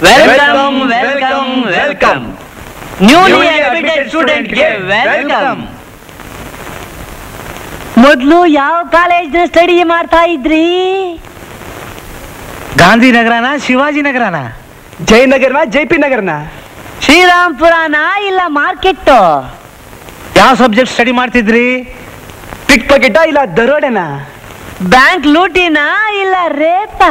Welcome welcome welcome newly admitted ಸ್ಟೂಡೆಂಟ್ಗೆ welcome ಮೊದ್ಲು ಯಾವ ಕಾಲೇಜ್ ಸ್ಟಡಿ ಮಾಡ್ತಾ ಇದ್ರಿ ಗಾಂಧಿನಗರನ ಶಿವಾಜಿನಗರನ ಜಯನಗರ್ನ ಜೆ ಪಿ ನಗರ್ನ ಶ್ರೀರಾಮ್ಪುರನ ಇಲ್ಲ ಮಾರ್ಕೆಟ್ ಯಾವ ಸಬ್ಜೆಕ್ಟ್ ಸ್ಟಡಿ ಮಾಡ್ತಿದ್ರಿ ಪಿಕ್ ಪಾಕೆಟ ಇಲ್ಲ ದರೋಡೆನ ಬ್ಯಾಂಕ್ ಲೂಟಿನ ಇಲ್ಲ ರೇಪಾ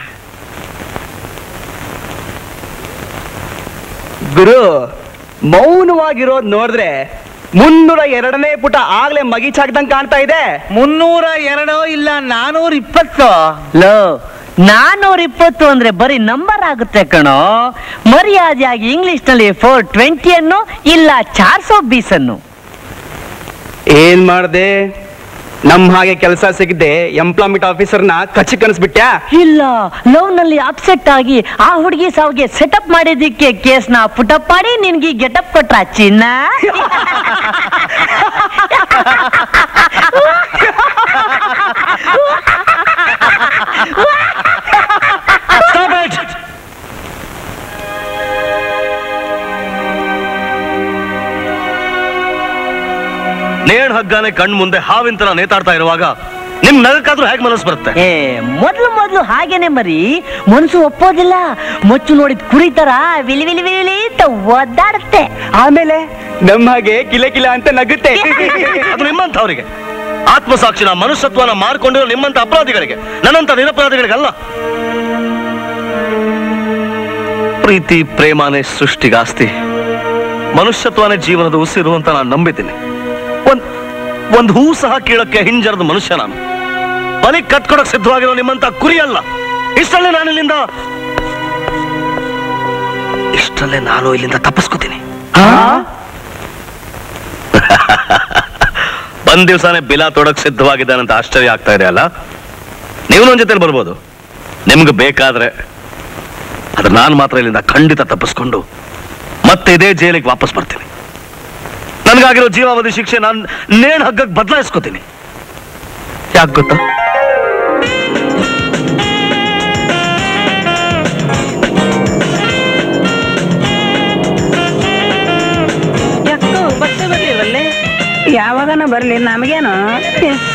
ಗುರು ಮೌನವಾಗಿರೋದ್ ನೋಡಿದ್ರೆ ಮುನ್ನೂರ ಎರಡನೇ ಪುಟ ಆಗ್ಲೇ ಮಗಿಚಾಕ್ದಂಗ್ ಕಾಣ್ತಾ ಇದೆ ಮುನ್ನೂರ ಎರಡು ಇಲ್ಲ ನಾನೂರ ಇಪ್ಪತ್ತು ಲೋ ನಾನೂರ ಇಪ್ಪತ್ತು ಅಂದ್ರೆ ಬರೀ ನಂಬರ್ ಆಗುತ್ತೆ ಕಣೋ ಮರ್ಯಾದೆಯಾಗಿ ಇಂಗ್ಲಿಷ್ ನಲ್ಲಿ ಫೋರ್ ಟ್ವೆಂಟಿ ಅನ್ನು ಇಲ್ಲ ಚಾರ್ ಸೋ ಬೀಸ್ ಅನ್ನು ಏನ್ ಮಾಡ್ದೆ ನಮ್ ಹಾಗೆ ಕೆಲಸ ಸಿಗದೆ ಎಂಪ್ಲಾಯ್ಮೆಂಟ್ ಆಫೀಸರ್ನ ಕಚ್ಚಿ ಕನ್ಸ್ಬಿಟ್ಯಾ ಇಲ್ಲ ಲವ್ ನಲ್ಲಿ ಅಪ್ಸೆಟ್ ಆಗಿ ಆ ಹುಡುಗಿ ಸಾವಿಗೆ ಸೆಟಪ್ ಮಾಡಿದ್ದಕ್ಕೆ ಕೇಸ್ನ ಪುಟಪ್ ಮಾಡಿ ನಿನ್ಗೆ ಗೆಟಪ್ ಕೊಟ್ರ ಚಿನ್ನ Stop it! ನೇಣ್ ಹಗ್ಗಾನೆ ಕಣ್ ಮುಂದೆ ಹಾವಿನ ತರ ನೇತಾಡ್ತಾ ಇರುವಾಗ ನಿಮ್ ನಗಕ್ಕಾದ್ರೂ ಹೇಗ್ ಮನಸ್ಸು ಬರುತ್ತೆ ಏ ಮೊದ್ಲು ಮೊದ್ಲು ಹಾಗೇನೆ ಮರಿ ಮನ್ಸು ಒಪ್ಪೋದಿಲ್ಲ ಮಚ್ಚು ನೋಡಿದ್ ಕುರಿ ತರ ವಿಲಿ ವಿಲಿ ವಿಲಿ ಅಂತ ಒದ್ದಾಡುತ್ತೆ ಆಮೇಲೆ ನಮ್ ಹಾಗೆ ಕಿಲ ಕಿಲ ಅಂತ ನಗುತ್ತೆ ಅದು ನಿಮ್ಮಂಥವ್ರಿಗೆ ಆತ್ಮಸಾಕ್ಷಿನ ಮನುಷ್ಯತ್ವನ ಮಾರ್ಕೊಂಡಿರೋ ನಿಮ್ಮಂತ ಅಪರಾಧಿಗಳಿಗೆ ನನ್ನಂತ ನಿರಪರಾಧಿಗಳಿಗಲ್ಲ ಪ್ರೀತಿ ಪ್ರೇಮಾನೇ ಸೃಷ್ಟಿಗಾಸ್ತಿ ಮನುಷ್ಯತ್ವನೇ ಜೀವನದ ಉಸಿರು ಅಂತ ನಾನು ನಂಬಿದ್ದೀನಿ ಒಂದ್ ಒಂದ್ ಹೂ ಸಹ ಕೀಳಕ್ಕೆ ಹಿಂಜರದ ಮನುಷ್ಯ ನಾನು ಬಲಿ ಕಟ್ಕೊಡಕ್ ಸಿದ್ಧವಾಗಿರೋ ನಿಮ್ಮಂತ ಕುರಿ ಅಲ್ಲ ಇಷ್ಟಲ್ಲೇ ನಾನು ಇಲ್ಲಿಂದ ಇಷ್ಟಲ್ಲೇ ನಾನು ಇಲ್ಲಿಂದ ತಪ್ಪಿಸ್ಕೋತೀನಿ ಒಂದ್ ದಿವಸನೇ ಬಿಲ ತೊಡಕ್ ಸಿದ್ಧವಾಗಿದ್ದಾನಂತ ಆಶ್ಚರ್ಯ ಆಗ್ತಾ ಇದೆ ಅಲ್ಲ ನೀವು ನನ್ನ ಜೊತೆಲಿ ಬರ್ಬೋದು ನಿಮ್ಗೆ ಬೇಕಾದ್ರೆ ಆದ್ರೆ ನಾನು ಮಾತ್ರ ಇಲ್ಲಿಂದ ಖಂಡಿತ ತಪ್ಪಿಸ್ಕೊಂಡು ಮತ್ತೆ ಇದೇ ಜೈಲಿಗೆ ವಾಪಸ್ ಬರ್ತೀನಿ ನನ್ಗಾಗಿರೋ ಜೀವಾವಧಿ ಶಿಕ್ಷೆ ನಾನು ನೇಣ್ ಹಗ್ಗಕ್ಕೆ ಬದಲಾಯಿಸ್ಕೋತೀನಿ ಯಾಕೆ ಗೊತ್ತಾ ಯಾಕೋ ಬಟ್ಟೆ ಬರ್ಲಿಲ್ವಲ್ಲೇ ಯಾವಾಗನ ಬರ್ಲಿ ನಮಗೇನು ಪಿಸ್ಸ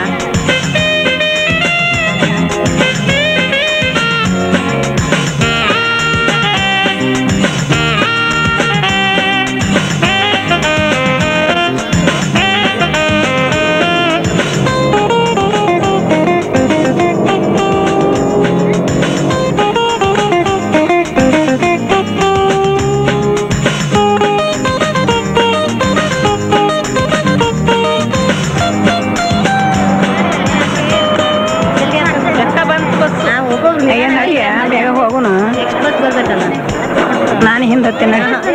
ಅಯ್ಯ ನಡಿಯ ಬೇಗ ಹೋಗುನು ನಾನು ಹಿಂದತ್ತೀನಿ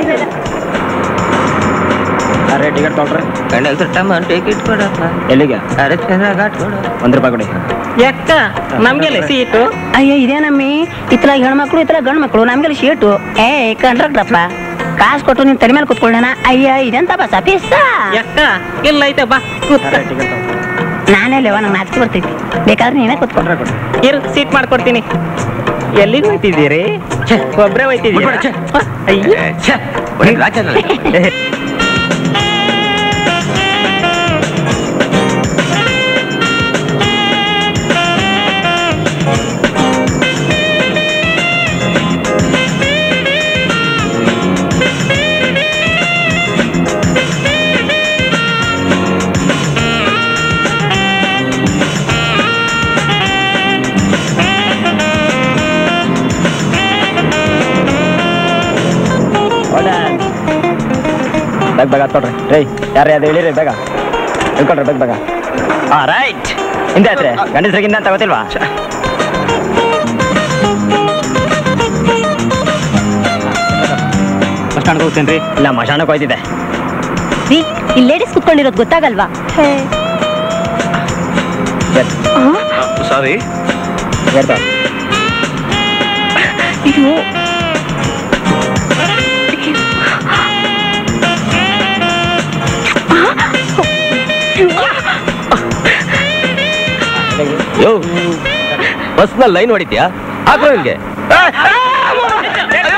ಅರೆ ಟಿಕೆಟ್ ತೊಗೊಳ್ರಿ ಟಿಕೆಟ್ ಕೊಡಪ್ಪ ಎಲ್ಲಿಗೆ ಅರೆ ಘಾಟ್ ಕೊಡು ಒಂದ್ ರೂಪಾಯಿ ಕೊಡಿ ಯಾಕ ನಮ್ಗೆಲ್ಲ ಸೀಟು ಅಯ್ಯ ಇದೇನಮ್ಮಿ ಇತ್ತಲಾಗ ಹೆಣ್ಮಕ್ಳು ಇತ್ತಲಾಗ ಗಂಡು ಮಕ್ಳು ನಮ್ಗೆಲ್ಲ ಸೀಟು ಏ ಕಂಡ್ರಪ್ಪ ಕಾಸು ಕೊಟ್ಟು ನೀನ್ ತಲೆ ಮೇಲೆ ಕುತ್ಕೊಳ್ಳೋಣ ಅಯ್ಯ ಇದೆಂತ ಬಸ್ ಪಿಸ್ಸ ಯಾಕ ಇಲ್ಲ ಐತೆ ಬಾ ಕೂತ್ಕ. ಅರೆ ಟಿಕೆಟ್ ತೊಗೊಳ್ರಿ ನಾನೇ ಲೇವ ನಂಗೆ ನಾಚಿಕೆ ಬರ್ತೈತಿ ಬೇಕಾದ್ರೆ ನೀನೇ ಕುತ್ಕೊಂಡ್ರೆ ಕೊಡು ಇರು ಸೀಟ್ ಮಾಡ್ಕೊಡ್ತೀನಿ ಎಲ್ಲಿಗೆ ಹೋಯ್ತಿದ್ದೀರಿ ಒಬ್ರೇ ಹೋಯ್ತಿದ್ದೀರಿ ಅಯ್ಯೋ ಬೇಗ ಬೇಗ ತೊಗೊಳ್ರಿ ರೇ ಯಾರು ಅದು ಹೇಳಿರಿ ಬೇಗ ಹೇಳ್ಕೊಳ್ರಿ ಬೇಗ ಬೇಗ ಹಾ ರೈಟ್ ಹಿಂದೆ ಆಯ್ತ್ರಿ ಗಂಡಸ್ರಿಗಿಂತ ತಗೋತಿಲ್ವಾ ಬಸ್ ಸ್ಟ್ಯಾಂಡ್ ಹೋಗ್ತೀನಿ ಇಲ್ಲ ಮಶಾಣಕ್ಕೆ ಹೋಯ್ತಿದ್ದೆ ರೀ ಇಲ್ಲಿ ಲೇಡೀಸ್ ಕುತ್ಕೊಂಡಿರೋದು ಗೊತ್ತಾಗಲ್ವಾ ಸಾರಿ ಹೇಳ್ತಾ ಯೋ ಬಸ್ನಲ್ಲಿ ಲೈನ್ ಹೊಡಿದ್ಯಾ ಹಾಕೋ ಹಿಂಗೆ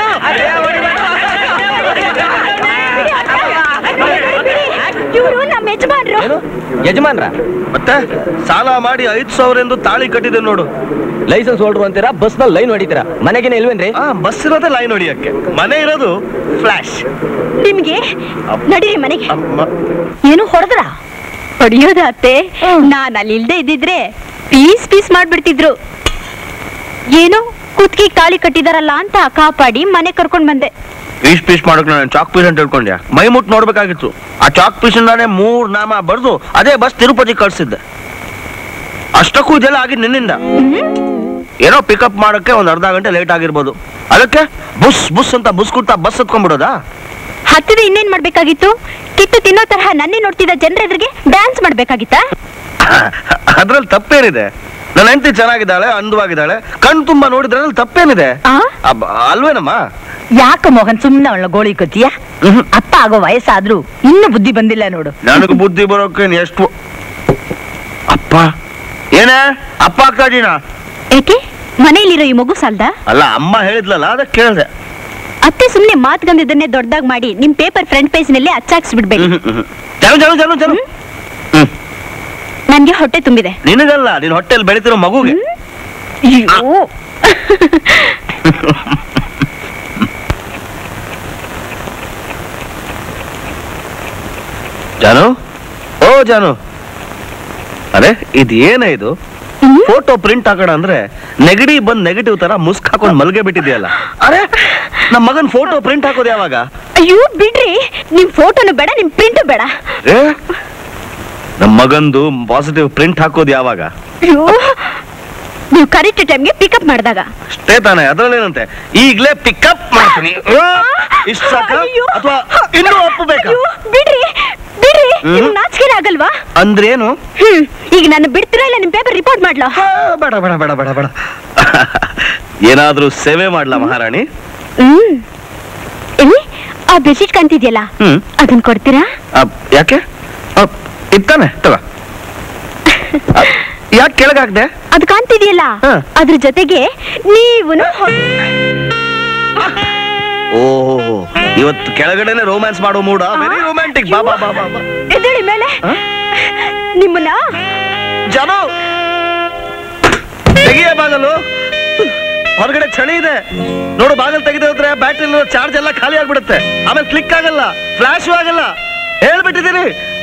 ಯಜಮಾನ್ರು ಏನು ಯಜಮಾನ್ರ ಮತ್ತೆ ಸಾಲ ಮಾಡಿ ಐದ್ ಸಾವಿರ ಎಂದು ತಾಳಿ ಕಟ್ಟಿದೆ ನೋಡು ಲೈಸೆನ್ಸ್ ಹೋಲ್ಡ್ರು ಅಂತೀರಾ ಬಸ್ ನಲ್ಲಿ ಲೈನ್ ಹೊಡಿತೀರಾ ಮನೆಗೇನೆ ಇಲ್ವೇನ್ರಿ ಆ ಬಸ್ ಇರೋದೇ ಲೈನ್ ಹೊಡಿಯಕ್ಕೆ ಮನೆ ಇರೋದು ಫ್ಲಾಶ್ ನಿಮ್ಗೆ ನಡೀರಿ ಮನೆಗೆ ಏನು ಹೊಡೆದ್ರ ಹೊಡಿಯೋದ ಅತ್ತೆ ನಾನ್ ಅಲ್ಲಿ ಇಲ್ದೆ ಇದ್ದಿದ್ರೆ ಪೀಸ್ ಪೀಸ್ ಮಾಡ್ಬಿಡ್ತಿದ್ರು ಏನು ಕುತ್ಕಿಗ್ ತಾಳಿ ಕಟ್ಟಿದಾರಲ್ಲ ಅಂತ ಕಾಪಾಡಿ ಮನೆ ಕರ್ಕೊಂಡ್ ಬಂದೆ ಪೀಸ್ ಪೀಸ್ ಮಾಡಕ್ ನಾನು ಚಾಕ್ ಪೀಸ್ ಅಂತ ಹೇಳ್ಕೊಂಡ್ಯಾ ಮೈ ಮುಟ್ ನೋಡ್ಬೇಕಾಗಿತ್ತು ಆ ಚಾಕ್ ಪೀಸ್ ನಾನೇ ಮೂರ್ ನಾಮ ಬರೆದು ಅದೇ ಬಸ್ ತಿರುಪತಿ ಕಳ್ಸಿದ್ದೆ ಅಷ್ಟಕ್ಕೂ ಇದೆಲ್ಲ ಆಗಿದ್ ನಿನ್ನಿಂದ ಏನೋ ಪಿಕಪ್ ಮಾಡಕ್ಕೆ ಒಂದ್ ಅರ್ಧ ಗಂಟೆ ಲೇಟ್ ಆಗಿರ್ಬೋದು ಅದಕ್ಕೆ ಬುಸ್ ಬುಸ್ ಅಂತ ಬುಸ್ ಕುಟ್ತಾ ಬಸ್ ಹತ್ಕೊಂಡ್ಬಿಡೋದಾ ಹತ್ತಿದ ಇನ್ನೇನ್ ಮಾಡ್ಬೇಕಾಗಿತ್ತು ಕಿತ್ತು ತಿನ್ನೋ ತರಹ ನನ್ನೇ ನೋಡ್ತಿದ್ದ ಜನರೆದ್ರಿಗೆ ಡ್ಯಾನ್ಸ್ ಮಾಡ್ಬೇಕಾಗಿತ್ತಾ ಅದ್ರಲ್ಲಿ ತಪ್ಪೇನಿದೆ ನನ್ನ ಹೆಂಡತಿ ಚೆನ್ನಾಗಿದ್ದಾಳೆ ಅಂದವಾಗಿದ್ದಾಳೆ ಕಣ್ ತುಂಬಾ ನೋಡಿದ್ರೆ ಅದ್ರಲ್ಲಿ ತಪ್ಪೇನಿದೆ ಆ? ಅಬ್ಬ, ಅಲ್ವೇನಮ್ಮ ಯಾಕ ಮೋಹನ್ ಸುಮ್ನೆ ಅವಳ ಗೋಳಿ ಕತಿಯ ಅಪ್ಪ ಆಗೋ ವಯಸ್ಸಾದ್ರೂ ಇನ್ನು ಬುದ್ಧಿ ಬಂದಿಲ್ಲ ನೋಡು ನನಗೆ ಬುದ್ಧಿ ಬರೋಕೆ ಇನ್ ಎಷ್ಟು ಅಪ್ಪ ಏನೇ ಅಪ್ಪ ಆಗ್ತಾ ಇದೀನಾ ಏಕೆ ಮನೆಯಲ್ಲಿರೋ ಈ ಮಗು ಸಾಲ್ದ ಅಲ್ಲ ಅಮ್ಮ ಹೇಳಿದ್ಲಲ್ಲ ಅದಕ್ಕೆ ಕೇಳ್ದೆ ಅತ್ತೆ ಸುಮ್ನೆ ಮಾತ್ಗಂದಿದ್ದನ್ನೇ ದೊಡ್ಡದಾಗ್ ಮಾಡಿ ನಿಮ್ ಪೇಪರ್ ಫ್ರಂಟ್ ಪೇಜ್ ನಲ್ಲಿ ಅಚ್ಚಾಕ್ಸ್ಬಿಡ್ಬೇಡಿ ಜನ ಜನ ಜನ ಜನ ಹ್ಮ್ ನನ್ಗೆ ಹೊಟ್ಟೆ ತುಂಬಿದೆ ನಿನಗಲ್ಲ ನಿನ್ ಹೊಟ್ಟೆಲ್ ಬೆಳಿತಿರೋ ಮಗುಗೆ ಅಯ್ಯೋ ಜಾನು ಓ ಜಾನು ಅರೆ ಇದು ಏನೇ ಇದು ಫೋಟೋ ಪ್ರಿಂಟ್ ಹಾಕೋಣ ಅಂದ್ರೆ ನೆಗಡಿ ಬಂದ್ ನೆಗೆಟಿವ್ ತರ ಮುಸ್ಕ್ ಹಾಕೊಂಡ್ ಮಲ್ಗೆ ಬಿಟ್ಟಿದ್ಯಲ್ಲ ಅರೆ ನಮ್ಮ ಮಗನ್ ಫೋಟೋ ಪ್ರಿಂಟ್ ಹಾಕೋದು ಯಾವಾಗ ಅಯ್ಯೋ ಬಿಡ್ರಿ ನಿಮ್ ಫೋಟೋನು ಬೇಡ ನಿಮ್ ಪ್ರಿಂಟ್ ಬೇಡ ಏ ನಮ್ಮ ಮಗಂದು ಪಾಸಿಟಿವ್ ಪ್ರಿಂಟ್ ಹಾಕೋದು ಯಾವಾಗ ಅಯ್ಯೋ ನೀವು ಕರೆಕ್ಟ್ ಟೈಮ್ಗೆ ಪಿಕಪ್ ಮಾಡಿದಾಗ ಅಷ್ಟೇ ತಾನೆ ಅದ್ರಲ್ಲೇನಂತೆ ಈಗ್ಲೇ ಪಿಕಪ್ ಮಾಡ್ತೀನಿ ಇಷ್ಟ ಸಾಕ ಅಯ್ಯೋ. ಅಥವಾ ಇನ್ನೂ ಒಪ್ಪಬೇಕಾ ಅಯ್ಯೋ, ಬಿಡ್ರಿ ಬಿಡ್ರಿ ಹ್ಮ್. ನಿಮ್ಗ್ ನಾಚಿಕೆ ಆಗಲ್ವಾ ಅಂದ್ರೇನು ಹ್ಮ್ ಈಗ ನಾನು ಬಿಡ್ತೀರಾ ಇಲ್ಲ ನಿಮ್ ಪೇಪರ್ ರಿಪೋರ್ಟ್ ಮಾಡ್ಲಾ ಆ, ಬೇಡ ಬೇಡ ಬೇಡ ಬೇಡ ಬೇಡ ಏನಾದ್ರೂ ಸೇವೆ ಮಾಡ್ಲಾ ಮಹಾರಾಣಿ ಹ್ಮ್ ಎಲ್ಲಿ ಆ ಬೆಡ್ಶೀಟ್ ಕಾಣ್ತಿದ್ಯಲ್ಲ ಹ್ಮ್ ಅದನ್ನ ಕೊಡ್ತೀರಾ ಅಪ್, ಯಾಕೆ ಅಪ್, ಇತ್ತಾನೆ ತಗ ಯಾಕೆ ಕೆಳಗಾಗ್ದೆ ಅದು ಕಾಣ್ತಿದ್ಯಲ್ಲ ಹ. ಅದ್ರ ಜೊತೆಗೆ ನೀವು ಓಹೋ ಇವತ್ತು ಕೆಳಗಡೆನೆ ರೋಮ್ಯಾನ್ಸ್ ಮಾಡೋ ಮೂಡ ವೆರಿ ರೊಮ್ಯಾಂಟಿಕ್ ಬಾ ಬಾ ಬಾ ಬಾ ಬಾ. ಎದ್ದೇಳಿ ಮೇಲೆ ಹ? ನಿಮ್ಮನ್ನ ಜನ ತೆಗಿಯ ಬಾಗಲು ಹೊರಗಡೆ ಚಳಿ ಇದೆ ನೋಡು ಬಾಗಲ್ ತೆಗೆದು ಹೋದ್ರೆ ಬ್ಯಾಟ್ರಿ ಚಾರ್ಜ್ ಎಲ್ಲ ಖಾಲಿ ಆಗ್ಬಿಡುತ್ತೆ ಆಮೇಲೆ ಕ್ಲಿಕ್ ಆಗಲ್ಲ ಫ್ಲಾಶ್ ಆಗಲ್ಲ ಹೇಳ್ಬಿಟ್ಟಿದ್ದೀರಿ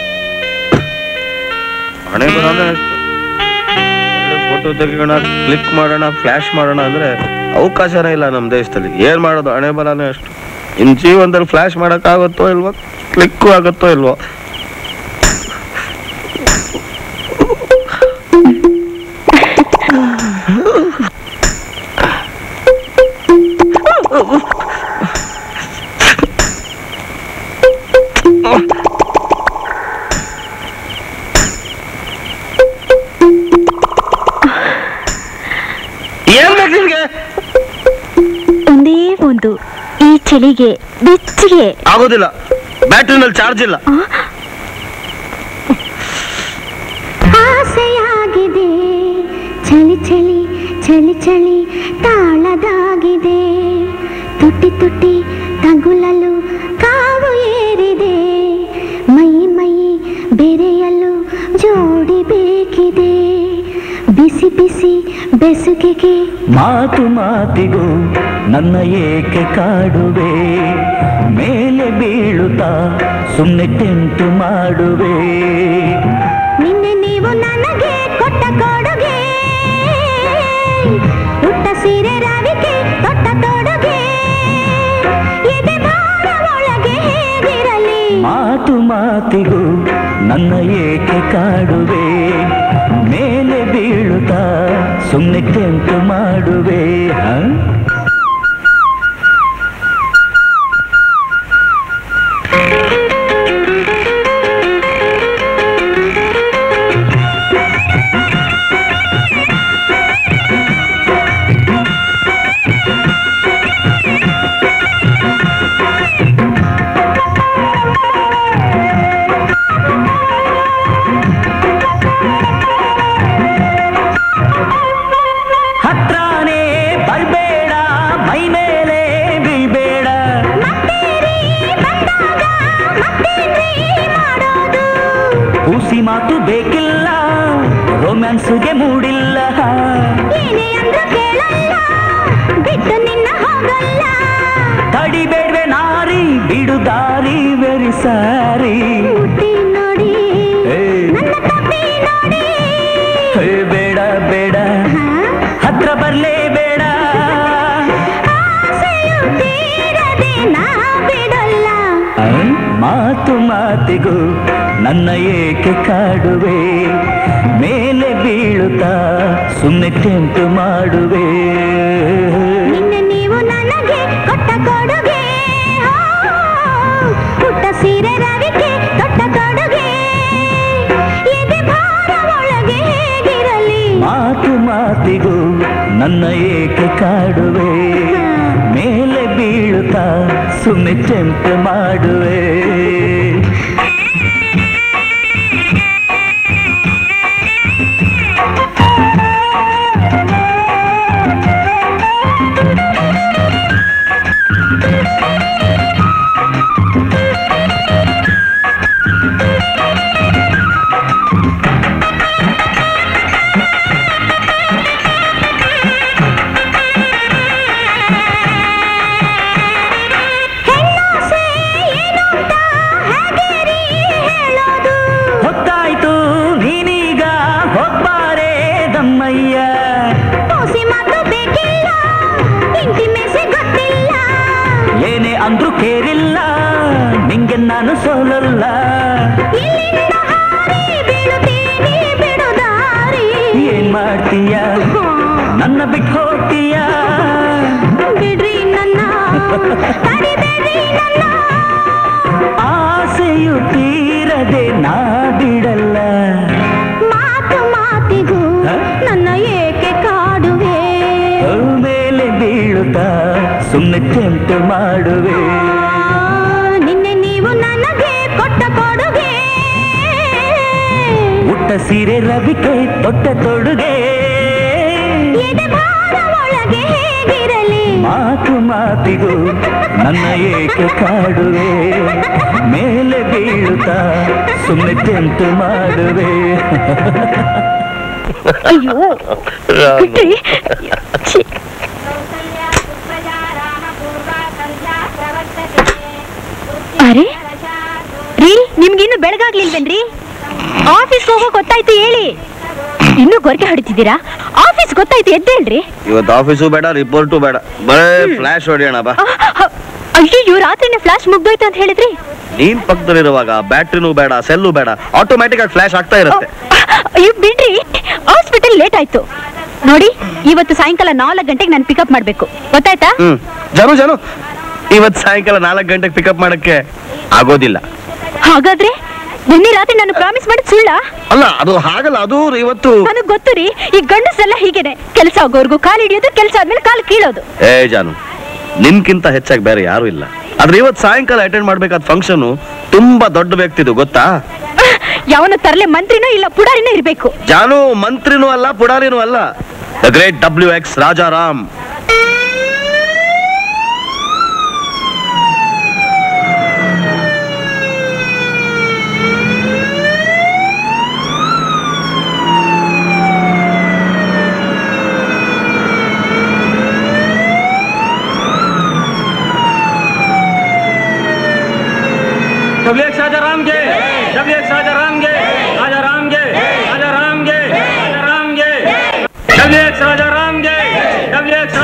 ಹಣೆ ಬರೋಣ ಫೋಟೋ ತೆಗಿಯೋಣ ಕ್ಲಿಕ್ ಮಾಡೋಣ ಫ್ಲಾಶ್ ಮಾಡೋಣ ಅಂದ್ರೆ ಅವಕಾಶನೇ ಇಲ್ಲ ನಮ್ಮ ದೇಶದಲ್ಲಿ ಏನ್ ಮಾಡೋದು ಹಣೆ ಬರನೇ ಅಷ್ಟು ಇನ್ ಜೀವನದಲ್ಲಿ ಫ್ಲಾಶ್ ಮಾಡಕ್ ಆಗುತ್ತೋ ಇಲ್ವೋ ಕ್ಲಿಕ್ ಆಗುತ್ತೋ ಇಲ್ವೋ ಏನ್ ಬೇಕು ನಿಮ್ಗೆ ಒಂದೇ ಒಂದು ಈ ಚಳಿಗೆ ಬೆಚ್ಚಗೆ ಆಗೋದಿಲ್ಲ ಬ್ಯಾಟ್ರಿನಲ್ಲಿ ಚಾರ್ಜ್ ಇಲ್ಲ ಆಸೆಯಾಗಿದೆ ಚಳಿ ಚಳಿ ಚಳಿ ಚಳಿ ತಾಳದಾಗಿದೆ ತುಟಿ ತುಟಿ ತಗುಲಲು ಕಾವು ಏರಿದೆ ಮೈ ಮೈ ಬೆರೆಯಲು ಜೋಡಿ ಬೇಕಿದೆ ಬಿಸಿ ಬಿಸಿ ಬೆಸುಗೆಗೆ ಮಾತು ಮಾತಿಗೂ ನನ್ನ ಏಕೆ ಕಾಡುವೆ ಮೇಲೆ ಬೀಳುತ್ತಾ ಸುಮ್ಮನೆ ಟೆಂಟು ಮಾಡುವೆ ನಿನ್ನೆ ನೀವು ನನಗೆ ಕೊಟ್ಟ ಕೊಡುಗೆ ಉಟ್ಟ ಸೀರೆ ರಾವಿಗೆ ತೊಟ್ಟ ತೊಡುಗೆ ಎದೆ ಭಾರ ಒಳಗೆ ಹೇಗಿರಲಿ ಮಾತು ಮಾತಿಗೂ ನನ್ನ ಏಕೆ ಕಾಡುವೆ ಮೇಲೆ ಬೀಳುತ್ತಾ ಸುಮ್ಮನೆ ಟೆಂಟು ಮಾಡುವೆ ಹ? ಹತ್ರಾನೇ ಚಾನ್ಸುಗೆ ಮೂಡಿಲ್ಲ ಏನೇ ಅಂದ್ರೂ ಕೇಳಲ್ಲ ಬಿಟ್ಟು ನಿನ್ನ ಹೋಗಲ್ಲ ತಡಿಬೇಡ್ವೆ ನಾರಿ ಬಿಡು ದಾರಿ ವೆರಿ ಸಾರಿ ಮುಟ್ಟಿ ನೋಡಿ ಏ, ನನ್ನ ತಪ್ಪಿ ನೋಡಿ ಏ, ಬೇಡ ಬೇಡ ಹಾ? ಹತ್ರ ಬರ್ಲೇ ಬೇಡ ಆಸೆಯು ತೀರದೆ ನಾ ಬಿಡಲ್ಲ ಆ, ಮಾತು ಮಾತಿಗೂ ನನ್ನ ಏಕೆ ಕಾಡುವೆ ಮೇಲೆ ಬೀಳುತ್ತಾ ಸುಮ್ಮನೆ ಟೆಂಟು ಮಾಡುವೆ ನಿನ್ನೆ ನೀವು ನನಗೆ ಕೊಟ್ಟ ಕೊಡುಗೆ ಹೋ, ಪುಟ್ಟ ಸೀರೆ ರವಿಕೆ ದೊಡ್ಡ ಕೊಡುಗೆ ಎದೆ ಭಾರ ಒಳಗೆ ಹೇಗಿರಲಿ ಮಾತು ಮಾತಿಗೂ ನನ್ನ ಏಕೆ ಕಾಡುವೆ ಮೇಲೆ ಬೀಳುತ್ತಾ ಸುಮ್ಮನೆ ಟೆಂಟು ಮಾಡುವೆ ಹೆಣ್ಣಾಸೆ ಏನು ಅಂತ ಹೇಗೆ ರೀ ಹೇಳೋದು ಹೊತ್ತಾಯ್ತು ನೀನೀಗ ಹೊಬ್ಬಾರೆ ದಮ್ಮಯ್ಯ ಪೋಸಿ ಮಾತು ಬೇಕಿಲ್ಲ ಇಂಟಿಮೆಸಿ ಗೊತ್ತಿಲ್ಲ ಏನೇ ಅಂದ್ರೂ ಕೇರಿಲ್ಲ ನಿಂಗೆ ನಾನು ಸೋಲಲ್ಲ ಇಲ್ಲಿಂದ ಹಾರಿ ಬೀಳುತ್ತೀನಿ ಬಿಡು ದಾರಿ ಏನ್ ಮಾಡ್ತೀಯ ನನ್ನ ಬಿಟ್ಟು ಹೋಗ್ತೀಯ ಬಿಡ್ರಿ ನನ್ನ ತಡಿಬೇಡ್ರಿ ನನ್ನ ಆಸೆಯು ತೀರದೆ ನಾ ಬಿಡಲ್ಲ ಮಾತು ಮಾತಿಗೂ ಹ? ನನ್ನ ಏಕೆ ಕಾಡುವೆ ಮೇಲೆ ಬೀಳುತ್ತಾ ಸುಮ್ಮನೆ ಟೆಂಟ್ ಮಾಡುವೆ ಆ, ನಿನ್ನೆ ನೀವು ನನಗೆ ಕೊಟ್ಟ ಕೊಡುಗೆ ಉಟ್ಟ ಸೀರೆ ರವಿಕೆ ತೊಟ್ಟ ತೊಡುಗೆ ಎದೆ ಭಾರ ಒಳಗೆ ಹೇಗಿರಲಿ ಮಾತು ಮಾತಿಗೂ ನನ್ನ ಏಕೆ ಕಾಡುವೆ ಮೇಲೆ ಬೀಳುತ್ತಾ ಸುಮ್ಮನೆ ಟೆಂಟ್ ಮಾಡುವೆ ಅಯ್ಯೋ ಬಿಟ್ರಿ ಛೀ. ಅರೆ ರೀ ನಿಮ್ಗಿನ್ನು ಬೆಳಗಾಗ್ಲಿಲ್ವೇನ್ರಿ ಆಫೀಸ್ ಹೋಗೋ ಗೊತ್ತಾಯ್ತು ಹೇಳಿ ಇನ್ನೂ ಗೊರಕೆ ಹೊಡಿತಿದ್ದೀರಾ ಆಫೀಸ್ ಗೊತ್ತಾಯ್ತು ಎದ್ದೇಳ್ರಿ ಇವತ್ತು ಆಫೀಸು ಬೇಡ ರಿಪೋರ್ಟು ಬೇಡ ಬರೇ ಫ್ಲಾಶ್ ಹೊಡಿಯೋಣ ಬಾ ಅಯ್ಯೋ ರಾತ್ರಿನೇ ಫ್ಲಾಶ್ ಮುಗ್ದೋಯ್ತು ಅಂತ ಹೇಳಿದ್ರಿ ನೀನ್ ಪಕ್ಕದಲ್ಲಿರುವಾಗ ಬ್ಯಾಟ್ರಿನೂ ಬೇಡ ಸೆಲ್ಲು ಬೇಡ ಆಟೋಮ್ಯಾಟಿಕ್ ಆಗಿ ಫ್ಲಾಶ್ ಆಗ್ತಾ ಇರುತ್ತೆ ಅಯ್ಯೋ ಬಿಡ್ರಿ ಹಾಸ್ಪಿಟಲ್ ಲೇಟ್ ಆಯ್ತು ನೋಡಿ ಇವತ್ತು ಸಾಯಂಕಾಲ ನಾಲ್ಕು ಗಂಟೆಗೆ ನಾನು ಪಿಕಪ್ ಮಾಡ್ಬೇಕು ಗೊತ್ತಾಯ್ತಾ ಹ್ಮ್ ಜನು ಜನು ಇವತ್ ಸಾಯಂಕಾಲ ನಾಲ್ಕು ಗಂಟೆಗೆ ಪಿಕಪ್ ಮಾಡಕ್ಕೆ ಆಗೋದಿಲ್ಲ ಹಾಗಾದ್ರೆ ನಿನ್ನೆ ರಾತ್ರಿ ನಾನು ಪ್ರಾಮಿಸ್ ಮಾಡಿದ್ ಸುಳ್ಳ ಅಲ್ಲ ಅದು ಹಾಗಲ್ಲ ಅದು ಇವತ್ತು ನನಗ್ ಗೊತ್ತು ರೀ ಈ ಗಂಡಸೆಲ್ಲ ಹೀಗೇನೆ ಕೆಲಸ ಆಗೋರ್ಗು ಕಾಲು ಹಿಡಿಯೋದು ಕೆಲಸ ಆದ್ಮೇಲೆ ಕಾಲು ಕೀಳೋದು ಏ ಜಾನು ನಿನ್ಕಿಂತ ಹೆಚ್ಚಾಗಿ ಬೇರೆ ಯಾರು ಇಲ್ಲ ಆದ್ರೆ ಇವತ್ ಸಾಯಂಕಾಲ ಅಟೆಂಡ್ ಮಾಡ್ಬೇಕಾದ ಫಂಕ್ಷನ್ ತುಂಬಾ ದೊಡ್ಡ ವ್ಯಕ್ತಿದು ಗೊತ್ತಾ ಯಾವನ ತರಲೆ ಮಂತ್ರಿನೋ ಇಲ್ಲ ಪುಡಾರಿನೋ ಇರ್ಬೇಕು ಜಾನು ಮಂತ್ರಿನೂ ಅಲ್ಲ ಪುಡಾರಿನೂ ಅಲ್ಲ the great W X Rajaram W X Raja Ram के डब्ल्यू एक्स राजा राम के राजा राम के राजा राम के राजा राम के डब्ल्यू एक्स राजा राम के डब्ल्यू एक्स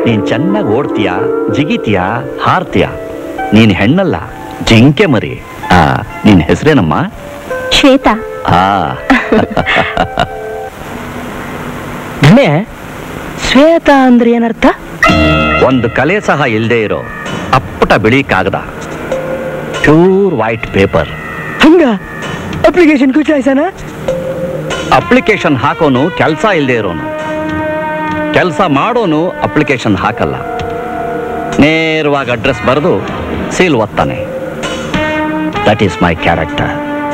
ನೀನ್ ಚೆನ್ನಾಗಿ ಓಡ್ತೀಯ ಜಿಗಿತೀಯ ಹಾರ್ತೀಯ ನೀನ್ ಹೆಣ್ಣಲ್ಲ ಜಿಂಕೆ ಮರಿ ಆ ನಿನ್ ಹೆಸರೇನಮ್ಮ ಶ್ವೇತಾ ಆ ಧನೆ ಶ್ವೇತ ಅಂದ್ರೆ ಏನರ್ಥ ಒಂದು ಕಲೆ ಸಹ ಇಲ್ಲದೆ ಇರೋ ಅಪ್ಪಟ ಬಿಳಿ ಕಾಗದ ಪ್ಯೂರ್ ವೈಟ್ ಪೇಪರ್ ಹಂಗ ಅಪ್ಲಿಕೇಶನ್ ಕುಚಾಯ್ಸನ ಅಪ್ಲಿಕೇಶನ್ ಹಾಕೋನು ಕೆಲಸ ಇಲ್ಲದೆ ಇರೋನು ಕೆಲಸ ಮಾಡೋನು ಅಪ್ಲಿಕೇಶನ್ ಹಾಕಲ್ಲ ನೇರವಾಗಿ ಅಡ್ರೆಸ್ ಬರೆದು ಸೀಲ್ ಒತ್ತಾನೆ ದಟ್ ಈಸ್ ಮೈ ಕ್ಯಾರೆಕ್ಟರ್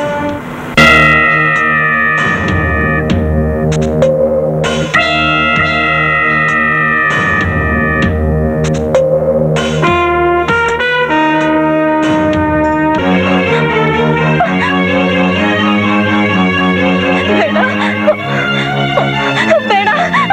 ಬೇಡ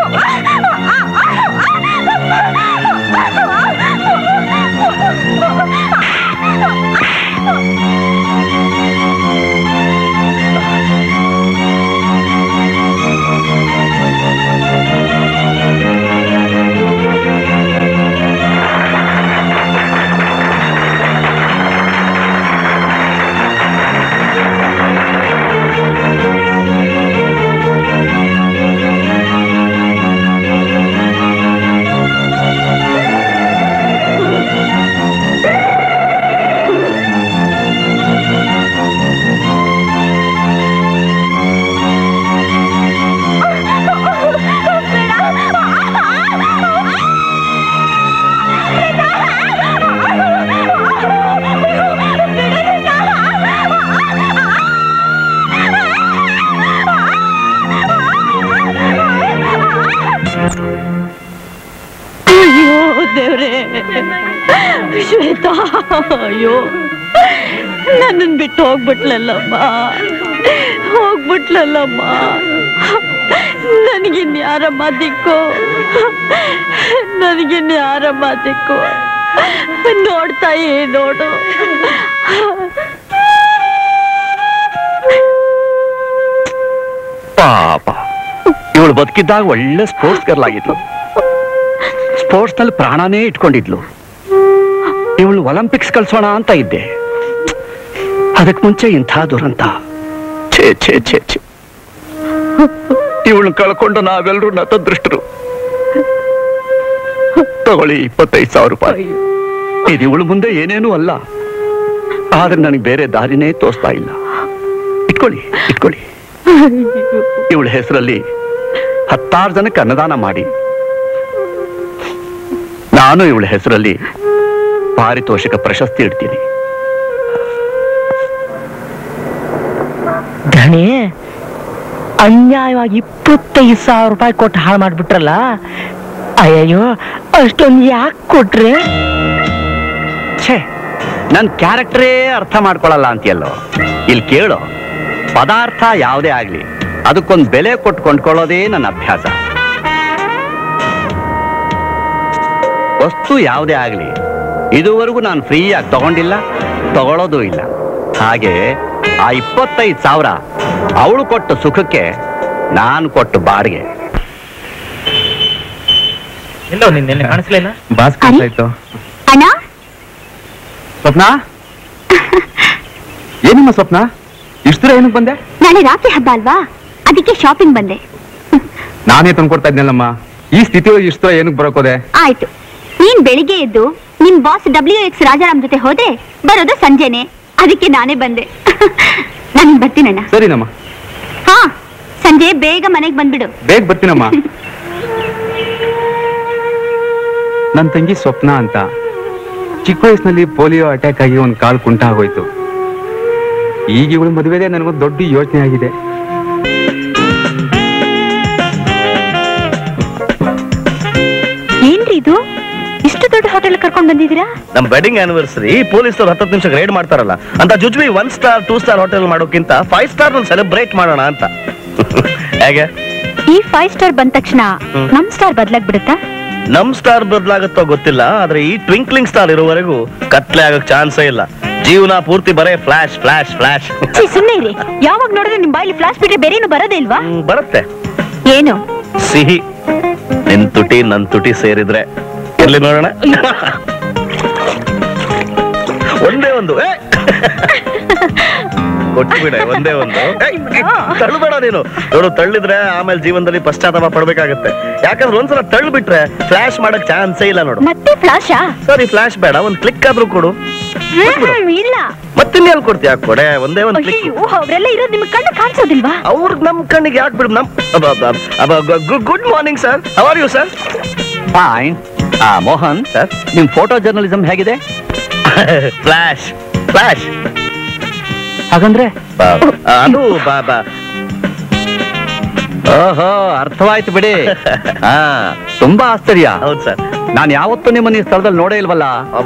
ಅಯ್ಯೋ ದೇವ್ರೆ ಶ್ವೇತಾ ಅಯ್ಯೋ ನನ್ನನ್ ಬಿಟ್ಟು ಹೋಗ್ಬಿಟ್ಲಲ್ಲಮ್ಮ ಹೋಗ್ಬಿಟ್ಲಲ್ಲಮ್ಮ ನನಗಿನ್ ಯಾರಮ್ಮ ದಿಕ್ಕು ನನಗಿನ್ ಯಾರಮ್ಮ ದಿಕ್ಕು ನೋಡ್ತಾ ಏ ನೋಡು ಪಾಪ ಇವಳು ಬದುಕಿದ್ದಾಗ ಒಳ್ಳೆ ಸ್ಪೋರ್ಟ್ಸ್ ಗರ್ಲ್ ಆಗಿದ್ಲು ಸ್ಪೋರ್ಟ್ಸ್ ನಲ್ಲಿ ಪ್ರಾಣನೇ ಇಟ್ಕೊಂಡಿದ್ಲು ಇವಳು ಒಲಿಂಪಿಕ್ಸ್ ಕಳ್ಸೋಣ ಅಂತ ಇದ್ದೆ ಅದಕ್ ಮುಂಚೆ ಇಂಥ ದುರಂತ ಛೇ ಛೇ ಛೇ ಛೇ ಇವಳು ಕಳ್ಕೊಂಡು ನಾವೆಲ್ಲರೂ ನತದೃಷ್ಟರು ತಗೊಳ್ಳಿ ಇಪ್ಪತ್ತೈದು ಸಾವಿರ ರೂಪಾಯಿ ಇದು ಇವಳು ಮುಂದೆ ಏನೇನೂ ಅಲ್ಲ ಆದ್ರೆ ನನಗೆ ಬೇರೆ ದಾರಿನೇ ತೋರಿಸ್ತಾ ಇಲ್ಲ ಇಟ್ಕೊಳ್ಳಿ ಇಟ್ಕೊಳ್ಳಿ ಇವಳ ಹೆಸರಲ್ಲಿ ಹತ್ತಾರು ಜನಕ್ಕೆ ಅನ್ನದಾನ ಮಾಡಿ ನಾನು ಇವಳ ಹೆಸರಲ್ಲಿ ಪಾರಿತೋಷಿಕ ಪ್ರಶಸ್ತಿ ಇಡ್ತೀನಿ ಧಣಿ ಅನ್ಯಾಯವಾಗಿ ಇಪ್ಪತ್ತೈದು ಸಾವಿರ ರೂಪಾಯಿ ಕೊಟ್ಟು ಹಾಳು ಮಾಡ್ಬಿಟ್ರಲ್ಲ ಅಯ್ಯಯ್ಯೋ ಅಷ್ಟೊಂದು ಯಾಕೆ ಕೊಟ್ರೆ ಛೇ ನನ್ನ ಕ್ಯಾರೆಕ್ಟರೇ ಅರ್ಥ ಮಾಡ್ಕೊಳಲ್ಲ ಅಂತೀಯಲ್ಲೋ ಇಲ್ಲಿ ಕೇಳು ಪದಾರ್ಥ ಯಾವುದೇ ಆಗ್ಲಿ ಅದಕ್ಕೊಂದು ಬೆಲೆ ಕೊಟ್ಟು ಕೊಂಡ್ಕೊಳ್ಳೋದೇ ನನ್ನ ಅಭ್ಯಾಸ ವಸ್ತು ಯಾವುದೇ ಆಗ್ಲಿ ಇದುವರೆಗೂ ನಾನು ಫ್ರೀಯಾಗಿ ತಗೊಂಡಿಲ್ಲ ತಗೊಳ್ಳೋದು ಇಲ್ಲ ಹಾಗೆ ಆ ಇಪ್ಪತ್ತೈದು ಸಾವಿರ ಅವಳು ಕೊಟ್ಟ ಸುಖಕ್ಕೆ ನಾನು ಕೊಟ್ಟು ಬಾಡಿಗೆ ಎಲ್ಲೋ ನಿನ್ನೆ ಕಾಣಿಸ್ಲಿಲ್ಲ ಬಾಸ್ ಅರೆ? ಅಣ್ಣ ಸ್ವಪ್ನ ಏನಮ್ಮ ಸ್ವಪ್ನ ಇಷ್ಟು ದೂರ ಏನಕ್ಕೆ ಬಂದೆ ನಾಳೆ ರಾತ್ರಿ ಹಬ್ಬ ಅಲ್ವಾ ಅದಕ್ಕೆ ಶಾಪಿಂಗ್ ಬಂದೆ ನಾನೇ ತಂದ್ಕೊಡ್ತಾ ಇದ್ನಲ್ಲಮ್ಮ ಈ ಸ್ಥಿತಿ ಒಳಗೆ ಇಷ್ಟು ದೂರ ಏನಕ್ಕೆ ಬರೋಕೋದೆ ಆಯ್ತು ನೀನ್ ಬೆಳಿಗ್ಗೆ ಎದ್ದು ನಿಮ್ ಬಾಸ್ ಡಬ್ಲ್ಯೂ ಎಕ್ಸ್ ರಾಜಾರಾಮ್ ಜೊತೆ ಹೋದ್ರೆ ಬರೋದು ಸಂಜೆನೆ ಅದಕ್ಕೆ ನಾನೇ ಬಂದೆ ನಾನು ಬರ್ತೀನಣ್ಣ ಸರಿನಮ್ಮ ಹಾ ಸಂಜೆ ಬೇಗ ಮನೆಗೆ ಬಂದ್ಬಿಡು ಬೇಗ ಬರ್ತೀನಮ್ಮ ನನ್ನ ತಂಗಿ ಸ್ವಪ್ನ ಅಂತ ಚಿಕ್ಕ ವಯಸ್ಸಿನಲ್ಲಿ ಪೋಲಿಯೋ ಅಟ್ಯಾಕ್ ಆಗಿ ಒಂದು ಕಾಲು ಕುಂಟ ಆಗೋಯ್ತು ಈಗ ಇವಳು ಮದುವೆದೇ ನನಗೊಂದು ದೊಡ್ಡ ಯೋಚನೆ ಆಗಿದೆ ಏನ್ರಿ ಇದು ಇಷ್ಟು ದೊಡ್ಡ ಹೋಟೆಲ್ ಕರ್ಕೊಂಡ್ ಬಂದಿದ್ದೀರಾ ನಮ್ ವೆಡ್ಡಿಂಗ್ ಆನಿವರ್ಸರಿ ಪೊಲೀಸರು ಹತ್ತು ನಿಮಿಷ ರೈಡ್ ಮಾಡ್ತಾರಲ್ಲ ಅಂತ ಜುಜ್ವಿ one star two star hotel ಮಾಡೋಕ್ಕಿಂತ ಫೈವ್ ಸ್ಟಾರ್ ನಲ್ಲಿ ಸೆಲೆಬ್ರೇಟ್ ಮಾಡೋಣ ಅಂತ ಹೇಗೆ ಈ ಫೈವ್ ಸ್ಟಾರ್ ಬಂದ ತಕ್ಷಣ ಹ್ಮ್. ನಮ್ ಸ್ಟಾರ್ ಬದ್ಲಾಗ್ ಬಿಡುತ್ತಾ ನಮ್ ಸ್ಟಾರ್ ಬದಲಾಗುತ್ತೋ ಗೊತ್ತಿಲ್ಲ ಆದ್ರೆ ಈ ಟ್ವಿಂಕ್ಲಿಂಗ್ ಸ್ಟಾರ್ ಇರೋವರೆಗೂ ಕತ್ಲೆ ಆಗಕ್ ಚಾನ್ಸೇ ಇಲ್ಲ ಜೀವನ ಪೂರ್ತಿ ಬರೇ ಫ್ಲಾಶ್ ಫ್ಲಾಶ್ ಫ್ಲಾಶ್ ಛೀ, ಸುಮ್ನೆ ಇರಿ ಯಾವಾಗ ನೋಡಿದ್ರೆ ನಿಮ್ ಬಾಯಲ್ಲಿ ಫ್ಲಾಶ್ ಬಿಟ್ರೆ ಬೇರೇನು ಬರೋದೇ ಇಲ್ವಾ ಬರುತ್ತೆ ಏನು ಸಿಹಿ ನಿನ್ ತುಟಿ ನನ್ ತುಟಿ ಸೇರಿದ್ರೆ ಎಲ್ಲಿ ನೋಡೋಣ ಒಂದೇ ಒಂದು ಏ! ಕೊಟ್ಬಿಡ ಒಂದೇ ಒಂದು ಏ, ತಳ್ಬೇಡ ನೀನು ನೋಡು ತಳ್ಳಿದ್ರೆ ಆಮೇಲೆ ಜೀವನದಲ್ಲಿ ಪಶ್ಚಾತ್ತಾಪ ಪಡ್ಬೇಕಾಗತ್ತೆ ಯಾಕಂದ್ರೆ ಒಂದ್ಸಲ ತಳ್ಳು ಬಿಟ್ರೆ ಫ್ಲಾಶ್ ಮಾಡಕ್ ಚಾನ್ಸೇ ಇಲ್ಲ ನೋಡು ಮತ್ತೆ ಫ್ಲಾಶಾ ಸರಿ ಫ್ಲಾಶ್ ಬೇಡ ಒಂದ್ ಕ್ಲಿಕ್ ಆದ್ರೂ ಕೊಡು ಇಲ್ಲ ಮತ್ತಿನ್ನೇಲ್ ಕೊಡ್ತೀಯ ಕೊಡೆ ಒಂದೇ ಒಂದ್ ಕ್ಲಿಕ್ ಅಯ್ಯೋ ಅವರೆಲ್ಲ ಇರೋದು ನಿಮ್ಗೆ ಕಣ್ಣು ಕಾಣಿಸೋದಿಲ್ವಾ ಅವ್ರ ನಮ್ ಕಣ್ಣಿಗೆ ಯಾಕೆ ಬಿಡು ನಮ್ good morning sir how are you sir fine ಆ ಮೋಹನ್ ಸರ್ ನಿಮ್ ಫೋಟೋ ಜರ್ನಲಿಸಂ ಹೇಗಿದೆ ಫ್ಲಾಶ್ ಫ್ಲಾಶ್ ಹಾಗಂದ್ರೆ ಅದು ಬಾ- ಬಾ- ಓಹೋ ಅರ್ಥವಾಯ್ತು ಬಿಡಿ ಹಾ ತುಂಬಾ ಆಶ್ಚರ್ಯ ಹೌದು ಸರ್ ನಾನು ಯಾವತ್ತೂ ನಿಮ್ಮನ್ನ ಈ ಸ್ಥಳದಲ್ಲಿ ನೋಡೇ ಇಲ್ವಲ್ಲ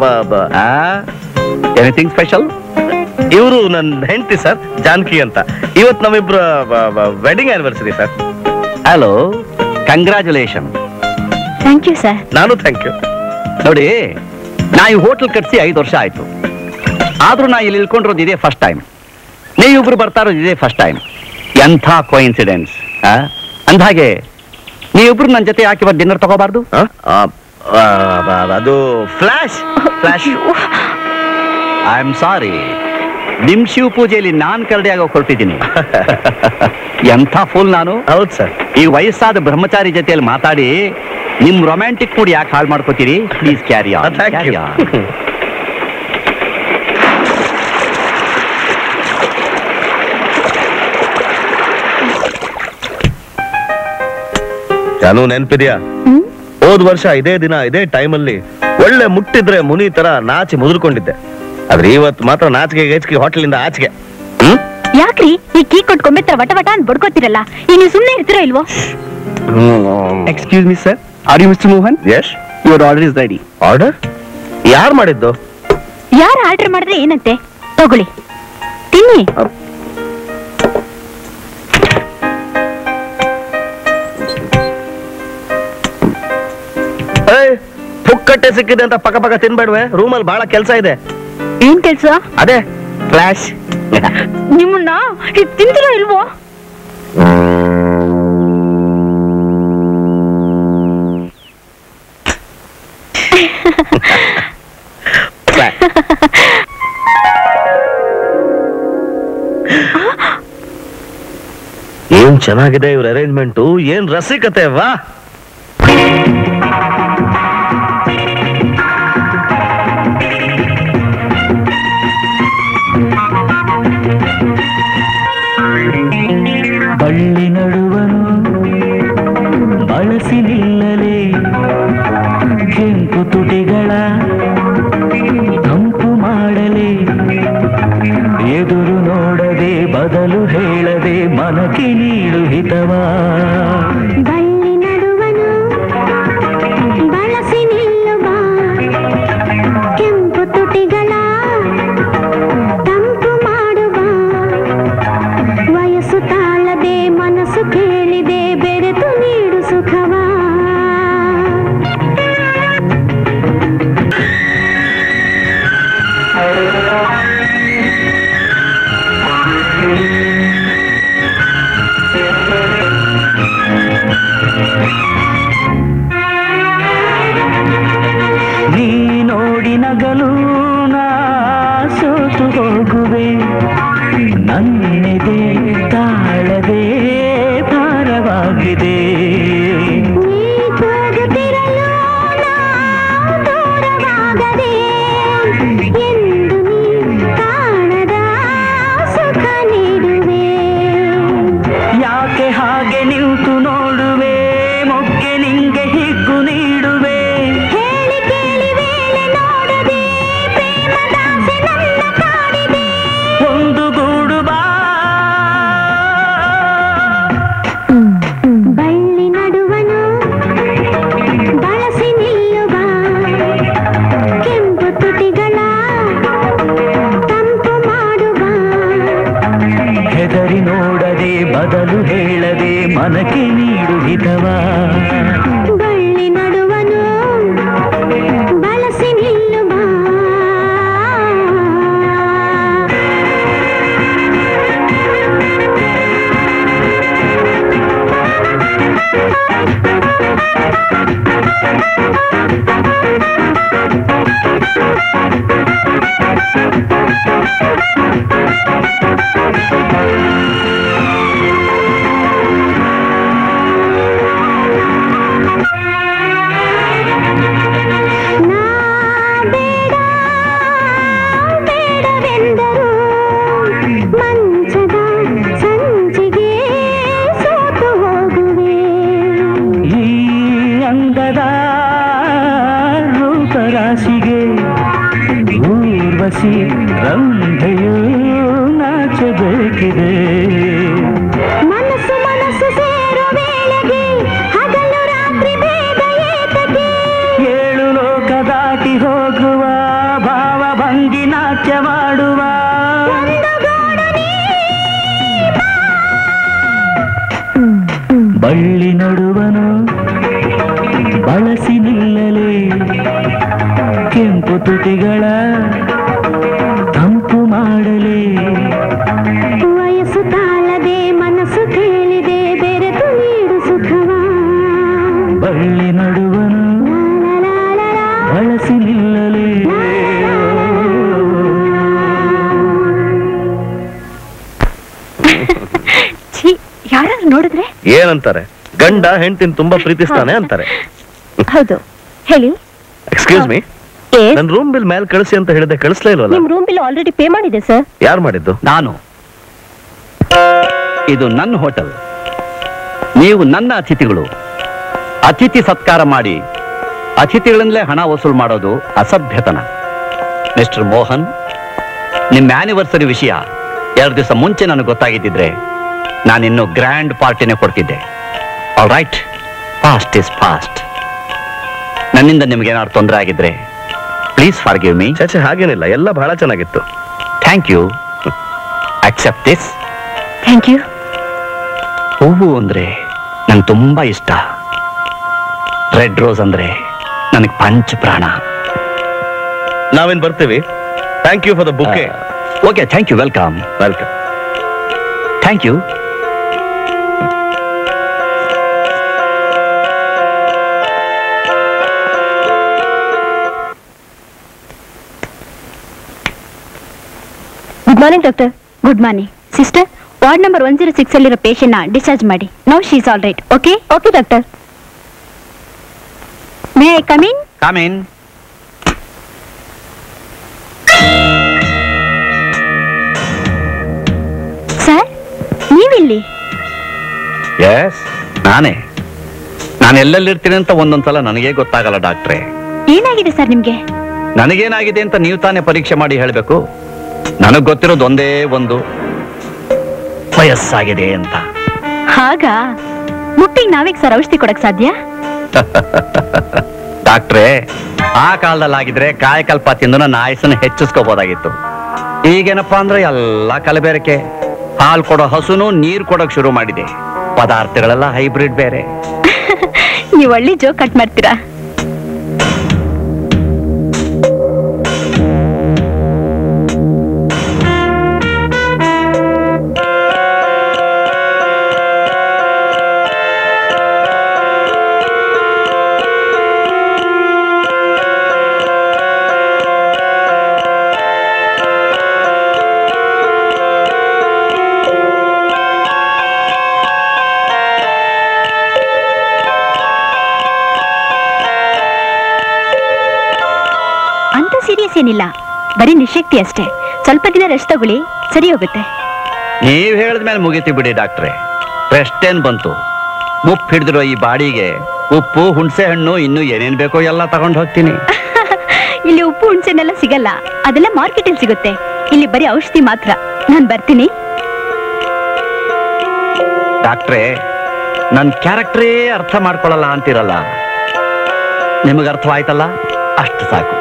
ಎನಿಥಿಂಗ್ ಸ್ಪೆಷಲ್ ಇವರು ನನ್ನ ಹೆಂಡತಿ ಸರ್ ಜಾನಕಿ ಅಂತ ಇವತ್ತು ನಮ್ಮಿಬ್ರ wedding anniversary sir hello congratulation thank you sir ನಾನು ಥ್ಯಾಂಕ್ ಯು ನೋಡಿ ನಾ ಈ ಹೋಟ್ಲ್ ಕಟ್ಸಿ ಐದು ವರ್ಷ ಆಯ್ತು ಆದ್ರೂ ನಾ ಇಲ್ಲಿ ಇಳ್ಕೊಂಡಿರೋದು ಇದೇ ಫಸ್ಟ್ ಟೈಮ್ ನೀವಿಬ್ರು ಬರ್ತಾ ಇರೋದು ಇದೇ ಫಸ್ಟ್ ಟೈಮ್ ಎಂಥ ಕೋಇನ್ಸಿಡೆನ್ಸ್ ಅಂದ್ಹಾಗೆ ನೀವಿಬ್ರು ನನ್ನ ಜೊತೆ ಯಾಕೆ ಇವತ್ತು ಡಿನ್ನರ್ ತಗೋಬಾರ್ದು ಅದು flash flash I am sorry ನಿಮ್ ಶಿವ ಪೂಜೆಯಲ್ಲಿ ನಾನ್ ಕರಡಿ ಆಗೋ ಹೊರಟಿದ್ದೀನಿ ಎಂಥ ಫೂಲ್ ನಾನು ಹೌದು ಸರ್ ಈ ವಯಸ್ಸಾದ ಬ್ರಹ್ಮಚಾರಿ ಜೊತೆಯಲ್ಲಿ ಮಾತಾಡಿ ನಿಮ್ ರೊಮ್ಯಾಂಟಿಕ್ ಮೂಡ್ ಯಾಕೆ ಹಾಳು ಮಾಡ್ಕೋತೀರಿ ಪ್ಲೀಸ್ ಕ್ಯಾರಿ ಥ್ಯಾಂಕ್ ಯು ಜಾನು ನೆನ್ಪಿದ್ಯಾ ಹೋದ್ ವರ್ಷ ಇದೇ ದಿನ ಇದೇ ಟೈಮಲ್ಲಿ ಒಳ್ಳೆ ಮುಟ್ಟಿದ್ರೆ ಮುನಿ ತರ ನಾಚಿ ಮುದುರ್ಕೊಂಡಿದ್ದೆ ಆದ್ರೆ ಇವತ್ತು ಮಾತ್ರ ನಾಚಿಕೆ ಗೇಚ್ಕಿ ಹೋಟ್ಲಿಂದ ಆಚೆಗೆ ಹ್ಮ್ ಯಾಕ್ರಿ ಈ ಕೀ ಕೊಟ್ಕೊಂಡ್ಬಿಟ್ರೆ ವಟ ವಟ ಅಂತ ಬಡ್ಕೋತಿರಲ್ಲ ಈ ನೀವು ಸುಮ್ನೆ ಇರ್ತೀರೋ ಇಲ್ವೋ excuse me sir are you mister Mohan yes your order is ready order ಯಾರು ಮಾಡಿದ್ದು ಯಾರು ಆರ್ಡರ್ ಮಾಡಿದ್ರೆ ಏನಂತೆ ತಗೊಳ್ಳಿ ತಿನ್ನಿ ಏಯ್ ಪುಕ್ಕಟ್ಟೆ ಸಿಕ್ಕಿದೆ ಅಂತ ಪಕ್ಕ ಪಕ್ಕ ತಿನ್ಬೇಡ್ವೆ ರೂಮಲ್ಲಿ ಬಹಳ ಕೆಲಸ ಇದೆ ಏನ್ ಕೆಲ್ಸ ಅದೇ ಫ್ಲಾಶ್ ನಿಮ್ಮನ್ನ ಈಗ ತಿಂತಿರೋ ಇಲ್ವೋ ಏನ್ ಚೆನ್ನಾಗಿದೆ ಇವ್ರ ಅರೇಂಜ್ಮೆಂಟು ಏನ್ ರಸಿಕತೆ ವಾ ಬಳ್ಳಿ ನಡುವನು ಬಳಸಿ ನಿಲ್ಲಲೇ ಕೆಂಪು ತುಟಿಗಳ ತಂಪು ಮಾಡಲೇ ಎದುರು ನೋಡದೆ ಬದಲು ಹೇಳದೆ ಮನಕ್ಕೆ ನೀಡು ಹಿತವಾ ಬಳ್ಳಿ ನಡುವನು ಬಳಸಿ ನಿಲ್ಲುವ ಕೆಂಪು ತುಟಿಗಳ ತಂಪು ಮಾಡುವ ವಯಸ್ಸು ತಾಳದೆ ಮನಸ್ಸು ಕೇಳಿದೆ ಬೆರೆತು ನೀಡು ಸುಖವಾ ನೀ ನೋಡಿ ನಗಲು ನಾ ಸೋತು ಹೋಗುವೆ ನನ್ನೆದೆ ತಾಳದೆ ಭಾರವಾಗಿದೆ ನೀ ಕೂಗುತ್ತಿರಲು ನಾ ದೂರವಾಗದೆ ಎಂದು ನೀ ಕಾಣದ ಸುಖ ನೀಡುವೆ ಯಾಕೆ ಹಾಗೆ ನಿಂತು ನೋಡುವೆ ಮೊಗ್ಗೆ ನಿಂಗೆ ಹಿಗ್ಗು ನೀಡುವೆ ಹೇಳಿ ಕೇಳಿ ವೇಳೆ ನೋಡದೆ ಪ್ರೇಮದಾಸೆ ನನ್ನ ಕಾಡಿದೆ ಒಂದು ಗೂಡು ಬಾ ಬಳ್ಳಿ ನಡುವನು ಬಳಸಿ ನಿಲ್ಲುವ ಕೆಂಪು ತುಟಿಗಳ ತಂಪು ಮಾಡುವ ಹೆದರಿ ನೋಡದೆ ಬದಲು ಹೇಳದೆ ಮನಕ್ಕೆ ನೀಡು ಹಿತವಾ ಬಳ್ಳಿ ನಡುವನು ಬಳಸಿ ನಿಲ್ಲುವ ಆ ಬಳ್ಳಿ ನಡುವನು ಬಳಸಿ ನಿಲ್ಲಲೇ ಕೆಂಪು ತುಟಿಗಳ ತಂಪು ಮಾಡಲೇ ವಯಸ್ಸು ತಾಳದೆ ಮನಸ್ಸು ಕೇಳಿದೆ ಬೆರೆತು ನೀಡು ಸುಖವಾ ಬಳ್ಳಿ ನಡುವನು ಬಳಸಿ ನಿಲ್ಲಲೇ ಛೀ ಯಾರಾದ್ರೂ ನೋಡಿದ್ರೆ ಏನಂತಾರೆ ಗಂಡ ಹೆಂಡತಿನ ತುಂಬಾ ಪ್ರೀತಿಸ್ತಾನೆ ಅಂತಾರೆ ಹೌದು ಹೇಳಿ ಎಕ್ಸ್ಕ್ಯೂಸ್ ಮೀ Yes. ನನ್ ರೂಮ್ ಬಿಲ್ ಮೇಲೆ ಕಳಿಸಿ ಅಂತ ಹೇಳಿದೆ ಕಳಿಸ್ಲೇ ಇಲ್ವಲ್ಲ ನಿಮ್ ರೂಮ್ ಬಿಲ್ ಆಲ್ರೆಡಿ ಪೇ ಮಾಡಿದೆ ಸರ್ ಯಾರು ಮಾಡಿದ್ದು ನಾನು ಇದು ನನ್ನ ಹೋಟೆಲ್ ನೀವು ನನ್ನ ಅತಿಥಿಗಳು ಅತಿಥಿ ಸತ್ಕಾರ ಮಾಡಿ ಅತಿಥಿಗಳಿಂದಲೇ ಹಣ ವಸೂಲು ಮಾಡೋದು ಅಸಭ್ಯತನ ಮಿಸ್ಟರ್ ಮೋಹನ್ ನಿಮ್ಮ ಆನಿವರ್ಸರಿ ವಿಷಯ ಎರಡು ದಿವಸ ಮುಂಚೆ ನನಗೆ ಗೊತ್ತಾಗಿದ್ದಿದ್ರೆ ನಾನಿನ್ನು ಗ್ರ್ಯಾಂಡ್ ಪಾರ್ಟಿನೇ ಕೊಡ್ತಿದ್ದೆ all right fast is fast ನನ್ನಿಂದ ನಿಮ್ಗೆ ಏನಾದ್ರು ತೊಂದರೆ ಆಗಿದ್ರೆ ಪ್ಲೀಸ್ ಫಾರ್ ಗಿವ್ ಮೀ ಚಚೆ ಹಾಗೇನಿಲ್ಲ ಎಲ್ಲ ಬಹಳ ಚೆನ್ನಾಗಿತ್ತು thank you accept this thank you ಹೂವು ಅಂದ್ರೆ ನಂಗೆ ತುಂಬಾ ಇಷ್ಟ ರೆಡ್ ರೋಸ್ ಅಂದ್ರೆ ನನಗೆ ಪಂಚ ಪ್ರಾಣ ನಾವೇನ್ ಬರ್ತೀವಿ thank you for the book okay thank you welcome welcome thank you good morning doctor good morning sister ward number one zero six ಅಲ್ಲಿರೋ ಪೇಷಂಟ್ ನ ಡಿಸ್ಚಾರ್ಜ್ ಮಾಡಿ now she is all right okay okay doctor may I come in come in sir ನೀವಿಲ್ಲಿ yes ನಾನೇ ನಾನು ಎಲ್ಲೆಲ್ಲಿರ್ತೀನಿ ಅಂತ ಒಂದೊಂದ್ಸಲ ನನಗೆ ಗೊತ್ತಾಗಲ್ಲ ಡಾಕ್ಟ್ರೆ ಏನಾಗಿದೆ ಸರ್ ನಿಮ್ಗೆ ನನಗೇನಾಗಿದೆ ಅಂತ ನೀವು ತಾನೇ ಪರೀಕ್ಷೆ ಮಾಡಿ ಹೇಳಬೇಕು ನನಗೆ ಗೊತ್ತಿರೋದು ಒಂದೇ ಒಂದು ವಯಸ್ಸಾಗಿದೆ ಅಂತ ಹಾಗ ಮುಟ್ಟಿಗೆ ನಾವೀಗ ಸರ್ ಔಷಧಿ ಕೊಡಕ್ ಸಾಧ್ಯ ಡಾಕ್ಟ್ರೇ ಆ ಕಾಲದಲ್ಲಾಗಿದ್ರೆ ಕಾಯಕಲ್ಪ ತಿಂದು ನನ್ನ ಆಯಸ್ಸನ್ನು ಹೆಚ್ಚಿಸ್ಕೋಬಹುದಾಗಿತ್ತು ಈಗೇನಪ್ಪಾ ಅಂದ್ರೆ ಎಲ್ಲ ಕಲಬೆರಕೆ ಹಾಲು ಕೊಡೋ ಹಸುನು ನೀರು ಕೊಡೋಕ್ ಶುರು ಮಾಡಿದೆ ಪದಾರ್ಥಗಳೆಲ್ಲ ಹೈಬ್ರಿಡ್ ಬೇರೆ ನೀವು ಒಳ್ಳೆ ಜೋಕ್ ಕಟ್ ಮಾಡ್ತೀರಾ ಅಂತ ಸೀರಿಯಸ್ ಏನಿಲ್ಲ ಬರೀ ನಿಶಕ್ತಿ ಅಷ್ಟೇ ಸ್ವಲ್ಪ ದಿನ ರೆಸ್ಟ್ ತಗೊಳ್ಳಿ ಸರಿ ಹೋಗುತ್ತೆ ನೀವ್ ಹೇಳಿದ್ಮೇಲೆ ಮುಗಿತಿ ಬಿಡಿ ಡಾಕ್ಟ್ರೆ ರೆಸ್ಟ್ ಏನ್ ಬಂತು ಮುಪ್ಪು ಹಿಡಿದಿರೋ ಈ ಬಾಡಿಗೆ ಉಪ್ಪು ಹುಣಸೆ ಹಣ್ಣು ಇನ್ನು ಏನೇನ್ ಬೇಕೋ ಎಲ್ಲ ತಗೊಂಡು ಹೋಗ್ತೀನಿ ಇಲ್ಲಿ ಉಪ್ಪು ಹುಣ್ಸೆನೆಲ್ಲ ಸಿಗಲ್ಲ ಅದೆಲ್ಲ ಮಾರ್ಕೆಟಲ್ಲಿ ಸಿಗುತ್ತೆ ಇಲ್ಲಿ ಬರೀ ಔಷಧಿ ಮಾತ್ರ ನಾನ್ ಬರ್ತೀನಿ ಡಾಕ್ಟ್ರೇ ನನ್ ಕ್ಯಾರೆಕ್ಟರೇ ಅರ್ಥ ಮಾಡ್ಕೊಳ್ಳಲ್ಲ ಅಂತಿರಲ್ಲ ನಿಮಗೆ ಅರ್ಥವಾಯ್ತಲ್ಲ ಅಷ್ಟು ಸಾಕು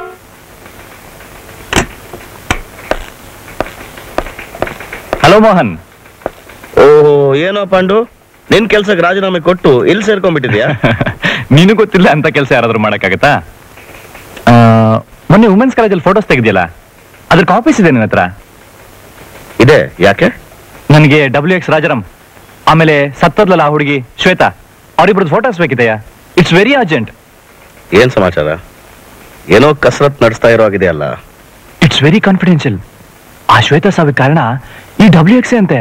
ಹಲೋ ಮೋಹನ್ ಓಹೋ ಏನೋ ಪಾಂಡು ನಿನ್ ಕೆಲ್ಸಕ್ಕೆ ರಾಜೀನಾಮೆ ಕೊಟ್ಟು ಇಲ್ಲಿ ಸೇರ್ಕೊಂಡ್ಬಿಟ್ಟಿದ್ಯಾ ನೀನು ಗೊತ್ತಿಲ್ಲ ಅಂತ ಕೆಲಸ ಯಾರಾದ್ರೂ ಮಾಡಕ್ಕಾಗತ್ತಾ ಆ, ಮೊನ್ನೆ ವುಮೆನ್ಸ್ ಕಾಲೇಜಲ್ಲಿ ಫೋಟೋಸ್ ತೆಗೆದಿಯಲ್ಲ ಅದ್ರ ಕಾಪೀಸ್ ಇದೆ ನಿನ್ನ ಹತ್ರ ಇದೆ ಯಾಕೆ ನನಗೆ ಡಬ್ಲ್ಯೂ ಎಕ್ಸ್ ರಾಜಾರಾಮ್ ಆಮೇಲೆ ಸತ್ತದ್ಲಲ್ಲ ಆ ಹುಡುಗಿ ಶ್ವೇತಾ ಅವರಿಬ್ರದ್ದು ಫೋಟೋಸ್ ಬೇಕಿದೆಯಾ ಇಟ್ಸ್ ವೆರಿ ಅರ್ಜೆಂಟ್ ಏನ್ ಸಮಾಚಾರ ಏನೋ ಕಸರತ್ ನಡೆಸ್ತಾ ಇರೋ ಆಗಿದೆಯಲ್ಲ ಇಟ್ಸ್ ವೆರಿ ಕಾನ್ಫಿಡೆನ್ಷಿಯಲ್ ಆ ಶ್ವೇತಾ ಸಾವಿಗೆ ಕಾರಣ ಈ ಡಬ್ಲ್ಯೂ ಎಕ್ಸ್ ಅಂತೆ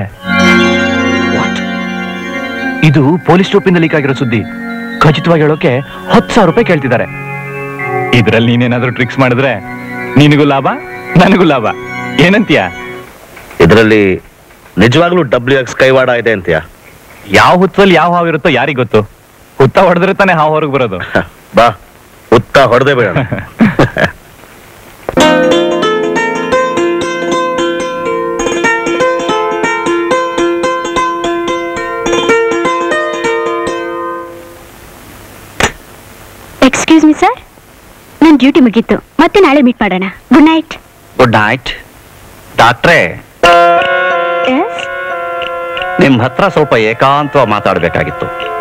ಇದು ಪೊಲೀಸ್ ಸ್ಟೋಪಿಂದ ಲೀಕ್ ಆಗಿರೋ ಸುದ್ದಿ ಖಚಿತವಾಗಿ ಹೇಳೋಕೆ ಹತ್ತು ಸಾವಿರ ರೂಪಾಯಿ ಕೇಳ್ತಿದ್ದಾರೆ ಇದ್ರಲ್ಲಿ ನೀನೇನಾದ್ರೂ ಟ್ರಿಕ್ಸ್ ಮಾಡಿದ್ರೆ ನಿನಗೂ ಲಾಭ ನನಗೂ ಲಾಭ ಏನಂತೀಯ ಇದರಲ್ಲಿ ನಿಜವಾಗ್ಲೂ ಡಬ್ಲ್ಯೂ ಎಕ್ಸ್ ಕೈವಾಡ ಇದೆ ಅಂತೀಯ ಯಾವ ಹುತ್ತಲ್ಲಿ ಯಾವ ಹಾವು ಇರುತ್ತೋ ಯಾರಿಗ್ ಗೊತ್ತು ಹುತ್ತ ಹೊಡೆದ್ರೆ ತಾನೇ ಹಾವು ಹೊರಗೆ ಬರೋದು ಬಾ ಹುತ್ತ ಹೊಡೆದೇ ಬೇಡ ಎಕ್ಸ್ಕ್ಯೂಸ್ ಮಿ ಸರ್ ನನ್ನ ಡ್ಯೂಟಿ ಮುಗೀತು ಮತ್ತೆ ನಾಳೆ ಮೀಟ್ ಮಾಡೋಣ ಗುಡ್ ನೈಟ್ ಗುಡ್ ನೈಟ್ ಡಾಕ್ಟ್ರೇ ಎಸ್ ನಿಮ್ ಹತ್ರ ಸ್ವಲ್ಪ ಏಕಾಂತವಾಗಿ ಮಾತಾಡ್ಬೇಕಾಗಿತ್ತು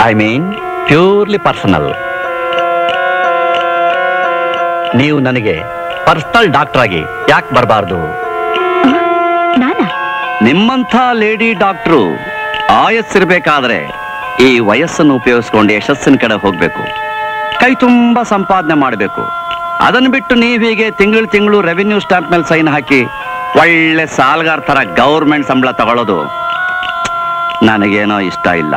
ಐ ಮೀನ್ ಪ್ಯೂರ್ಲಿ ಪರ್ಸನಲ್ ನೀವು ನನಗೆ ಪರ್ಸನಲ್ ಡಾಕ್ಟರ್ ಆಗಿ ಯಾಕೆ ಬರಬಾರ್ದು ನಾನಾ ನಿಮ್ಮಂಥ ಲೇಡಿ ಡಾಕ್ಟ್ರು ಆಯಸ್ಸಿರ್ಬೇಕಾದ್ರೆ ಈ ವಯಸ್ಸನ್ನು ಉಪಯೋಗಿಸ್ಕೊಂಡು ಯಶಸ್ಸಿನ ಕಡೆ ಹೋಗ್ಬೇಕು ಕೈ ತುಂಬಾ ಸಂಪಾದನೆ ಮಾಡಬೇಕು ಅದನ್ನ ಬಿಟ್ಟು ನೀವು ಹೀಗೆ ತಿಂಗಳು ತಿಂಗಳು ರೆವಿನ್ಯೂ ಸ್ಟಾಂಪ್ ಮೇಲೆ ಸೈನ್ ಹಾಕಿ ಒಳ್ಳೆ ಸಾಲ್ಗಾರ್ ತರ ಗೌರ್ಮೆಂಟ್ ಸಂಬಳ ತಗೊಳ್ಳೋದು ನನಗೇನೋ ಇಷ್ಟ ಇಲ್ಲ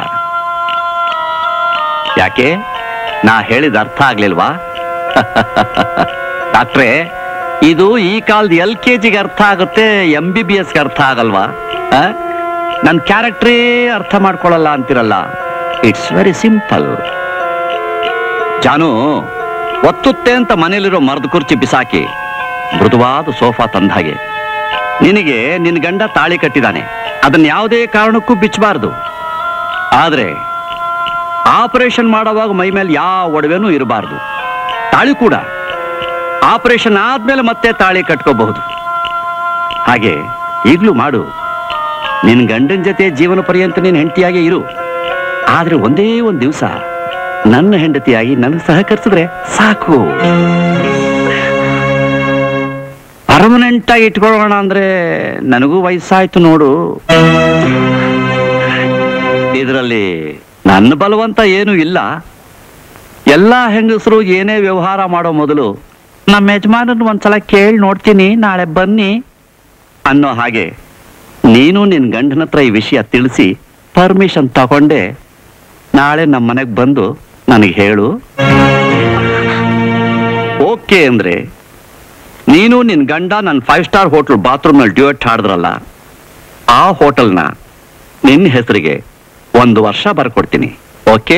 ಯಾಕೆ ನಾ ಹೇಳಿದ ಅರ್ಥ ಆಗ್ಲಿಲ್ವಾ ಡಾಕ್ಟ್ರೇ ಇದು ಈ ಕಾಲದ ಎಲ್ ಕೆ ಜಿಗೆ ಅರ್ಥ ಆಗುತ್ತೆ ಎಂ ಬಿ ಬಿ ಎಸ್ಗೆ ಅರ್ಥ ಆಗಲ್ವಾ ನನ್ನ ಕ್ಯಾರೆಕ್ಟ್ರೇ ಅರ್ಥ ಮಾಡ್ಕೊಳ್ಳಲ್ಲ ಅಂತಿರಲ್ಲ ಇಟ್ಸ್ ವೆರಿ ಸಿಂಪಲ್ ಜಾನು ಒತ್ತುತ್ತೆ ಅಂತ ಮನೇಲಿರೋ ಮರದ ಕುರ್ಚಿ ಬಿಸಾಕಿ ಮೃದುವಾದ ಸೋಫಾ ತಂದ ಹಾಗೆ ನಿನಗೆ ನಿನ್ನ ಗಂಡ ತಾಳಿ ಕಟ್ಟಿದಾನೆ ಅದನ್ನ ಯಾವುದೇ ಕಾರಣಕ್ಕೂ ಬಿಚ್ಚಬಾರ್ದು ಆದ್ರೆ ಆಪರೇಷನ್ ಮಾಡುವಾಗ ಮೈ ಮೇಲೆ ಯಾವ ಒಡವೆನೂ ಇರಬಾರ್ದು ತಾಳಿ ಕೂಡ ಆಪರೇಷನ್ ಆದ್ಮೇಲೆ ಮತ್ತೆ ತಾಳಿ ಕಟ್ಕೋಬಹುದು ಹಾಗೆ ಈಗಲೂ ಮಾಡು ನಿನ್ ಗಂಡನ ಜೊತೆ ಜೀವನ ಪರ್ಯಂತ ನೀನ್ ಹೆಂಡತಿಯಾಗಿ ಇರು ಆದ್ರೆ ಒಂದೇ ಒಂದ್ ದಿವಸ ನನ್ನ ಹೆಂಡತಿಯಾಗಿ ನನಗೆ ಸಹಕರಿಸಿದ್ರೆ ಸಾಕು ಪರ್ಮನೆಂಟ್ ಆಗಿ ಇಟ್ಕೊಳ್ಳೋಣ ಅಂದ್ರೆ ನನಗೂ ವಯಸ್ಸಾಯ್ತು ನೋಡು ಇದರಲ್ಲಿ ನನ್ನ ಬಲವಂತ ಏನೂ ಇಲ್ಲ ಎಲ್ಲಾ ಹೆಂಗಸರು ಏನೇ ವ್ಯವಹಾರ ಮಾಡೋ ಮೊದಲು ನಮ್ಮ ಯಜಮಾನನ್ ಒಂದ್ಸಲ ಕೇಳಿ ನೋಡ್ತೀನಿ ನಾಳೆ ಬನ್ನಿ ಅನ್ನೋ ಹಾಗೆ ನೀನು ನಿನ್ ಗಂಡನ ಹತ್ರ ಈ ವಿಷಯ ತಿಳಿಸಿ ಪರ್ಮಿಷನ್ ತಗೊಂಡೆ ನಾಳೆ ನಮ್ಮ ಮನೆಗೆ ಬಂದು ನನಗೆ ಹೇಳು ಓಕೆ ಅಂದ್ರೆ ನೀನು ನಿನ್ ಗಂಡ ನನ್ನ ಫೈವ್ ಸ್ಟಾರ್ ಹೋಟೆಲ್ ಬಾತ್ರೂಮ್ನಲ್ಲಿ ಡ್ಯೂಯೆಟ್ ಹಾಡಿದ್ರಲ್ಲ ಆ ಹೋಟೆಲ್ನ ನಿನ್ನ ಹೆಸರಿಗೆ ಒಂದು ವರ್ಷ ಬರ್ಕೊಡ್ತೀನಿ okay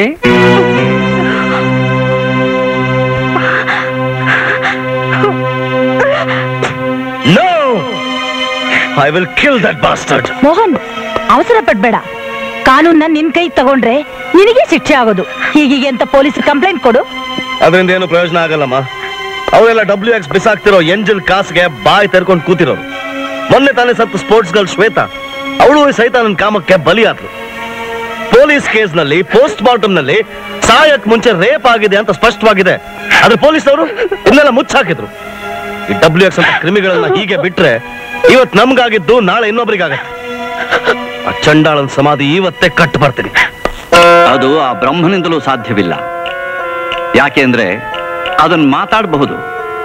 no I will kill that bastard Mohan ಅವಸರ ಪಡ್ಬೇಡ ಕಾನೂನ್ನ ನಿನ್ ಕೈ ತಗೊಂಡ್ರೆ ನಿನಗೆ ಶಿಕ್ಷೆ ಆಗೋದು ಹೀಗೀಗೆ ಅಂತ ಪೊಲೀಸ್ ಕಂಪ್ಲೇಂಟ್ ಕೊಡು ಅದರಿಂದ ಏನು ಪ್ರಯೋಜನ ಆಗಲ್ಲಮ್ಮ ಅವರೆಲ್ಲ ಡಬ್ಲ್ಯೂ ಎಕ್ಸ್ ಬಿಸಾಕ್ತಿರೋ ಎಂಜಿಲ್ ಕಾಸ್ಗೆ ಬಾಯಿ ತೆರ್ಕೊಂಡು ಕೂತಿರೋರು ಮೊನ್ನೆ ತಾನೇ ಸತ್ತು ಸ್ಪೋರ್ಟ್ಸ್ ಗರ್ಲ್ ಶ್ವೇತಾ ಅವಳು ಸಹಿತ ನನ್ನ ಕಾಮಕ್ಕೆ ಬಲಿಯಾದ್ರು ಪೊಲೀಸ್ ಕೇಸ್ ನಲ್ಲಿ ಪೋಸ್ಟ್ ಮಾರ್ಟಮ್ ನಲ್ಲಿ ಸಾಯಕ್ ಮುಂಚೆ ರೇಪ್ ಆಗಿದೆ ಅಂತ ಸ್ಪಷ್ಟವಾಗಿದೆ ಆದ್ರೆ ಪೊಲೀಸವರು ಇದನ್ನೆಲ್ಲ ಮುಚ್ಚಾಕಿದ್ರು ಈ ಡಬ್ಲ್ಯೂ ಎಕ್ಸ್ ಅಂತ ಕ್ರಿಮಿಗಳನ್ನ ಹೀಗೆ ಬಿಟ್ರೆ ಇವತ್ ನಮ್ಗಾಗಿದ್ದು ನಾಳೆ ಇನ್ನೊಬ್ರಿಗಾಗತ್ತೆ ಆ ಚಂಡಾಳನ್ ಸಮಾಧಿ ಇವತ್ತೇ ಕಟ್ಟು ಬರ್ತೀನಿ ಅದು ಆ ಬ್ರಹ್ಮನಿಂದಲೂ ಸಾಧ್ಯವಿಲ್ಲ ಯಾಕೆಂದ್ರೆ ಅದನ್ನ ಮಾತಾಡಬಹುದು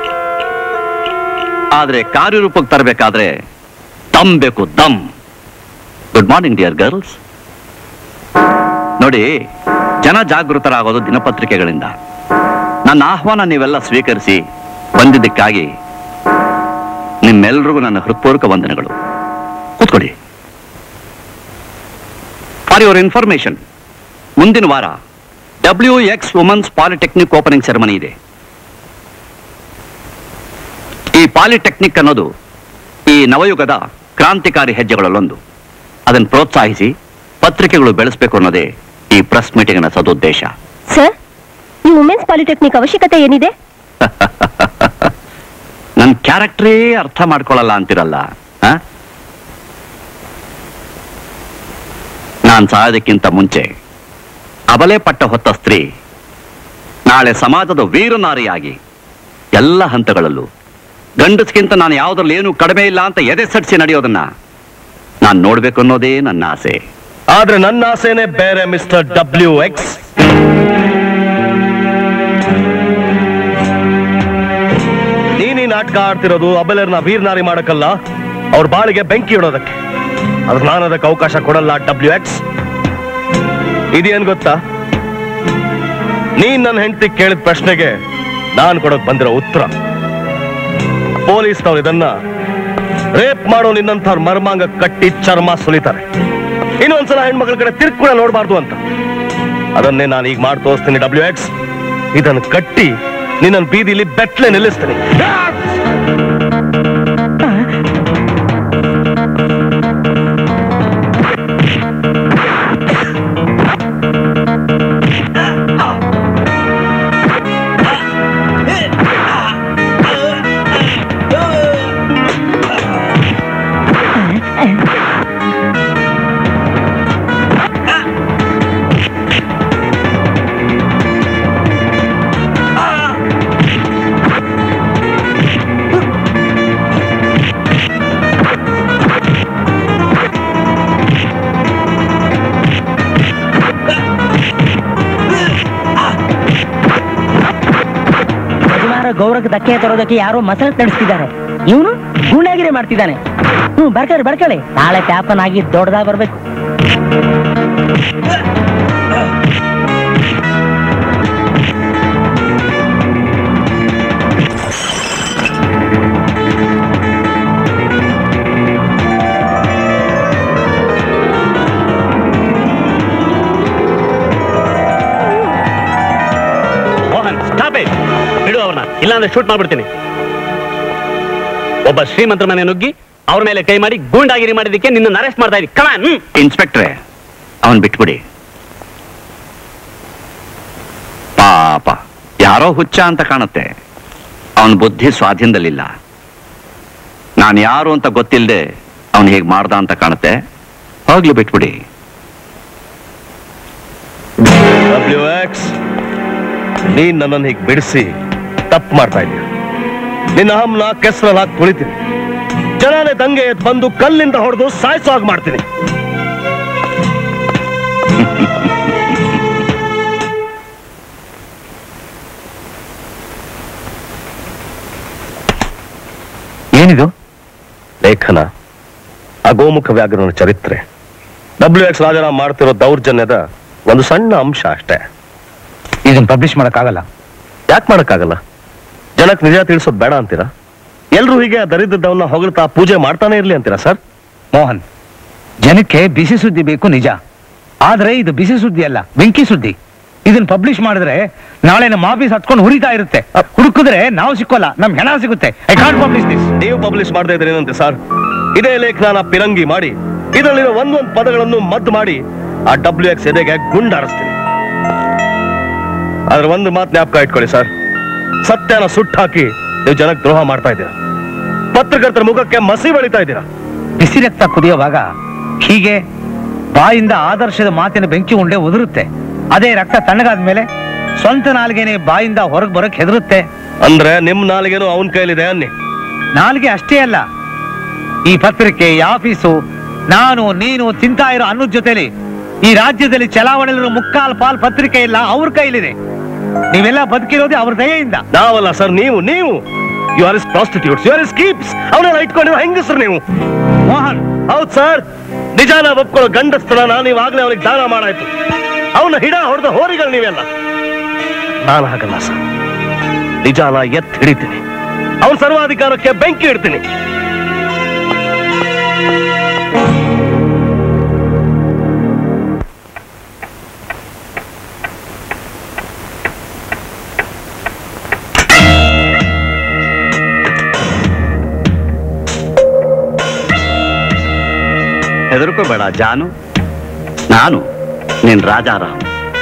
ಆದ್ರೆ ಕಾರ್ಯರೂಪಕ್ಕೆ ತರಬೇಕಾದ್ರೆ ದಮ್ ಬೇಕು ದಮ್ ಗುಡ್ ಮಾರ್ನಿಂಗ್ ಡಿಯರ್ ಗರ್ಲ್ಸ್ ನೋಡಿ ಜನ ಜಾಗೃತರಾಗೋದು ದಿನಪತ್ರಿಕೆಗಳಿಂದ ನನ್ನ ಆಹ್ವಾನ ನೀವೆಲ್ಲ ಸ್ವೀಕರಿಸಿ ಬಂದಿದ್ದಕ್ಕಾಗಿ ನಿಮ್ಮೆಲ್ರಿಗೂ ನನ್ನ ಹೃತ್ಪೂರ್ವಕ ವಂದನೆಗಳು ಕೂತ್ಕೊಳ್ಳಿ ಫಾರ್ ಯುವರ್ ಇನ್ಫಾರ್ಮೇಶನ್ ಮುಂದಿನ ವಾರ W X women's polytechnic opening ceremony ಇದೆ ಈ ಪಾಲಿಟೆಕ್ನಿಕ್ ಅನ್ನೋದು ಈ ನವಯುಗದ ಕ್ರಾಂತಿಕಾರಿ ಹೆಜ್ಜೆಗಳಲ್ಲೊಂದು ಅದನ್ನು ಪ್ರೋತ್ಸಾಹಿಸಿ ಪತ್ರಿಕೆಗಳು ಬೆಳೆಸಬೇಕು ಅನ್ನೋದೇ ಈ ಪ್ರೆಸ್ ಮೀಟಿಂಗ್ನ ಸದುದ್ದೇಶ ಸರ್ ಈ ವುಮೆನ್ಸ್ ಪಾಲಿಟೆಕ್ನಿಕ್ ಅವಶ್ಯಕತೆ ಏನಿದೆ ನನ್ನ ಕ್ಯಾರೆಕ್ಟರೇ ಅರ್ಥ ಮಾಡ್ಕೊಳ್ಳಲ್ಲ ಅಂತಿರಲ್ಲ ನಾನು ಸಾಯೋದಕ್ಕಿಂತ ಮುಂಚೆ ಅಬಲೆ ಪಟ್ಟ ಹೊತ್ತ ಸ್ತ್ರೀ ನಾಳೆ ಸಮಾಜದ ವೀರನಾರಿಯಾಗಿ ಎಲ್ಲ ಹಂತಗಳಲ್ಲೂ ಗಂಡಸ್ಗಿಂತ ನಾನು ಯಾವುದ್ರಲ್ಲಿ ಏನು ಕಡಿಮೆ ಇಲ್ಲ ಅಂತ ಎದೆ ಸಡಿಸಿ ನಡೆಯೋದನ್ನ ನಾನು ನೋಡ್ಬೇಕು ಅನ್ನೋದೇ ನನ್ನ ಆಸೆ ಆದ್ರೆ ನನ್ನ ಆಸೆನೆ ಬೇರೆ ಮಿಸ್ಟರ್ ಡಬ್ಲ್ಯೂ ಎಕ್ಸ್ ನೀನೀ ನಾಟಕ ಆಡ್ತಿರೋದು ಅಬಲರ್ನ ವೀರ್ನಾರಿ ಮಾಡಕ್ಕಲ್ಲ ಅವ್ರ ಬಾಳಿಗೆ ಬೆಂಕಿ ಇಡೋದಕ್ಕೆ ಆದ್ರೆ ನಾನು ಅದಕ್ಕೆ ಅವಕಾಶ ಕೊಡಲ್ಲ ಡಬ್ಲ್ಯೂ ಎಕ್ಸ್ ಇದೇನ್ ಗೊತ್ತಾ ನೀನ್ ನನ್ನ ಹೆಂಡತಿ ಕೇಳಿದ ಪ್ರಶ್ನೆಗೆ ನಾನು ಕೊಡಕ್ ಬಂದಿರೋ ಉತ್ತರ ಪೊಲೀಸ್ನವ್ರು ಇದನ್ನ ರೇಪ್ ಮಾಡೋ ನಿನ್ನಂಥವ್ರ ಮರ್ಮಾಂಗ ಕಟ್ಟಿ ಚರ್ಮ ಸುಲಿತಾರೆ ಇನ್ನೊಂದ್ಸಲ ಹೆಣ್ಮಕ್ಳ ಕಡೆ ತಿರ್ಗ್ ಕೂಡ ನೋಡಬಾರ್ದು ಅಂತ ಅದನ್ನೇ ನಾನು ಈಗ ಮಾಡಿ ತೋರಿಸ್ತೀನಿ ಡಬ್ಲ್ಯೂ ಎಕ್ಸ್ ಇದನ್ನು ಕಟ್ಟಿ ನಿನ್ನನ್ನು ಬೀದಿಲಿ ಬೆಟ್ಲೆ ನಿಲ್ಲಿಸ್ತೀನಿ ಗೌರವಕ್ಕೆ ಧಕ್ಕೆ ತರೋದಕ್ಕೆ ಯಾರೋ ಮಸಾಲೆ ನಡೆಸ್ತಿದ್ದಾರೆ ಇವನು ಗೂಂಡಾಗಿರಿ ಮಾಡ್ತಿದ್ದಾನೆ ಹ್ಮ್ ಬರ್ಕೊಳ್ಳಿ ಬರ್ಕೊಳ್ಳಿ ನಾಳೆ ಪ್ಯಾಪನ್ ಆಗಿ ದೊಡ್ಡದಾಗ ಬರ್ಬೇಕು ಮೋಹನ್ ಸ್ಟಾಪ್ ಇಟ್ ಬಿಡು ಅವ್ರನ್ನ ಇಲ್ಲಾಂದ್ರೆ ಶೂಟ್ ಮಾಡ್ಬಿಡ್ತೀನಿ ಒಬ್ಬ ಶ್ರೀಮಂತರ ಮನೆ ನುಗ್ಗಿ ಅವ್ರ ಮೇಲೆ ಕೈ ಮಾಡಿ ಗೂಂಡಾಗಿರಿ ಮಾಡಿದ್ದಕ್ಕೆ ನಿನ್ನ ಅರೆಸ್ಟ್ ಮಾಡ್ತಾ ಇದ್ದೀನಿ ಕಮಾನ್ ಇನ್ಸ್ಪೆಕ್ಟ್ರೆ ಅವನ್ ಬಿಟ್ಬಿಡಿ ಪಾಪ ಯಾರೋ ಹುಚ್ಚ ಅಂತ ಕಾಣುತ್ತೆ ಅವನ ಬುದ್ಧಿ ಸ್ವಾಧೀನದಲ್ಲಿಲ್ಲ ನಾನು ಯಾರು ಅಂತ ಗೊತ್ತಿಲ್ಲದೆ ಅವನು ಹೇಗೆ ಮಾಡ್ದ ಅಂತ ಕಾಣುತ್ತೆ ಹೋಗ್ಲಿ ಬಿಟ್ಬಿಡಿ ಡಬ್ಲ್ಯೂ ಎಕ್ಸ್ ನೀನ್ ನನ್ನನ್ನು ಹೀಗೆ ಬಿಡಿಸಿ ತಪ್ಪು ಮಾಡ್ತಾ ಇದ್ದೀಯ ನಿನ್ನ ಹಮ್ನ ಕೆಸರಲ್ಲಿ ಹಾಕಿ ತುಳಿತೀನಿ ಜನನೇ ದಂಗೆ ಎದ್ದು ಬಂದು ಕಲ್ಲಿಂದ ಹೊಡೆದು ಸಾಯಿಸೋ ಹಾಗೆ ಮಾಡ್ತೀನಿ ಏನಿದು ಲೇಖನ ಅಗೋಮುಖ ವ್ಯಾಘ್ರನ ಚರಿತ್ರೆ ಡಬ್ಲ್ಯೂ ಎಕ್ಸ್ ರಾಜರಾಮ್ ಮಾಡ್ತಿರೋ ದೌರ್ಜನ್ಯದ ಒಂದು ಸಣ್ಣ ಅಂಶ ಅಷ್ಟೇ ಇದನ್ನ ಪಬ್ಲಿಷ್ ಮಾಡಕ್ಕಾಗಲ್ಲ ಯಾಕೆ ಮಾಡಕ್ಕಾಗಲ್ಲ ಜನಕ್ಕೆ ನಿಜ ತಿಳಿಸೋದು ಬೇಡ ಅಂತೀರಾ ಎಲ್ರು ಹೀಗೆ ದರಿದ್ರದವನ್ನ ಹೊಗಳ್ತಾ ಪೂಜೆ ಮಾಡ್ತಾನೆ ಇರ್ಲಿ ಅಂತೀರಾ ಸರ್ ಮೋಹನ್ ಜನಕ್ಕೆ ಬಿಸಿ ಸುದ್ದಿ ಬೇಕು ನಿಜ ಆದ್ರೆ ಇದು ಬಿಸಿ ಸುದ್ದಿ ಅಲ್ಲ ಬೆಂಕಿ ಸುದ್ದಿ ಇದನ್ನ ಪಬ್ಲಿಷ್ ಮಾಡಿದ್ರೆ ನಾಳೆ ನಮ್ಮ ಆಫೀಸ್ ಹತ್ಕೊಂಡು ಹುರಿತಾ ಇರುತ್ತೆ ಹುಡುಕಿದ್ರೆ ನಾವು ಸಿಕ್ಕೋಲ್ಲ ನಮ್ ಹೆಣ ಸಿಗುತ್ತೆ ಐ ಕಾಂಟ್ ಪಬ್ಲಿಷ್ ದಿಸ್ ನೀವು ಪಬ್ಲಿಷ್ ಮಾಡದೇ ಇದ್ರೆ ಏನಂತೆ ಸರ್ ಇದೇ ಲೇಖನ ಪಿರಂಗಿ ಮಾಡಿ ಇದರಲ್ಲಿರೋ ಒಂದೊಂದು ಪದಗಳನ್ನು ಮದ್ದು ಮಾಡಿ ಆ ಡಬ್ಲ್ಯೂ ಎಕ್ಸ್ ಎದೆಗೆ ಗುಂಡಾರಿಸ್ತೀನಿ ಆದ್ರೆ ಒಂದು ಮಾತು ಜ್ಞಾಪಕ ಇಟ್ಕೊಳ್ಳಿ ಸರ್ ಸತ್ಯನ ಸುಟ್ಟಾಕಿ ನೀವು ಜನಕ್ಕೆ ದ್ರೋಹ ಮಾಡ್ತಾ ಇದ್ದೀರಾ ಪತ್ರಕರ್ತರ ಮುಖಕ್ಕೆ ಮಸಿ ಬಳಿತಾ ಇದ್ದೀರಾ ಬಿಸಿ ರಕ್ತ ಕುದಿಯುವಾಗ ಹೀಗೆ ಬಾಯಿಂದ ಆದರ್ಶದ ಮಾತಿನ ಬೆಂಕಿ ಉಂಡೆ ಉದುರುತ್ತೆ ಅದೇ ರಕ್ತ ತಣ್ಣಗಾದ್ಮೇಲೆ ಸ್ವಂತ ನಾಲ್ಗೆನೆ ಬಾಯಿಂದ ಹೊರಗೆ ಬರಕ್ ಹೆದರುತ್ತೆ ಅಂದ್ರೆ ನಿಮ್ ನಾಲಿಗೆನೂ ಅವನ ಕೈಲಿದೆ ಅನ್ನಿ ನಾಲ್ಗೆ ಅಷ್ಟೇ ಅಲ್ಲ ಈ ಪತ್ರಿಕೆ ಈ ಆಫೀಸು ನಾನು ನೀನು ತಿಂತಾ ಇರೋ ಅನ್ನದ ಜೊತೆಲಿ ಈ ರಾಜ್ಯದಲ್ಲಿ ಚಲಾವಣೆಲಿರೋ ಮುಕ್ಕಾಲ್ ಪಾಲ್ ಪತ್ರಿಕೆ ಇಲ್ಲ ಅವ್ರ ಕೈಲಿದೆ ನೀವೆಲ್ಲ ಬದುಕಿರೋದೇ ಅವ್ರ ದಯೆಯಿಂದ ನಾವಲ್ಲ ಸರ್ ನೀವು ನೀವು you are is prostitutes you are is keeps ಅವನ್ನೆಲ್ಲ ಇಟ್ಕೊಂಡಿರೋ ಹೆಂಗಸರು ನೀವು ಮೋಹನ್ ಹೌದು ಸರ್ ನಿಜಾನ ಒಪ್ಕೊಳ್ಳೋ ಗಂಡಸ್ತನ ನೀವು ಆಗ್ಲೇ ಅವನಿಗೆ ದಾನ ಮಾಡಾಯ್ತು ಅವನ ಹಿಡ ಹೊಡೆದ ಹೋರಿಗಳು ನೀವೆಲ್ಲ ನಾನು ಹಾಗಲ್ಲ ಸರ್ ನಿಜಾನ ಎತ್ ಹಿಡಿತೀನಿ ಅವನ ಸರ್ವಾಧಿಕಾರಕ್ಕೆ ಬೆಂಕಿ ಇಡ್ತೀನಿ ಹೆದರ್ಕೋಬೇಡ ಜಾನು ನಾನು ನೀನ್ ರಾಜಾರಾಮ್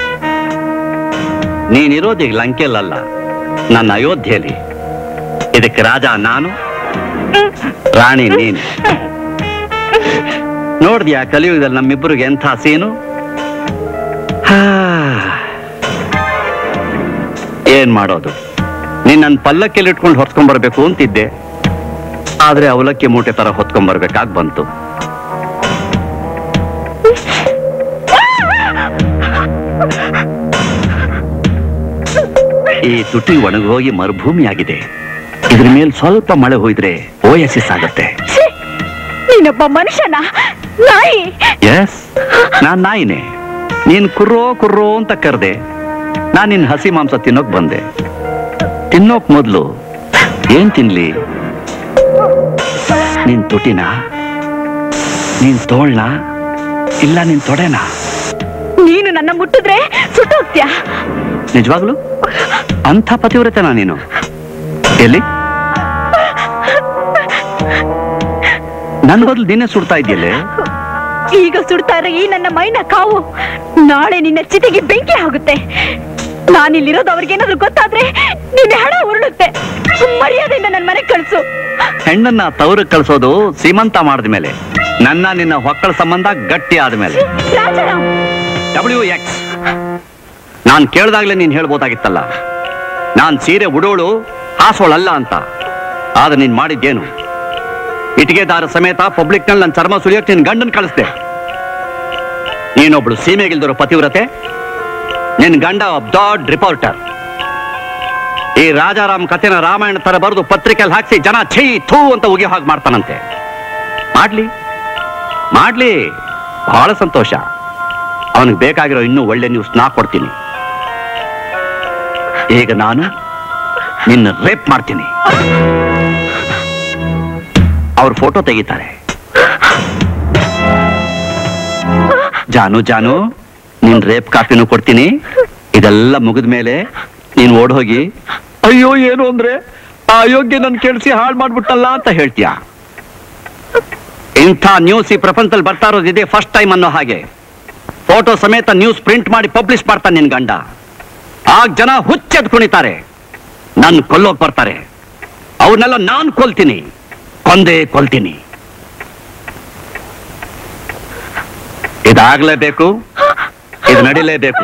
ನೀನಿರೋದೀಗ ಲಂಕೆಯಲ್ಲ ನನ್ನ ಅಯೋಧ್ಯೆಯಲ್ಲಿ ಇದಕ್ಕೆ ರಾಜ ನಾನು ರಾಣಿ ನೀನು ನೋಡ್ದ್ಯಾ ಕಲಿಯುಗದಲ್ಲಿ ನಮ್ಮಿಬ್ಬರಿಗೆ ಎಂಥ ಸೀನು ಹಾ. ಏನ್ ಮಾಡೋದು ನೀನ್ ನನ್ನ ಪಲ್ಲಕ್ಕಿಯಲ್ಲಿ ಇಟ್ಕೊಂಡು ಹೊತ್ಕೊಂಡ್ ಬರ್ಬೇಕು ಅಂತಿದ್ದೆ ಆದ್ರೆ ಅವಲಕ್ಕಿ ಮೂಟೆ ತರ ಹೊತ್ಕೊಂಡ್ ಬರ್ಬೇಕಾಗ್ ಬಂತು ಈ ತುಟಿ ಒಣಗೋಗಿ ಮರುಭೂಮಿಯಾಗಿದೆ ಇದ್ರ ಮೇಲೆ ಸ್ವಲ್ಪ ಮಳೆ ಹೋಯ್ದ್ರೆ ಓಯಸಿಸ್ ಆಗತ್ತೆ ನೀನೊಬ್ಬ ಮನುಷ್ಯನ ನಾಯಿ ಎಸ್ ನಾನ್ ನಾಯಿನೇ ನೀನ್ ಕುರ್ರೋ ಕುರ್ರೋ ಅಂತ ಕರೆದೆ ನಾನ್ ನಿನ್ ಹಸಿ ಮಾಂಸ ತಿನ್ನೋಕ್ ಬಂದೆ ತಿನ್ನೋಕ್ ಮೊದ್ಲು ಏನ್ ತಿನ್ಲಿ ನಿನ್ ತುಟಿನ ನೀನ್ ತೋಳ್ನ ಇಲ್ಲ ನಿನ್ ತೊಡೆನಾ ನೀನು ನನ್ನ ಮುಟ್ಟಿದ್ರೆ ಸುಟ್ಟೋಗ್ತ್ಯಾ ನಿಜವಾಗ್ಲು ಅಂಥ ಪತಿವ್ರತೆನಾ ನೀನು ಎಲ್ಲಿ ನನ್ ಬದಲು ನಿನ್ನೆ ಸುಡ್ತಾ ಇದೆಯಲ್ಲೇ ಈಗ ಸುಡ್ತಾ ಇರೋ ಈ ನನ್ನ ಮೈನ ಕಾವು ನಾಳೆ ನಿನ್ನ ಚಿತೆಗೆ ಬೆಂಕಿ ಆಗುತ್ತೆ ನಾನಿಲ್ಲಿರೋದು ಅವ್ರಿಗೇನಾದ್ರೂ ಗೊತ್ತಾದ್ರೆ ನಿನ್ನ ಹಣ ಉರುಳುತ್ತೆ ಮರ್ಯಾದೆಯಿಂದ ನನ್ನ ಮನೆಗೆ ಕಳ್ಸು ಹೆಣ್ಣನ್ನ ತವರಿಗೆ ಕಳ್ಸೋದು ಸೀಮಂತ ಮಾಡಿದ ಮೇಲೆ ನನ್ನ ನಿನ್ನ ಹೊಕ್ಕಳ ಸಂಬಂಧ ಗಟ್ಟಿ ಆದ್ಮೇಲೆ ರಾಜಾರಾಮ್ ಡಬ್ಲ್ಯೂ ಎಕ್ಸ್ ನಾನ್ ಕೇಳ್ದಾಗ್ಲೇ ನೀನ್ ಹೇಳ್ಬೋದಾಗಿತ್ತಲ್ಲ ನಾನ್ ಸೀರೆ ಉಡೋಳು ಹಾಸೋಳಲ್ಲ ಅಂತ ಆದ್ರೆ ನೀನ್ ಮಾಡಿದ್ದೇನು ಇಟ್ಟಿಗೆದಾರ ಸಮೇತ ಪಬ್ಲಿಕ್ ನಲ್ಲಿ ನನ್ನ ಚರ್ಮ ಸುಳಿಯಕ್ಕೆ ನಿನ್ ಗಂಡನ್ ಕಳಿಸ್ದೆ ನೀನೊಬ್ಳು ಸೀಮೆಗಿಲ್ದಿರೋ ಪತಿವ್ರತೆ ನಿನ್ ಗಂಡ ಒಬ್ಬ ದೊಡ್ಡ ರಿಪೋರ್ಟರ್ ಈ ರಾಜಾರಾಮ್ ಕಥೆನ ರಾಮಾಯಣ ತರ ಬರೆದು ಪತ್ರಿಕೆಯಲ್ಲಿ ಹಾಕಿಸಿ ಜನ ಛೈ ಥೂ ಅಂತ ಉಗಿ ಹಾಗೆ ಮಾಡ್ತಾನಂತೆ ಮಾಡ್ಲಿ ಮಾಡ್ಲಿ ಬಹಳ ಸಂತೋಷ ಅವನಿಗೆ ಬೇಕಾಗಿರೋ ಇನ್ನೂ ಒಳ್ಳೆ ನ್ಯೂಸ್ ನಾ ಕೊಡ್ತೀನಿ ಈಗ ನಾನು ನಿನ್ನ ರೇಪ್ ಮಾಡ್ತೀನಿ ಅವ್ರ ಫೋಟೋ ತೆಗಿತಾರೆ ಜಾನು ಜಾನು ನಿನ್ ರೇಪ್ ಕಾಪಿನೂ ಕೊಡ್ತೀನಿ ಇದೆಲ್ಲ ಮುಗಿದ ಮೇಲೆ ನೀನ್ ಓಡ್ ಹೋಗಿ ಅಯ್ಯೋ ಏನು ಅಂದ್ರೆ ಆ ಅಯೋಗ್ಯ ನನ್ ಕೇಳಿಸಿ ಹಾಳು ಮಾಡ್ಬಿಟ್ಟಲ್ಲ ಅಂತ ಹೇಳ್ತೀಯ ಇಂಥ ನ್ಯೂಸ್ ಈ ಪ್ರಪಂಚದಲ್ಲಿ ಬರ್ತಾ ಇರೋದು ಇದೇ ಫಸ್ಟ್ ಟೈಮ್ ಅನ್ನೋ ಹಾಗೆ ಫೋಟೋ ಸಮೇತ ನ್ಯೂಸ್ ಪ್ರಿಂಟ್ ಮಾಡಿ ಪಬ್ಲಿಷ್ ಮಾಡ್ತಾನೆ ನಿನ್ ಗಂಡ ಆಗ ಜನ ಹುಚ್ಚೆದ್ ಕುಣಿತಾರೆ ನನ್ ಕೊಲ್ಲೋಕ್ ಬರ್ತಾರೆ ಅವ್ರನ್ನೆಲ್ಲ ನಾನ್ ಕೊಲ್ತೀನಿ ಕೊಂದೇ ಕೊಲ್ತೀನಿ ಇದಾಗ್ಲೇಬೇಕು ಇದು ನಡಿಲೇಬೇಕು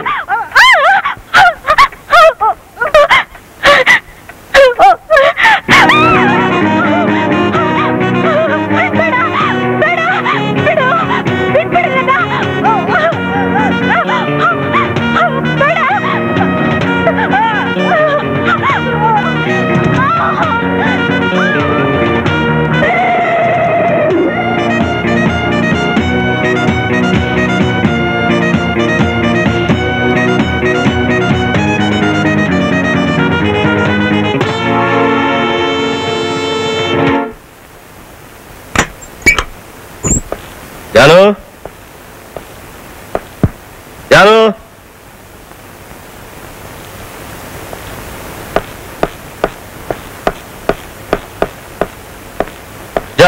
ಜಾನು ಜಾನು ಜಾ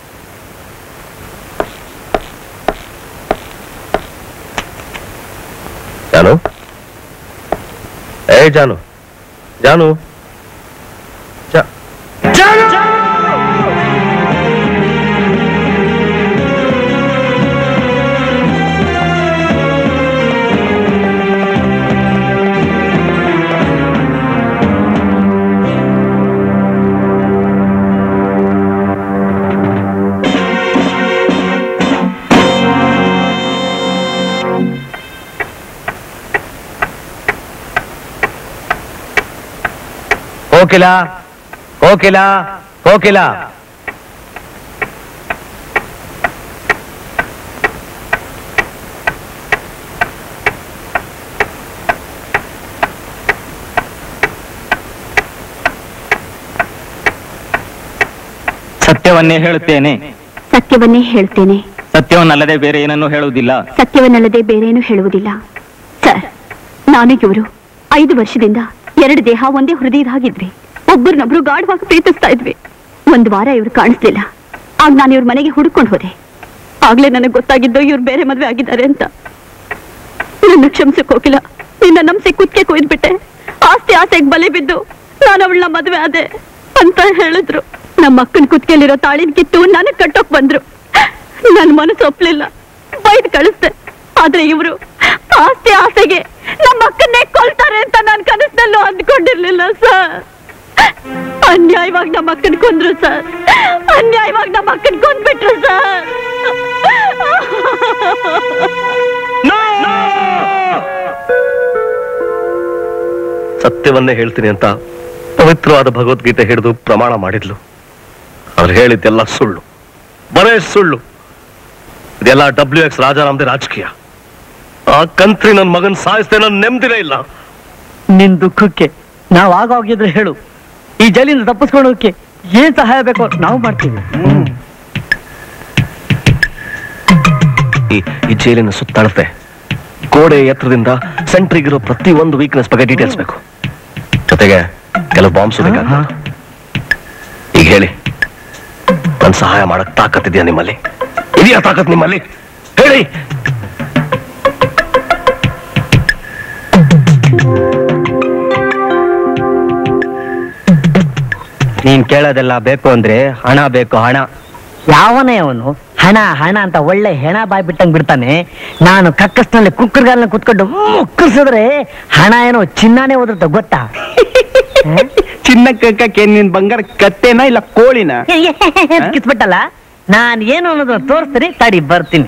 ಜಾನು ಏ ಜಾನು ಜಾನು ಜಾ ಕೋಕಿಲ ಕೋಕಿಲ ಕೋಕಿಲ ಸತ್ಯವನ್ನೇ ಹೇಳುತ್ತೇನೆ ಸತ್ಯವನ್ನೇ ಹೇಳ್ತೇನೆ ಸತ್ಯವನ್ನಲ್ಲದೆ ಬೇರೆ ಏನನ್ನೂ ಹೇಳುವುದಿಲ್ಲ ಸತ್ಯವನ್ನಲ್ಲದೆ ಬೇರೇನು ಹೇಳುವುದಿಲ್ಲ ಸರ್ ನಾನು ಇವರು ಐದು ವರ್ಷದಿಂದ ಎರಡು ದೇಹ ಒಂದೇ ಹೃದಯದಾಗಿದ್ವಿ ಒಬ್ಬರನ್ನೊಬ್ರು ಗಾಢವಾಗಿ ಪ್ರೀತಿಸ್ತಾ ಇದ್ವಿ ಒಂದು ವಾರ ಇವ್ರು ಕಾಣಿಸ್ಲಿಲ್ಲ ಆಗ ನಾನು ಇವ್ರ ಮನೆಗೆ ಹುಡುಕೊಂಡು ಹೋದೆ ಆಗ್ಲೇ ನನಗೆ ಗೊತ್ತಾಗಿದ್ದು ಇವ್ರು ಬೇರೆ ಮದ್ವೆ ಆಗಿದ್ದಾರೆ ಅಂತ ನನ್ನ ಕ್ಷಮಿಸಕ್ ಹೋಗಿಲ್ಲ ನಿನ್ನ ನಂಬಿಸಿ ಕುತ್ತಿಗೆ ಕೊಯ್ದ್ಬಿಟ್ಟೆ ಆಸ್ತಿ ಆಸೆಗೆ ಬಲಿ ಬಿದ್ದು ನಾನು ಅವಳನ್ನ ಮದ್ವೆ ಆದೆ ಅಂತ ಹೇಳಿದ್ರು ನಮ್ಮ ಅಕ್ಕನ ಕುತ್ತಿಗೆಲಿರೋ ತಾಳಿನ ಕಿತ್ತು ನನಗ್ ಕಟ್ಟೋಕ್ ಬಂದ್ರು ನನ್ ಮನಸ್ಸು ಒಪ್ಲಿಲ್ಲ ಬೈದ್ ಕಳಿಸ್ದೆ ಆದ್ರೆ ಇವರು ಆಸ್ತಿ ಆಸೆಗೆ ನಮ್ಮ ಅಕ್ಕನ್ನೇ ಕೊಲ್ತಾರೆ ಅಂತ ನಾನು ಕನಸಿನಲ್ಲೂ ಅಂದ್ಕೊಂಡಿರ್ಲಿಲ್ಲ ಸರ್ ಅನ್ಯಾಯವಾಗಿ ನಮ್ಮ ಅಕ್ಕನ್ ಕೊಂದ್ರು ಸರ್ ಅನ್ಯಾಯವಾಗಿ ನಮ್ಮ ಅಕ್ಕನ್ ಕೊಂದ್ಬಿಟ್ರು ಸರ್ ಸತ್ಯವನ್ನೇ ಹೇಳ್ತೀನಿ ಅಂತ ಪವಿತ್ರವಾದ ಭಗವದ್ಗೀತೆ ಹಿಡಿದು ಪ್ರಮಾಣ ಮಾಡಿದ್ಲು ಅವ್ರು ಹೇಳಿದ್ದೆಲ್ಲ ಸುಳ್ಳು ಬರೇ ಸುಳ್ಳು ಇದೆಲ್ಲ ಡಬ್ಲ್ಯೂ ಎಕ್ಸ್ ರಾಜಾರಾಮ್ದೆ ರಾಜಕೀಯ ಆ ಕಂತ್ರಿ ನನ್ನ ಮಗನ್ ಸಾಯಿಸ್ದೆ ನನ್ನ ನೆಮ್ಮದಿನೇ ಇಲ್ಲ ನಿನ್ ದುಃಖಕ್ಕೆ ನಾವು ಆಗೋಗಿದ್ರೆ ಹೇಳು ಈ ಜೈಲಿಂದ ತಪ್ಪಿಸ್ಕೊಳ್ಳೋಕೆ ಏನ್ ಸಹಾಯ ಬೇಕೋ ನಾವು ಮಾಡ್ತೀವಿ ಈ ಈ ಜೈಲಿನ ಸುತ್ತಳತೆ ಗೋಡೆ ಎತ್ತರದಿಂದ ಸೆಂಟ್ರಿಗಿರೋ ಪ್ರತಿ ಒಂದು ವೀಕ್ನೆಸ್ ಬಗ್ಗೆ ಡೀಟೇಲ್ಸ್ ಬೇಕು ಜೊತೆಗೆ ಕೆಲವು ಬಾಂಬ್ಸ್ ಬೇಕಾಗ್ತದೆ ಈಗ ಹೇಳಿ ನನ್ ಸಹಾಯ ಮಾಡಕ್ ತಾಕತ್ತಿದ್ಯಾ ನಿಮ್ಮಲ್ಲಿ ಇದೆಯಾ ತಾಕತ್ ನಿಮ್ಮಲ್ಲಿ ಹೇಳಿ ನೀನ್ ಕೇಳೋದೆಲ್ಲ ಬೇಕು ಅಂದ್ರೆ ಹಣ ಬೇಕು ಹಣ ಯಾವನೇ ಅವನು ಹಣ ಹಣ ಅಂತ ಒಳ್ಳೆ ಹೆಣ ಬಾಯ್ ಬಿಟ್ಟಂಗ್ ಬಿಡ್ತಾನೆ ನಾನು ಕಕ್ಕಸ್ನಲ್ಲಿ ಕುಕ್ಕರ್ಗಾಲ್ನ ಕುತ್ಕೊಂಡು ಮುಕ್ಕರ್ಸಿದ್ರೆ ಹಣ ಏನೋ ಚಿನ್ನಾನೇ ಓದಿರ್ತ ಗೊತ್ತಾ ಚಿನ್ನ ಕಕ್ಕಕ್ಕೆ ನಿನ್ ಬಂಗಾರ ಕತ್ತೆನಾ ಇಲ್ಲ ಕೋಳಿನ ಕಿಸ್ಬಿಟ್ಟಲ್ಲ ನಾನ್ ಏನು ಅನ್ನೋದನ್ನ ತೋರಿಸ್ತೀನಿ ತಡಿ ಬರ್ತೀನಿ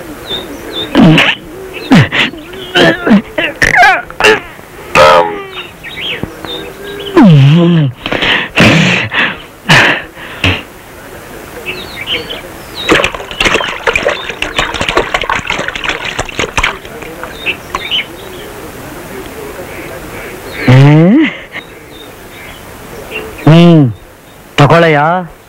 ಹ್ಮ್ ತಗೊಳಯ್ಯ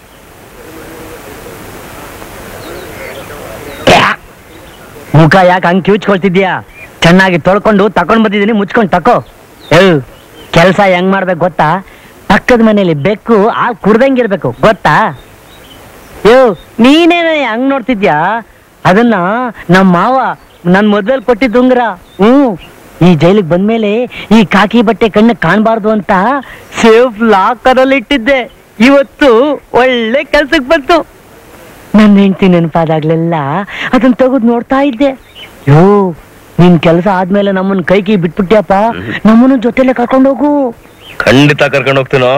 ಮುಖ ಯಾಕೆ ಹಂಗ್ ಕಿವುಚ್ಕೊಳ್ತಿದ್ಯಾ ಚೆನ್ನಾಗಿ ತೊಳ್ಕೊಂಡು ತಕೊಂಡ್ ಬಂದಿದ್ದೀನಿ ಮುಚ್ಕೊಂಡ್ ತಕೋ ಏ ಕೆಲಸ ಹೆಂಗ್ ಮಾಡ್ಬೇಕು ಗೊತ್ತಾ ಪಕ್ಕದ ಮನೇಲಿ ಬೆಕ್ಕು ಹಾಲ್ ಕುಡ್ದಂಗಿರ್ಬೇಕು ಗೊತ್ತಾ ಯೋ ನೀನೇನ ಹಂಗ್ ನೋಡ್ತಿದ್ಯಾ ಅದನ್ನ ನಮ್ಮ ಮಾವ ನನ್ ಮೊದಲು ಕೊಟ್ಟಿದ್ದು ಉಂಗ್ರ ಹ್ಮ್ ಈ ಜೈಲಿಗೆ ಬಂದ್ಮೇಲೆ ಈ ಕಾಕಿ ಬಟ್ಟೆ ಕಣ್ಣು ಕಾಣಬಾರ್ದು ಅಂತ ಸೇಫ್ ಲಾಕರಲ್ಲಿ ಇಟ್ಟಿದ್ದೆ ಇವತ್ತು ಒಳ್ಳೆ ಕೆಲ್ಸಕ್ಕೆ ಬಂತು ನನ್ನ ಹೆಂಡತಿ ನೆನಪಾದಾಗ್ಲೆಲ್ಲ ಅದನ್ನ ತೆಗೆದು ನೋಡ್ತಾ ಇದ್ದೆ ಯೋ ನಿನ್ ಕೆಲಸ ಆದ್ಮೇಲೆ ನಮ್ಮನ್ನ ಕೈಗೆ ಬಿಟ್ಬಿಟ್ಟ್ಯಪ್ಪ ನಮ್ಮನ್ನು ಜೊತೆಲೆ ಕರ್ಕೊಂಡು ಹೋಗು ಖಂಡಿತ ಕರ್ಕೊಂಡು ಹೋಗ್ತೀನೋ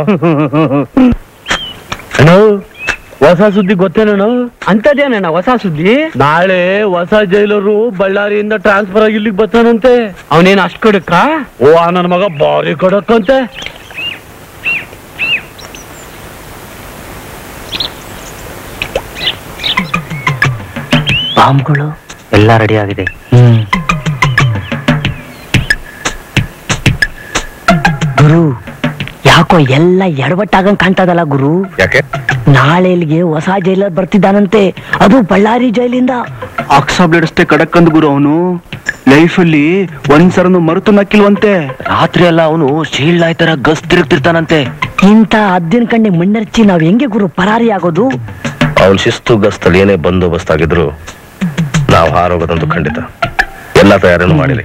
ಅಣ್ಣ ಹೊಸ ಸುದ್ದಿ ಗೊತ್ತೇನಣ್ಣ ಅಂತದೇನಣ್ಣ ಹೊಸ ಸುದ್ದಿ ನಾಳೆ ಹೊಸ ಜೈಲರು ಬಳ್ಳಾರಿಯಿಂದ ಟ್ರಾನ್ಸ್ಫರ್ ಆಗಿ ಇಲ್ಲಿಗೆ ಬರ್ತಾನಂತೆ ಅವನೇನ್ ಅಷ್ಟ್ ಕಡಕ್ಕ ಓ ಆ ನನ್ನ ಮಗ ಬಾರಿ ಕಡಕ್ಕಂತೆ ಬಾಂಬ್ಗಳು ಎಲ್ಲ ರೆಡಿ ಆಗಿದೆ ಹ್ಮ್ ಗುರು ಯಾಕೋ ಎಲ್ಲ ಎಡವಟ್ಟಾಗಂಗ್ ಕಾಣ್ತದಲ್ಲ ಗುರು ಯಾಕೆ ನಾಳೆ ಇಲ್ಲಿಗೆ ಹೊಸ ಜೈಲರ್ ಬರ್ತಿದ್ದಾನಂತೆ ಅದು ಬಳ್ಳಾರಿ ಜೈಲಿಂದ ಅಕ್ಸ ಬ್ಲೇಡಷ್ಟೇ ಕಡಕ್ಕಂದ್ ಗುರು ಅವನು ಲೈಫಲ್ಲಿ ಒಂದ್ಸರನು ಮರೆತು ನಕ್ಕಿಲ್ವಂತೆ ರಾತ್ರಿ ಎಲ್ಲ ಅವನು ಶೀಲ್ಡ್ ಆಯ್ತರ ಗಸ್ ತಿರುಗ್ತಿರ್ತಾನಂತೆ ಇಂಥ ಹದ್ದಿನ ಕಣ್ಣೆ ಮಣ್ಣರ್ಚಿ ನಾವ್ ಹೆಂಗೆ ಗುರು ಪರಾರಿ ಆಗೋದು ಅವನ್ ಶಿಸ್ತು ಗಸ್ತಲ್ಲಿ ಏನೇ ಬಂದೋಬಸ್ತ್ ಆಗಿದ್ರು ನಾವು ಹಾರೋಗೋದಂತೂ ಖಂಡಿತ ಎಲ್ಲ ತಯಾರಿನೂ ಮಾಡಿರಿ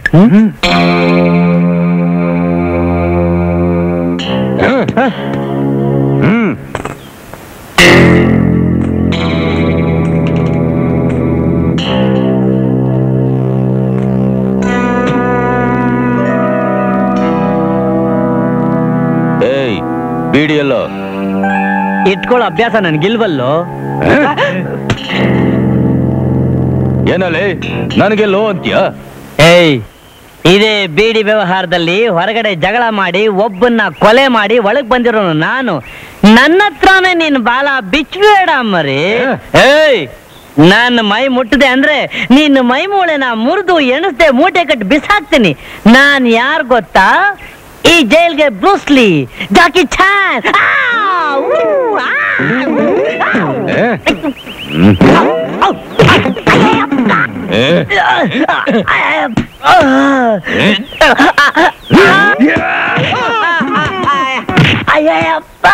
ಏಯ್ ಬಿಡಿ ಎಲ್ಲೋ ಇಟ್ಕೊಳ್ಳೋ ಅಭ್ಯಾಸ ನನ್ಗಿಲ್ವಲ್ಲೋ ಏನಲ್ಲಿ ನನಗೆಲ್ಲೋ ಅಂತ್ಯ ಏಯ್ ಇದೇ ಬೀಡಿ ವ್ಯವಹಾರದಲ್ಲಿ ಹೊರಗಡೆ ಜಗಳ ಮಾಡಿ ಒಬ್ಬನ್ನ ಕೊಲೆ ಮಾಡಿ ಒಳಗ್ ಬಂದಿರೋನು ನಾನು ನನ್ನ ಹತ್ರನೇ ನೀನ್ ಬಾಲ ಬಿಚ್ಬೇಡ ಮರಿ ಏಯ್ ನನ್ನ ಮೈ ಮುಟ್ಟದೆ ಅಂದ್ರೆ ನಿನ್ನ ಮೈ ಮೂಳೆನ ಮುರಿದು ಎಣಿಸ್ದೆ ಮೂಟೆ ಕಟ್ಟಿ ಬಿಸಾಕ್ತೀನಿ ನಾನ್ ಯಾರ್ ಗೊತ್ತಾ ಈ ಜೈಲ್ಗೆ ಬ್ರೂಸ್ಲಿ ಜಾಕಿ ಚಾನ್ ಆ, ಊ, ಆ, ಅಯ್ಯಪ್ಪ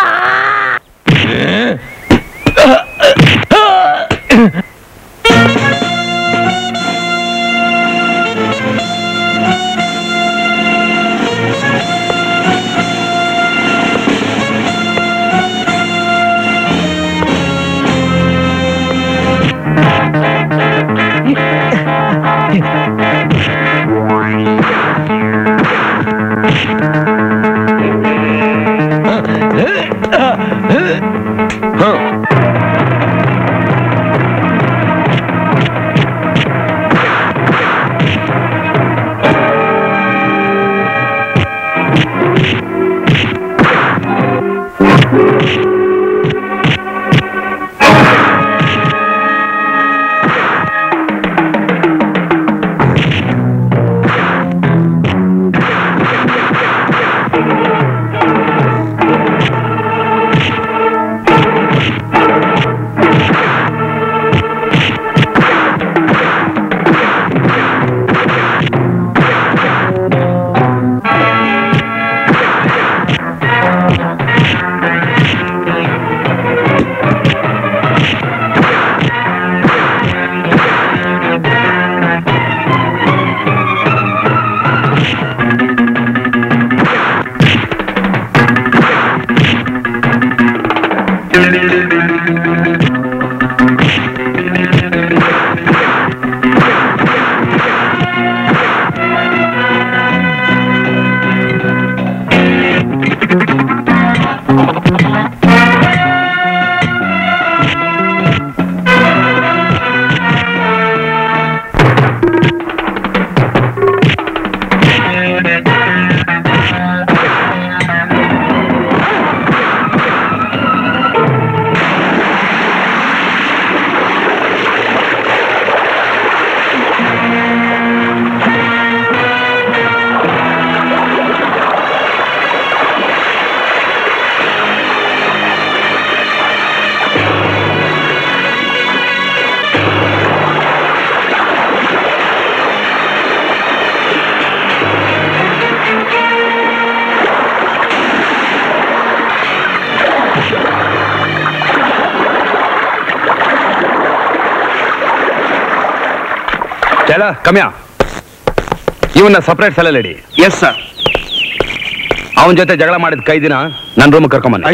ಎಲ್ಲ ಕಮ್ಯ ಇವನ್ನ ಸಪರೇಟ್ ಸೆಲ್ ಇಡಿ ಎಸ್ ಸರ್ ಅವನ ಜೊತೆ ಜಗಳ ಮಾಡಿದ ಕೈ ದಿನ ನನ್ನ ರೂಮ್ ಕರ್ಕೊಂಬನ್ನ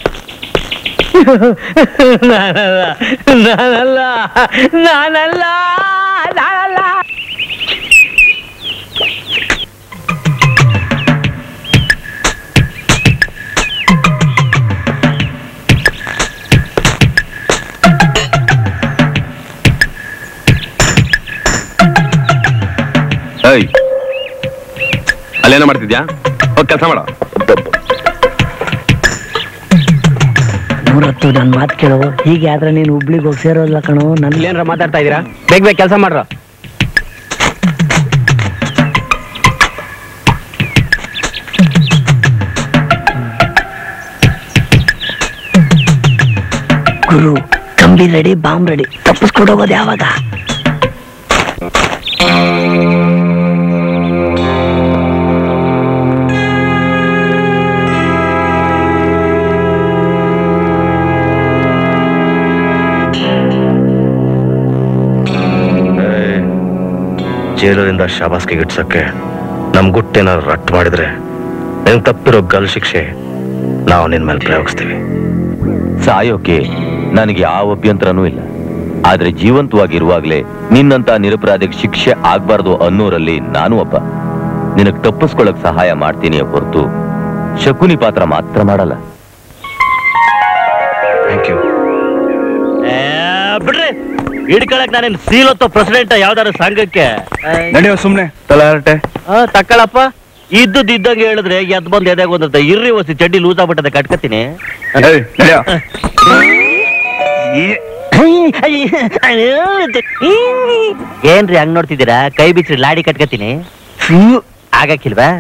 ನಾನಲ್ಲ ನಾನಲ್ಲ ನಾನಲ್ಲ ನಾನಲ್ಲ ಏಯ್ ಅಲ್ಲೇನೋ ಮಾಡ್ತಿದ್ಯಾ ಹೋಗಿ ಕೆಲಸ ಮಾಡೋ ಮೂರತ್ತು ನನ್ನ ಮಾತು ಕೇಳು ಹೀಗೆ ಆದ್ರೆ ನೀನು ಹುಬ್ಳಿಗೆ ಹೋಗಿ ಸೇರೋಲ್ಲ ಕಣೋ ನನ್ನ ಇಲ್ಲೇನ್ರ ಮಾತಾಡ್ತಾ ಇದೀರಾ ಬೇಗ ಬೇಗ ಕೆಲಸ ಮಾಡ್ರ ಗುರು ಕಂಬಿ ರೆಡಿ ಬಾಂಬ್ ರೆಡಿ ತಪ್ಪಿಸ್ಕೊಂಡು ಹೋಗೋದು ಯಾವಾಗ ಜೈಲರಿಂದ ಶಾಬಾಸ್ಗೆ ಗಿಟ್ಸಕ್ಕೆ ನಮ್ ಗುಟ್ಟೇನಾದ್ರು ರಟ್ಟು ಮಾಡಿದ್ರೆ ನಿನ್ ತಪ್ಪಿರೋ ಗಲ್ ಶಿಕ್ಷೆ ನಾವು ನಿನ್ ಮೇಲೆ ಪ್ರಯೋಗಿಸ್ತೀವಿ ಸಾಯೋಕೆ ನನಗೆ ಯಾವ ಅಭ್ಯಂತರನೂ ಇಲ್ಲ ಆದ್ರೆ ಜೀವಂತವಾಗಿರುವಾಗ್ಲೇ ನಿನ್ನಂತ ನಿರಪರಾಧಿಗೆ ಶಿಕ್ಷೆ ಆಗ್ಬಾರ್ದು ಅನ್ನೋರಲ್ಲಿ ನಾನು ಒಬ್ಬ ನಿನಗ್ ತಪ್ಪಿಸ್ಕೊಳಕ್ ಸಹಾಯ ಮಾಡ್ತೀನಿ ಹೊರತು ಶಕುನಿ ಪಾತ್ರ ಮಾತ್ರ ಮಾಡಲ್ಲ ಥ್ಯಾಂಕ್ ಯು ಬಿಡ್ರಿ ಹಿಡ್ಕೊಳಕ್ ನಾನೇನ್ ಸೀಲೊತ್ತ ಪ್ರೆಸಿಡೆಂಟ್ ಯಾವ್ದಾರು ಸಂಘಕ್ಕೆ ನಡೆಯೋ ಸುಮ್ನೆ ತಲಾರಟೆ ಆ, ತಕ್ಕಳಪ್ಪ ಇದ್ದದ್ ಇದ್ದಂಗೆ ಹೇಳಿದ್ರೆ ಎದ್ ಬಂದ್ ಎದಾಗ ಒಂದತ್ತೆ ಇರ್ರಿ ಹೊಸಿ ಚಡ್ಡಿ ಲೂಸ್ ಆಗ್ಬಿಟ್ಟದೆ ಕಟ್ಕತೀನಿ ನಡೆಯೋ ಏನ್ರಿ ಹಂಗ್ ನೋಡ್ತಿದ್ದೀರಾ ಕೈ ಬಿಚ್ರಿ ಲಾಡಿ ಕಟ್ಕತೀನಿ ಆಗಕ್ಕಿಲ್ವಾ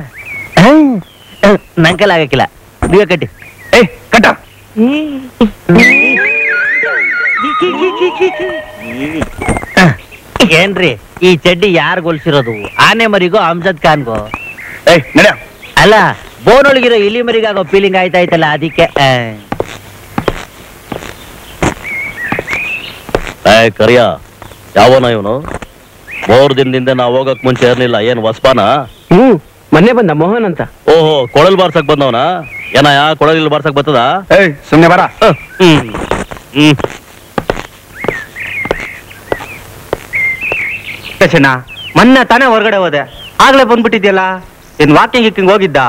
ನಂಕಲ್ ಆಗಕ್ಕಿಲ್ಲ ನೀವೇ ಕಟ್ಟಿ ಏಯ್ ಕಟ್ಟ ಏನ್ರಿ ಈ ಚಡ್ಡಿ ಯಾರು ಗೊಲ್ಸಿರೋದು ಆನೆ ಮರಿಗೋ ಅಮ್ಜದ್ ಖಾನ್ಗೋ ಏಯ್ ನಡೆಯೋ ಅಲ್ಲ ಬೋನೊಳಗಿರೋ ಇಲಿ ಮರಿಗಾಗೋ ಫೀಲಿಂಗ್ ಆಯ್ತಾಯ್ತಲ್ಲ ಅದಕ್ಕೆ ಆ. ಏ ಕರಿಯ ಯಾವನ ಇವನು ಮೂರ್ ದಿನದಿಂದ ನಾವು ಹೋಗಕ್ ಮುಂಚೆ ಇರ್ಲಿಲ್ಲ ಏನ್ ವಸ್ಪಾನ ಹ್ಮ್ ಮೊನ್ನೆ ಬಂದ ಮೋಹನ್ ಅಂತ ಓಹೋ ಕೊಳಲ್ ಬಾರ್ಸಕ್ ಬಂದವನ ಏನ ಯಾ ಕೊಳಲ್ ಬಾರ್ಸಕ್ ಬರ್ತದ ಏಯ್ ಸುಮ್ನೆ ಬರ ಹ್ಮ್ ಹ್ಮ್ ಚೆನ್ನ ಮೊನ್ನೆ ತಾನೇ ಹೊರಗಡೆ ಹೋದೆ ಆಗ್ಲೇ ಬಂದ್ಬಿಟ್ಟಿದ್ಯಲ್ಲ ಏನ್ ವಾಕಿಂಗ್ ಗಿಕ್ಕಿಂಗ್ ಹೋಗಿದ್ದ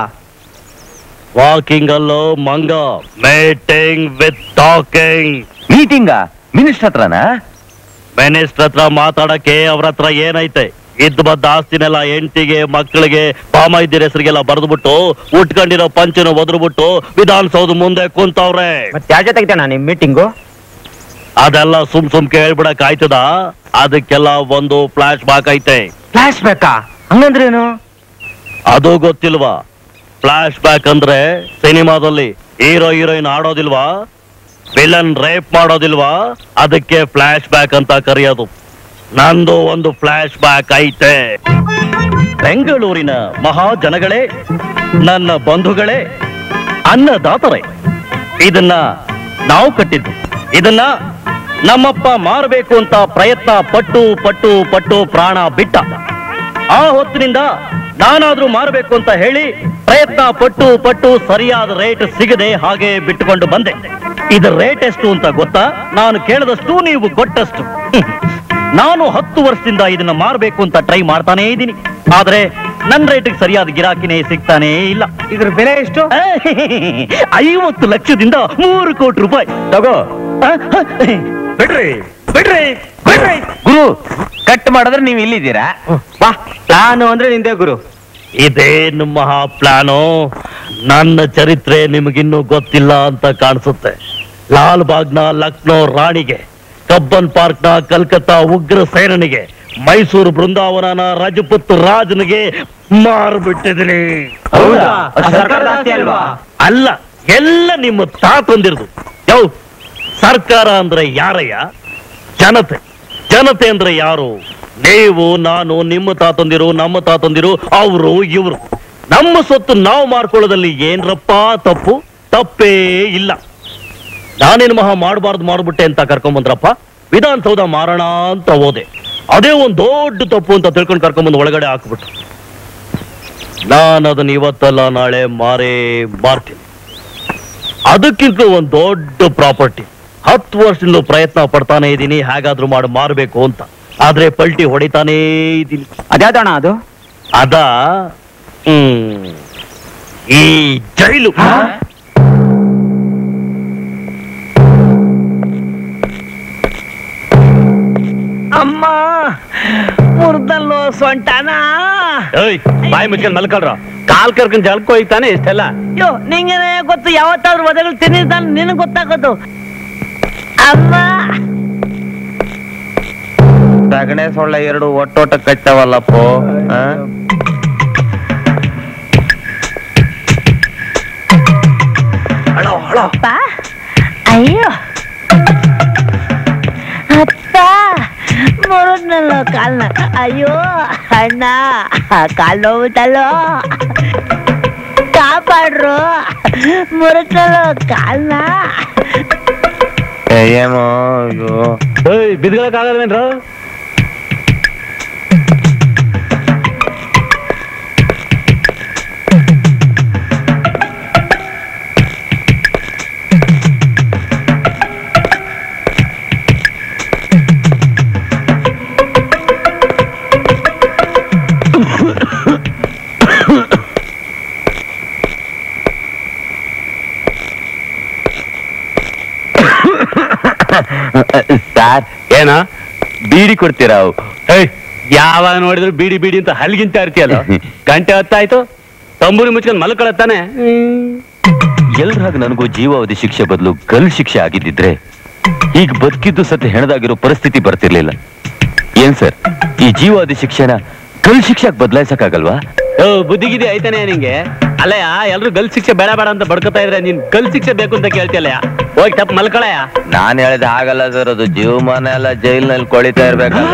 ವಾಕಿಂಗ್ ಅಲ್ಲೋ ಮಂಗ meeting with talking meeting minister ಹತ್ರನಾ ಮಿನಿಸ್ಟರ್ ಹತ್ರ ಮಾತಾಡಕ್ಕೆ ಅವ್ರ ಹತ್ರ ಏನೈತೆ ಇದ್ ಬದ್ದ ಆಸ್ತಿನೆಲ್ಲ ಹೆಂಡತಿಗೆ ಮಕ್ಕಳಿಗೆ ಪಾಮೈದ್ಯರ ಹೆಸರಿಗೆಲ್ಲ ಬರೆದ್ಬಿಟ್ಟು ಉಟ್ಕೊಂಡಿರೋ ಪಂಚನ ಒದ್ರುಬಿಟ್ಟು ವಿಧಾನಸೌಧ ಮುಂದೆ ಕುಂತವ್ರೆ ಮತ್ತೆ ಯಾರ ಜೊತೆ ತೆಗಿತಾನ ನಿಮ್ ಮೀಟಿಂಗು ಅದೆಲ್ಲ ಸುಮ್ ಸುಮ್ ಕೇಳ್ಬಿಡಕ್ ಆಯ್ತದ ಅದಕ್ಕೆಲ್ಲ ಒಂದು ಫ್ಲಾಶ್ ಬ್ಯಾಕ್ ಐತೆ ಫ್ಲಾಶ್ ಬೇಕಾ ಹಂಗಂದ್ರೇನು ಅದು ಗೊತ್ತಿಲ್ವಾ ಫ್ಲಾಶ್ ಬ್ಯಾಕ್ ಅಂದ್ರೆ ಸಿನಿಮಾದಲ್ಲಿ ಹೀರೋ ಹೀರೋಯಿನ್ ಆಡೋದಿಲ್ವಾ ವಿಲನ್ ರೇಪ್ ಮಾಡೋದಿಲ್ವಾ ಅದಕ್ಕೆ ಫ್ಲಾಶ್ ಬ್ಯಾಕ್ ಅಂತ ಕರೆಯೋದು ನಂದು ಒಂದು ಫ್ಲಾಶ್ ಬ್ಯಾಕ್ ಐತೆ ಬೆಂಗಳೂರಿನ ಮಹಾಜನಗಳೇ ನನ್ನ ಬಂಧುಗಳೇ ಅನ್ನದಾತರೇ ಇದನ್ನ ನಾವು ಕಟ್ಟಿದ್ದು ಇದನ್ನ ನಮ್ಮಪ್ಪ ಮಾರಬೇಕು ಅಂತ ಪ್ರಯತ್ನ ಪಟ್ಟು ಪಟ್ಟು ಪಟ್ಟು ಪ್ರಾಣ ಬಿಟ್ಟ ಆ ಹೊತ್ತಿನಿಂದ ನಾನಾದ್ರೂ ಮಾರಬೇಕು ಅಂತ ಹೇಳಿ ಪ್ರಯತ್ನ ಪಟ್ಟು ಪಟ್ಟು ಸರಿಯಾದ ರೇಟ್ ಸಿಗದೆ ಹಾಗೆ ಬಿಟ್ಟುಕೊಂಡು ಬಂದೆ ಇದರ ರೇಟ್ ಎಷ್ಟು ಅಂತ ಗೊತ್ತಾ ನಾನು ಕೇಳದಷ್ಟು ನೀವು ಕೊಟ್ಟಷ್ಟು ಹ್ಮ್. ನಾನು ಹತ್ತು ವರ್ಷದಿಂದ ಇದನ್ನ ಮಾರಬೇಕು ಅಂತ ಟ್ರೈ ಮಾಡ್ತಾನೇ ಇದ್ದೀನಿ ಆದ್ರೆ ನನ್ನ ರೇಟಿಗೆ ಸರಿಯಾದ ಗಿರಾಕಿನೇ ಸಿಗ್ತಾನೇ ಇಲ್ಲ ಇದ್ರ ಬೆಲೆ ಎಷ್ಟು ಐವತ್ತು ಲಕ್ಷದಿಂದ ಮೂರು ಕೋಟಿ ರೂಪಾಯಿ ತಗೋ ಬಿಡ್ರಿ ಬಿಡ್ರಿ ಬಿಡ್ರಿ ಗುರು ಕಟ್ ಮಾಡಿದ್ರೆ ನೀವು ಇಲ್ಲಿದ್ದೀರಾ ವಾ ಪ್ಲಾನು ಅಂದ್ರೆ ನಿಂದೆ ಗುರು ಇದೇನು ಮಹಾ ಪ್ಲಾನು ನನ್ನ ಚರಿತ್ರೆ ನಿಮಗಿನ್ನೂ ಗೊತ್ತಿಲ್ಲ ಅಂತ ಕಾಣಿಸುತ್ತೆ ಲಾಲ್ ಬಾಗ್ನ ಲಕ್ನೋ ರಾಣಿಗೆ ಕಬ್ಬನ್ ಪಾರ್ಕ್ನ ಕಲ್ಕತ್ತಾ ಉಗ್ರ ಸೇನನಿಗೆ ಮೈಸೂರು ಬೃಂದಾವನನ ರಜಪುತ್ ರಾಜನಿಗೆ ಮಾರ್ಬಿಟ್ಟಿದ್ದೀನಿ ಹೌದಾ? ಅದು ಸರ್ಕಾರದ ಆಸ್ತಿ ಅಲ್ವಾ? ಅಲ್ಲ ಎಲ್ಲ ನಿಮ್ಮ ತಾತಂದಿರ್ದು ಯವ್ ಸರ್ಕಾರ ಅಂದ್ರೆ ಯಾರಯ್ಯ ಜನತೆ ಜನತೆ ಅಂದ್ರೆ ಯಾರು ನೀವು ನಾನು ನಿಮ್ಮ ತಾತಂದಿರು ನಮ್ಮ ತಾತಂದಿರು ಅವರು ಇವರು ನಮ್ಮ ಸೊತ್ತು ನಾವು ಮಾಡ್ಕೊಳ್ಳೋದಲ್ಲಿ ಏನ್ರಪ್ಪ ತಪ್ಪು ತಪ್ಪೇ ಇಲ್ಲ ನಾನೇನು ಮಹಾ ಮಾಡಬಾರ್ದು ಮಾಡ್ಬಿಟ್ಟೆ ಅಂತ ಕರ್ಕೊಂಬಂದ್ರಪ್ಪ ವಿಧಾನಸೌಧ ಮಾರೋಣ ಅಂತ ಹೋದೆ ಅದೇ ಒಂದು ದೊಡ್ಡ ತಪ್ಪು ಅಂತ ತಿಳ್ಕೊಂಡು ಕರ್ಕೊಂಬಂದು ಒಳಗಡೆ ಹಾಕ್ಬಿಟ್ಟು ನಾನು ಅದನ್ನ ಇವತ್ತಲ್ಲ ನಾಳೆ ಮಾರೇ ಮಾರ್ತೀನಿ ಅದಕ್ಕಿಂತ ಒಂದು ದೊಡ್ಡ ಪ್ರಾಪರ್ಟಿ ಹತ್ತು ವರ್ಷದಿಂದ ಪ್ರಯತ್ನ ಪಡ್ತಾನೆ ಇದ್ದೀನಿ ಹೇಗಾದ್ರೂ ಮಾಡಿ ಮಾರಬೇಕು ಅಂತ ಆದ್ರೆ ಪಲ್ಟಿ ಹೊಡಿತಾನೇ ಇದ್ದೀನಿ ಅದ್ಯಾವ್ದಣ ಅದು ಅದ ಹ್ಮ್ ಈ ಜೈಲು ಅಮ್ಮ ಮುರ್ದಲ್ಲೋ ಸೊಂಟನ ಏಯ್ ಬಾಯಿ ಮುಚ್ಕೊಂಡು ಮಲ್ಕೊಳ್ರ ಕಾಲ್ ಕರ್ಕೊಂಡ್ ಜಳಕ್ ಹೋಯ್ತಾನೆ ಇಷ್ಟೆಲ್ಲ ಅಯ್ಯೋ ನಿಂಗೇನೆ ಗೊತ್ತು ಯಾವತ್ತಾದ್ರೂ ಒದಗಳು ತಿನ್ನಿದ್ದಾನೆ ನಿನಗೆ ಗೊತ್ತಾಗೋದು ಅಮ್ಮ ಸಗಣೆ ಸೊಳ್ಳೆ ಎರಡು ಒಟ್ಟೊಟ್ಟ ಕಟ್ಟವಲ್ಲಪ್ಪೋ ಆ? ಅಪ್ಪ ಅಯ್ಯೋ ಅಪ್ಪ ಮುರಿದ್ನಲ್ಲೋ ಕಾಲ್ನ ಅಯ್ಯೋ ಅಣ್ಣ ಕಾಲ್ ನೋವುತ್ತಲ್ಲೋ ಕಾಪಾಡ್ರು ಮುರಿದ್ನಲ್ಲೋ ಕಾಲ್ನ ಏ, ಏನೋ ಅಯ್ಯೋ ಏಯ್ ಬಿದ್ಕೊಳಕ್ ಆಗಲ್ವೇನ್ರ ಸರ್ ಏನ ಬೀಡಿ ಕೊಡ್ತೀರಾ ಏಯ್ ಯಾವಾಗ ನೋಡಿದ್ರು ಬೀಡಿ ಬೀಡಿ ಅಂತ ಹಲ್ಗಿಂತ ಇರ್ತೀಯಲ್ಲ ಗಂಟೆ ಹೊತ್ತಾಯ್ತು ತಂಬೂರಿ ಮುಚ್ಕೊಂಡು ಮಲ್ಕೊಳತ್ತಾನೆ ಎಲ್ರಾಗ ನನಗೂ ಜೀವಾವಧಿ ಶಿಕ್ಷೆ ಬದಲು ಗಲ್ ಶಿಕ್ಷೆ ಆಗಿದ್ದಿದ್ರೆ ಈಗ ಬದುಕಿದ್ದು ಸತ್ಯ ಹೆಣದಾಗಿರೋ ಪರಿಸ್ಥಿತಿ ಬರ್ತಿರ್ಲಿಲ್ಲ ಏನ್ ಸರ್ ಈ ಜೀವಾವಧಿ ಶಿಕ್ಷೆನ ಗಲ್ ಶಿಕ್ಷೆಗೆ ಬದಲಾಯಿಸಕ್ಕಾಗಲ್ವಾ ಓ ಬುದ್ಧಿಗಿದಿ ಐತಾನೆ ನಿಂಗೆ ಅಲ್ಲಯ್ಯ ಎಲ್ರು ಗಲ್ ಶಿಕ್ಷೆ ಬೇಡ ಬೇಡ ಅಂತ ಬಡ್ಕೋತಾ ಇದ್ರೆ ನೀನ್ ಗಲ್ ಶಿಕ್ಷೆ ಬೇಕು ಅಂತ ಕೇಳ್ತಿಯಲ್ಲಯ್ಯ ಹೋಗಿ ತಪ್ಪ ಮಲ್ಕೊಳಯ್ಯ ನಾನ್ ಹೇಳಿದ ಹಾಗಲ್ಲ ಸರ್ ಅದು ಜೀವಮಾನ ಎಲ್ಲ ಜೈಲ್ನಲ್ಲಿ ಕೊಳಿತಾ ಇರ್ಬೇಕಲ್ಲ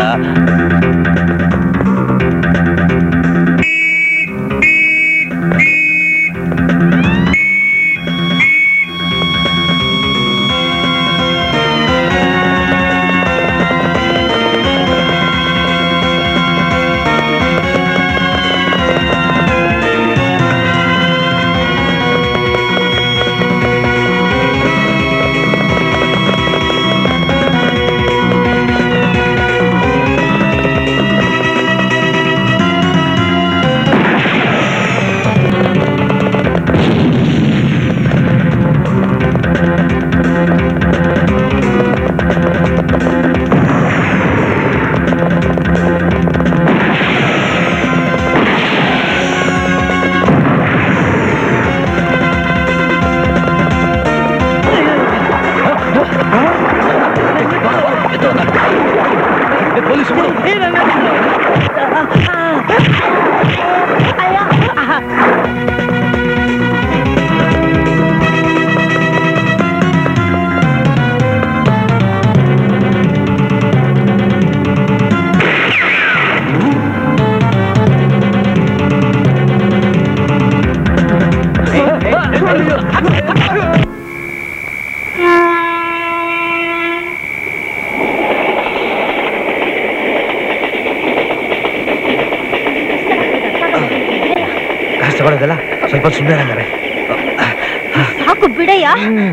ಕಾಸು ತಗೊಳ್ಳೋದಲ್ಲ ಸ್ವಲ್ಪ ಸುಮ್ಮನೆ ಹಂಗಾರೆ ಸಾಕು ಬಿಡಯ್ಯ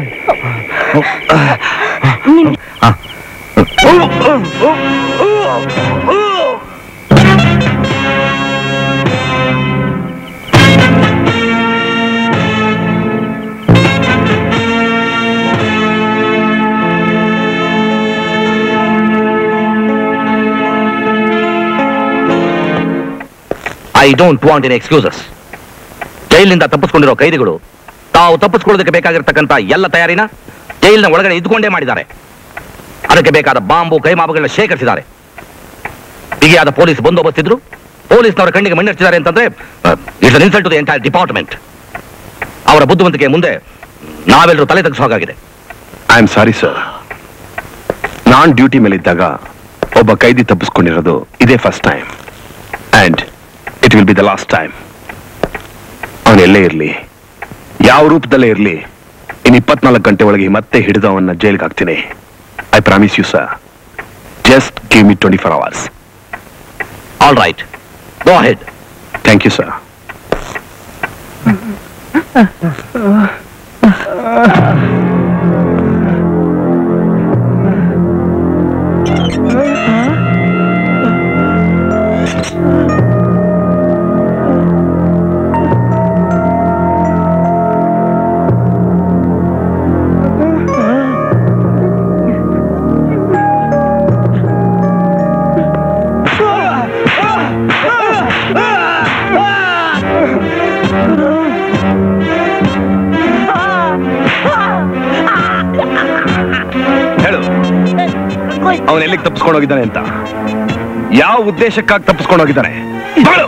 I don't want in excuses ಜೈಲಿನಿಂದ ತಪ್ಪಿಸ್ಕೊಂಡಿರೋ ಕೈದಿಗಳು ತಾವು ತಪ್ಪಿಸ್ಕೊಳ್ಳೋದಕ್ಕೆ ಬೇಕಾಗಿರ್ತಕ್ಕಂಥ ಎಲ್ಲ ತಯಾರಿನ ಜೈಲಿನ ಒಳಗಡೆ ಇದ್ದುಕೊಂಡೇ ಮಾಡಿದ್ದಾರೆ ಅದಕ್ಕೆ ಬೇಕಾದ ಬಾಂಬು ಕೈಮಾಪುಗಳನ್ನ ಶೇಖರಿಸಿದ್ದಾರೆ ಬಿಗಿಯಾದ ಪೊಲೀಸ್ ಬಂದೋಬಸ್ತ್ ಇದ್ರು ಪೊಲೀಸ್ನವರ ಕಣ್ಣಿಗೆ ಮಣ್ಣೆರ್ಚಿದ್ದಾರೆ ಅಂತಂದ್ರೆ it's an insult to the entire department ಅವರ ಬುದ್ಧಿವಂತಿಕೆ ಮುಂದೆ ನಾವೆಲ್ಲರೂ ತಲೆ ತಗ್ಗಿಸೋ ಹಾಗಾಗಿದೆ ಐ ಆಮ್ ಸಾರಿ ಸರ್ ನಾನ್ ಡ್ಯೂಟಿ ಮೇಲಿದ್ದಾಗ ಒಬ್ಬ ಕೈದಿ ತಪ್ಪಿಸ್ಕೊಂಡಿರೋದು ಇದೇ first time and it will be the last time ಅವನು ಎಲ್ಲೇ ಇರಲಿ ಯಾವ ರೂಪದಲ್ಲೇ ಇರಲಿ ಇನ್ ಇಪ್ಪತ್ನಾಲ್ಕು ಗಂಟೆ ಒಳಗೆ ಮತ್ತೆ ಹಿಡಿದು ಅವನ್ನ ಜೈಲ್ಗೆ ಹಾಕ್ತೀನಿ I promise you sir just give me twenty four hours all right go head thank you sir ಹೇಳು ಅವನು ಎಲ್ಲಿಗೆ ತಪ್ಪಿಸ್ಕೊಂಡು ಹೋಗಿದ್ದಾನೆ ಅಂತ ಯಾವ ಉದ್ದೇಶಕ್ಕಾಗಿ ತಪ್ಪಿಸ್ಕೊಂಡು ಹೋಗಿದ್ದಾನೆ ಹೇಳು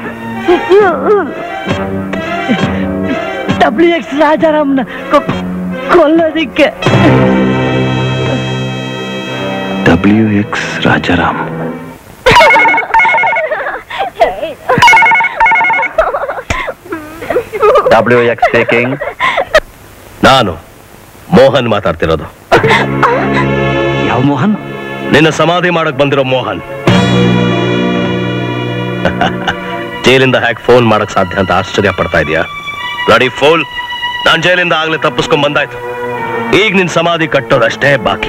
ಡಬ್ಲ್ಯೂ ಎಕ್ಸ್ ರಾಜಾರಾಮ್ನ ಕೊ- ಕೊಲ್ಲೋದಿಕ್ಕೆ W X Rajaram W X speaking ನಾನು ಮೋಹನ್ ಮಾತಾಡ್ತಿರೋದು ಯಾವ ಮೋಹನ್ ನಿನ್ನ ಸಮಾಧಿ ಮಾಡಕ್ ಬಂದಿರೋ ಮೋಹನ್ ಜೈಲಿಂದ ಹ್ಯಾಕ್ ಫೋನ್ ಮಾಡಕ್ ಸಾಧ್ಯ ಅಂತ ಆಶ್ಚರ್ಯ ಪಡ್ತಾ ಇದೀಯಾ ರೆಡಿ ಫೋಲ್ ನಾನ್ ಜೈಲಿಂದ ಆಗ್ಲೇ ತಪ್ಪಿಸ್ಕೊಂಡ್ ಬಂದಾಯ್ತು ಈಗ ನಿನ್ ಸಮಾಧಿ ಕಟ್ಟೋದಷ್ಟೇ ಬಾಕಿ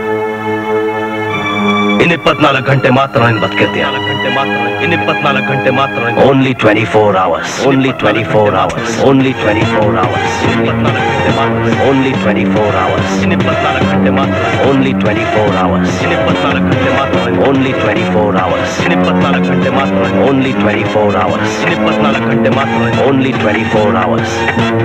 ಇನ್ ಇಪ್ಪತ್ನಾಲ್ಕು ಗಂಟೆ ಮಾತ್ರ ನೀನ್ ಬದುಕಿರ್ತೀಯ ಗಂಟೆ ಮಾತ್ರ ಇನ್ ಇಪ್ಪತ್ನಾಲ್ಕು ಗಂಟೆ ಮಾತ್ರ only twenty four hours only twenty four hours only twenty four hours only twenty four hours ಇನ್ ಇಪ್ಪತ್ನಾಲ್ಕು ಗಂಟೆ ಮಾತ್ರ ಓನ್ಲಿ ಟ್ವೆಂಟಿ ಫೋರ್ ಅವರ್ಸ್ ಇನ್ ಇಪ್ಪತ್ನಾಲ್ಕು ಗಂಟೆ ಮಾತ್ರ ಓನ್ಲಿ ಟ್ವೆಂಟಿ ಫೋರ್ ಅವರ್ಸ್ ಇನ್ ಇಪ್ಪತ್ನಾಲ್ಕು ಗಂಟೆ ಮಾತ್ರ ಓನ್ಲಿ ಟ್ವೆಂಟಿ ಫೋರ್ ಅವರ್ಸ್ ಇನ್ ಇಪ್ಪತ್ನಾಲ್ಕು ಗಂಟೆ ಮಾತ್ರ ಓನ್ಲಿ ಟ್ವೆಂಟಿ ಫೋರ್ ಅವರ್ಸ್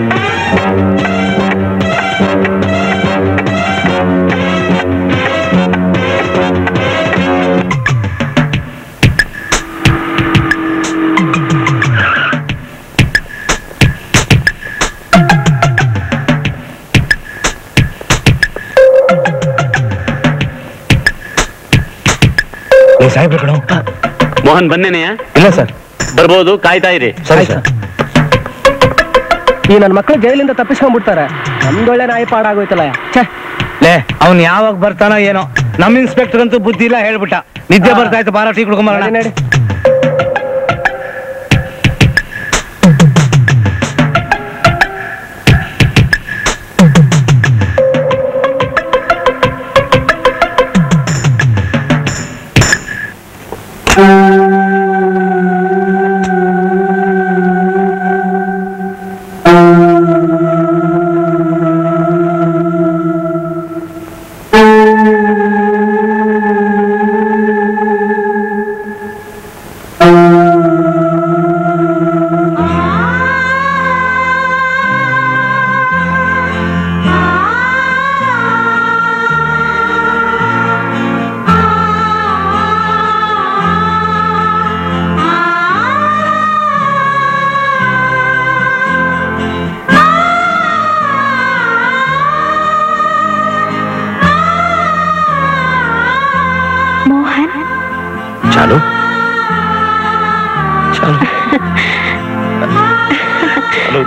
ಸಾಹೇಬ್ರ ಕಣ ಮೋಹನ್ ಬಂದೇನೆಯ ಇಲ್ಲ ಸರ್ ಬರ್ಬೋದು ಕಾಯ್ತಾ ಇರಿ ಸರಿ ಸರ್ ಈ ನನ್ನ ಮಕ್ಕಳು ಜೈಲಿಂದ ತಪ್ಪಿಸ್ಕೊಂಡ್ಬಿಡ್ತಾರೆ ನಮ್ದೊಳ್ಳೆ ನಾಯಿ ಪಾಡಾಗೋಯ್ತಲ್ಲ ಛೇ ಲೇ ಅವ್ನ್ ಯಾವಾಗ ಬರ್ತಾನೋ ಏನೋ ನಮ್ ಇನ್ಸ್ಪೆಕ್ಟರ್ ಅಂತೂ ಬುದ್ಧಿ ಇಲ್ಲ ಹೇಳ್ಬಿಟ್ಟ ನಿದ್ದೆ ಬರ್ತಾ ಇತ್ತು ಬಾರ ಟೀ ಕುಡ್ಕೊಂಬರೋಣ ನಡಿ. ಮೋಹನ್ ಚಾಲು ಚಾಲು ಚಾಲು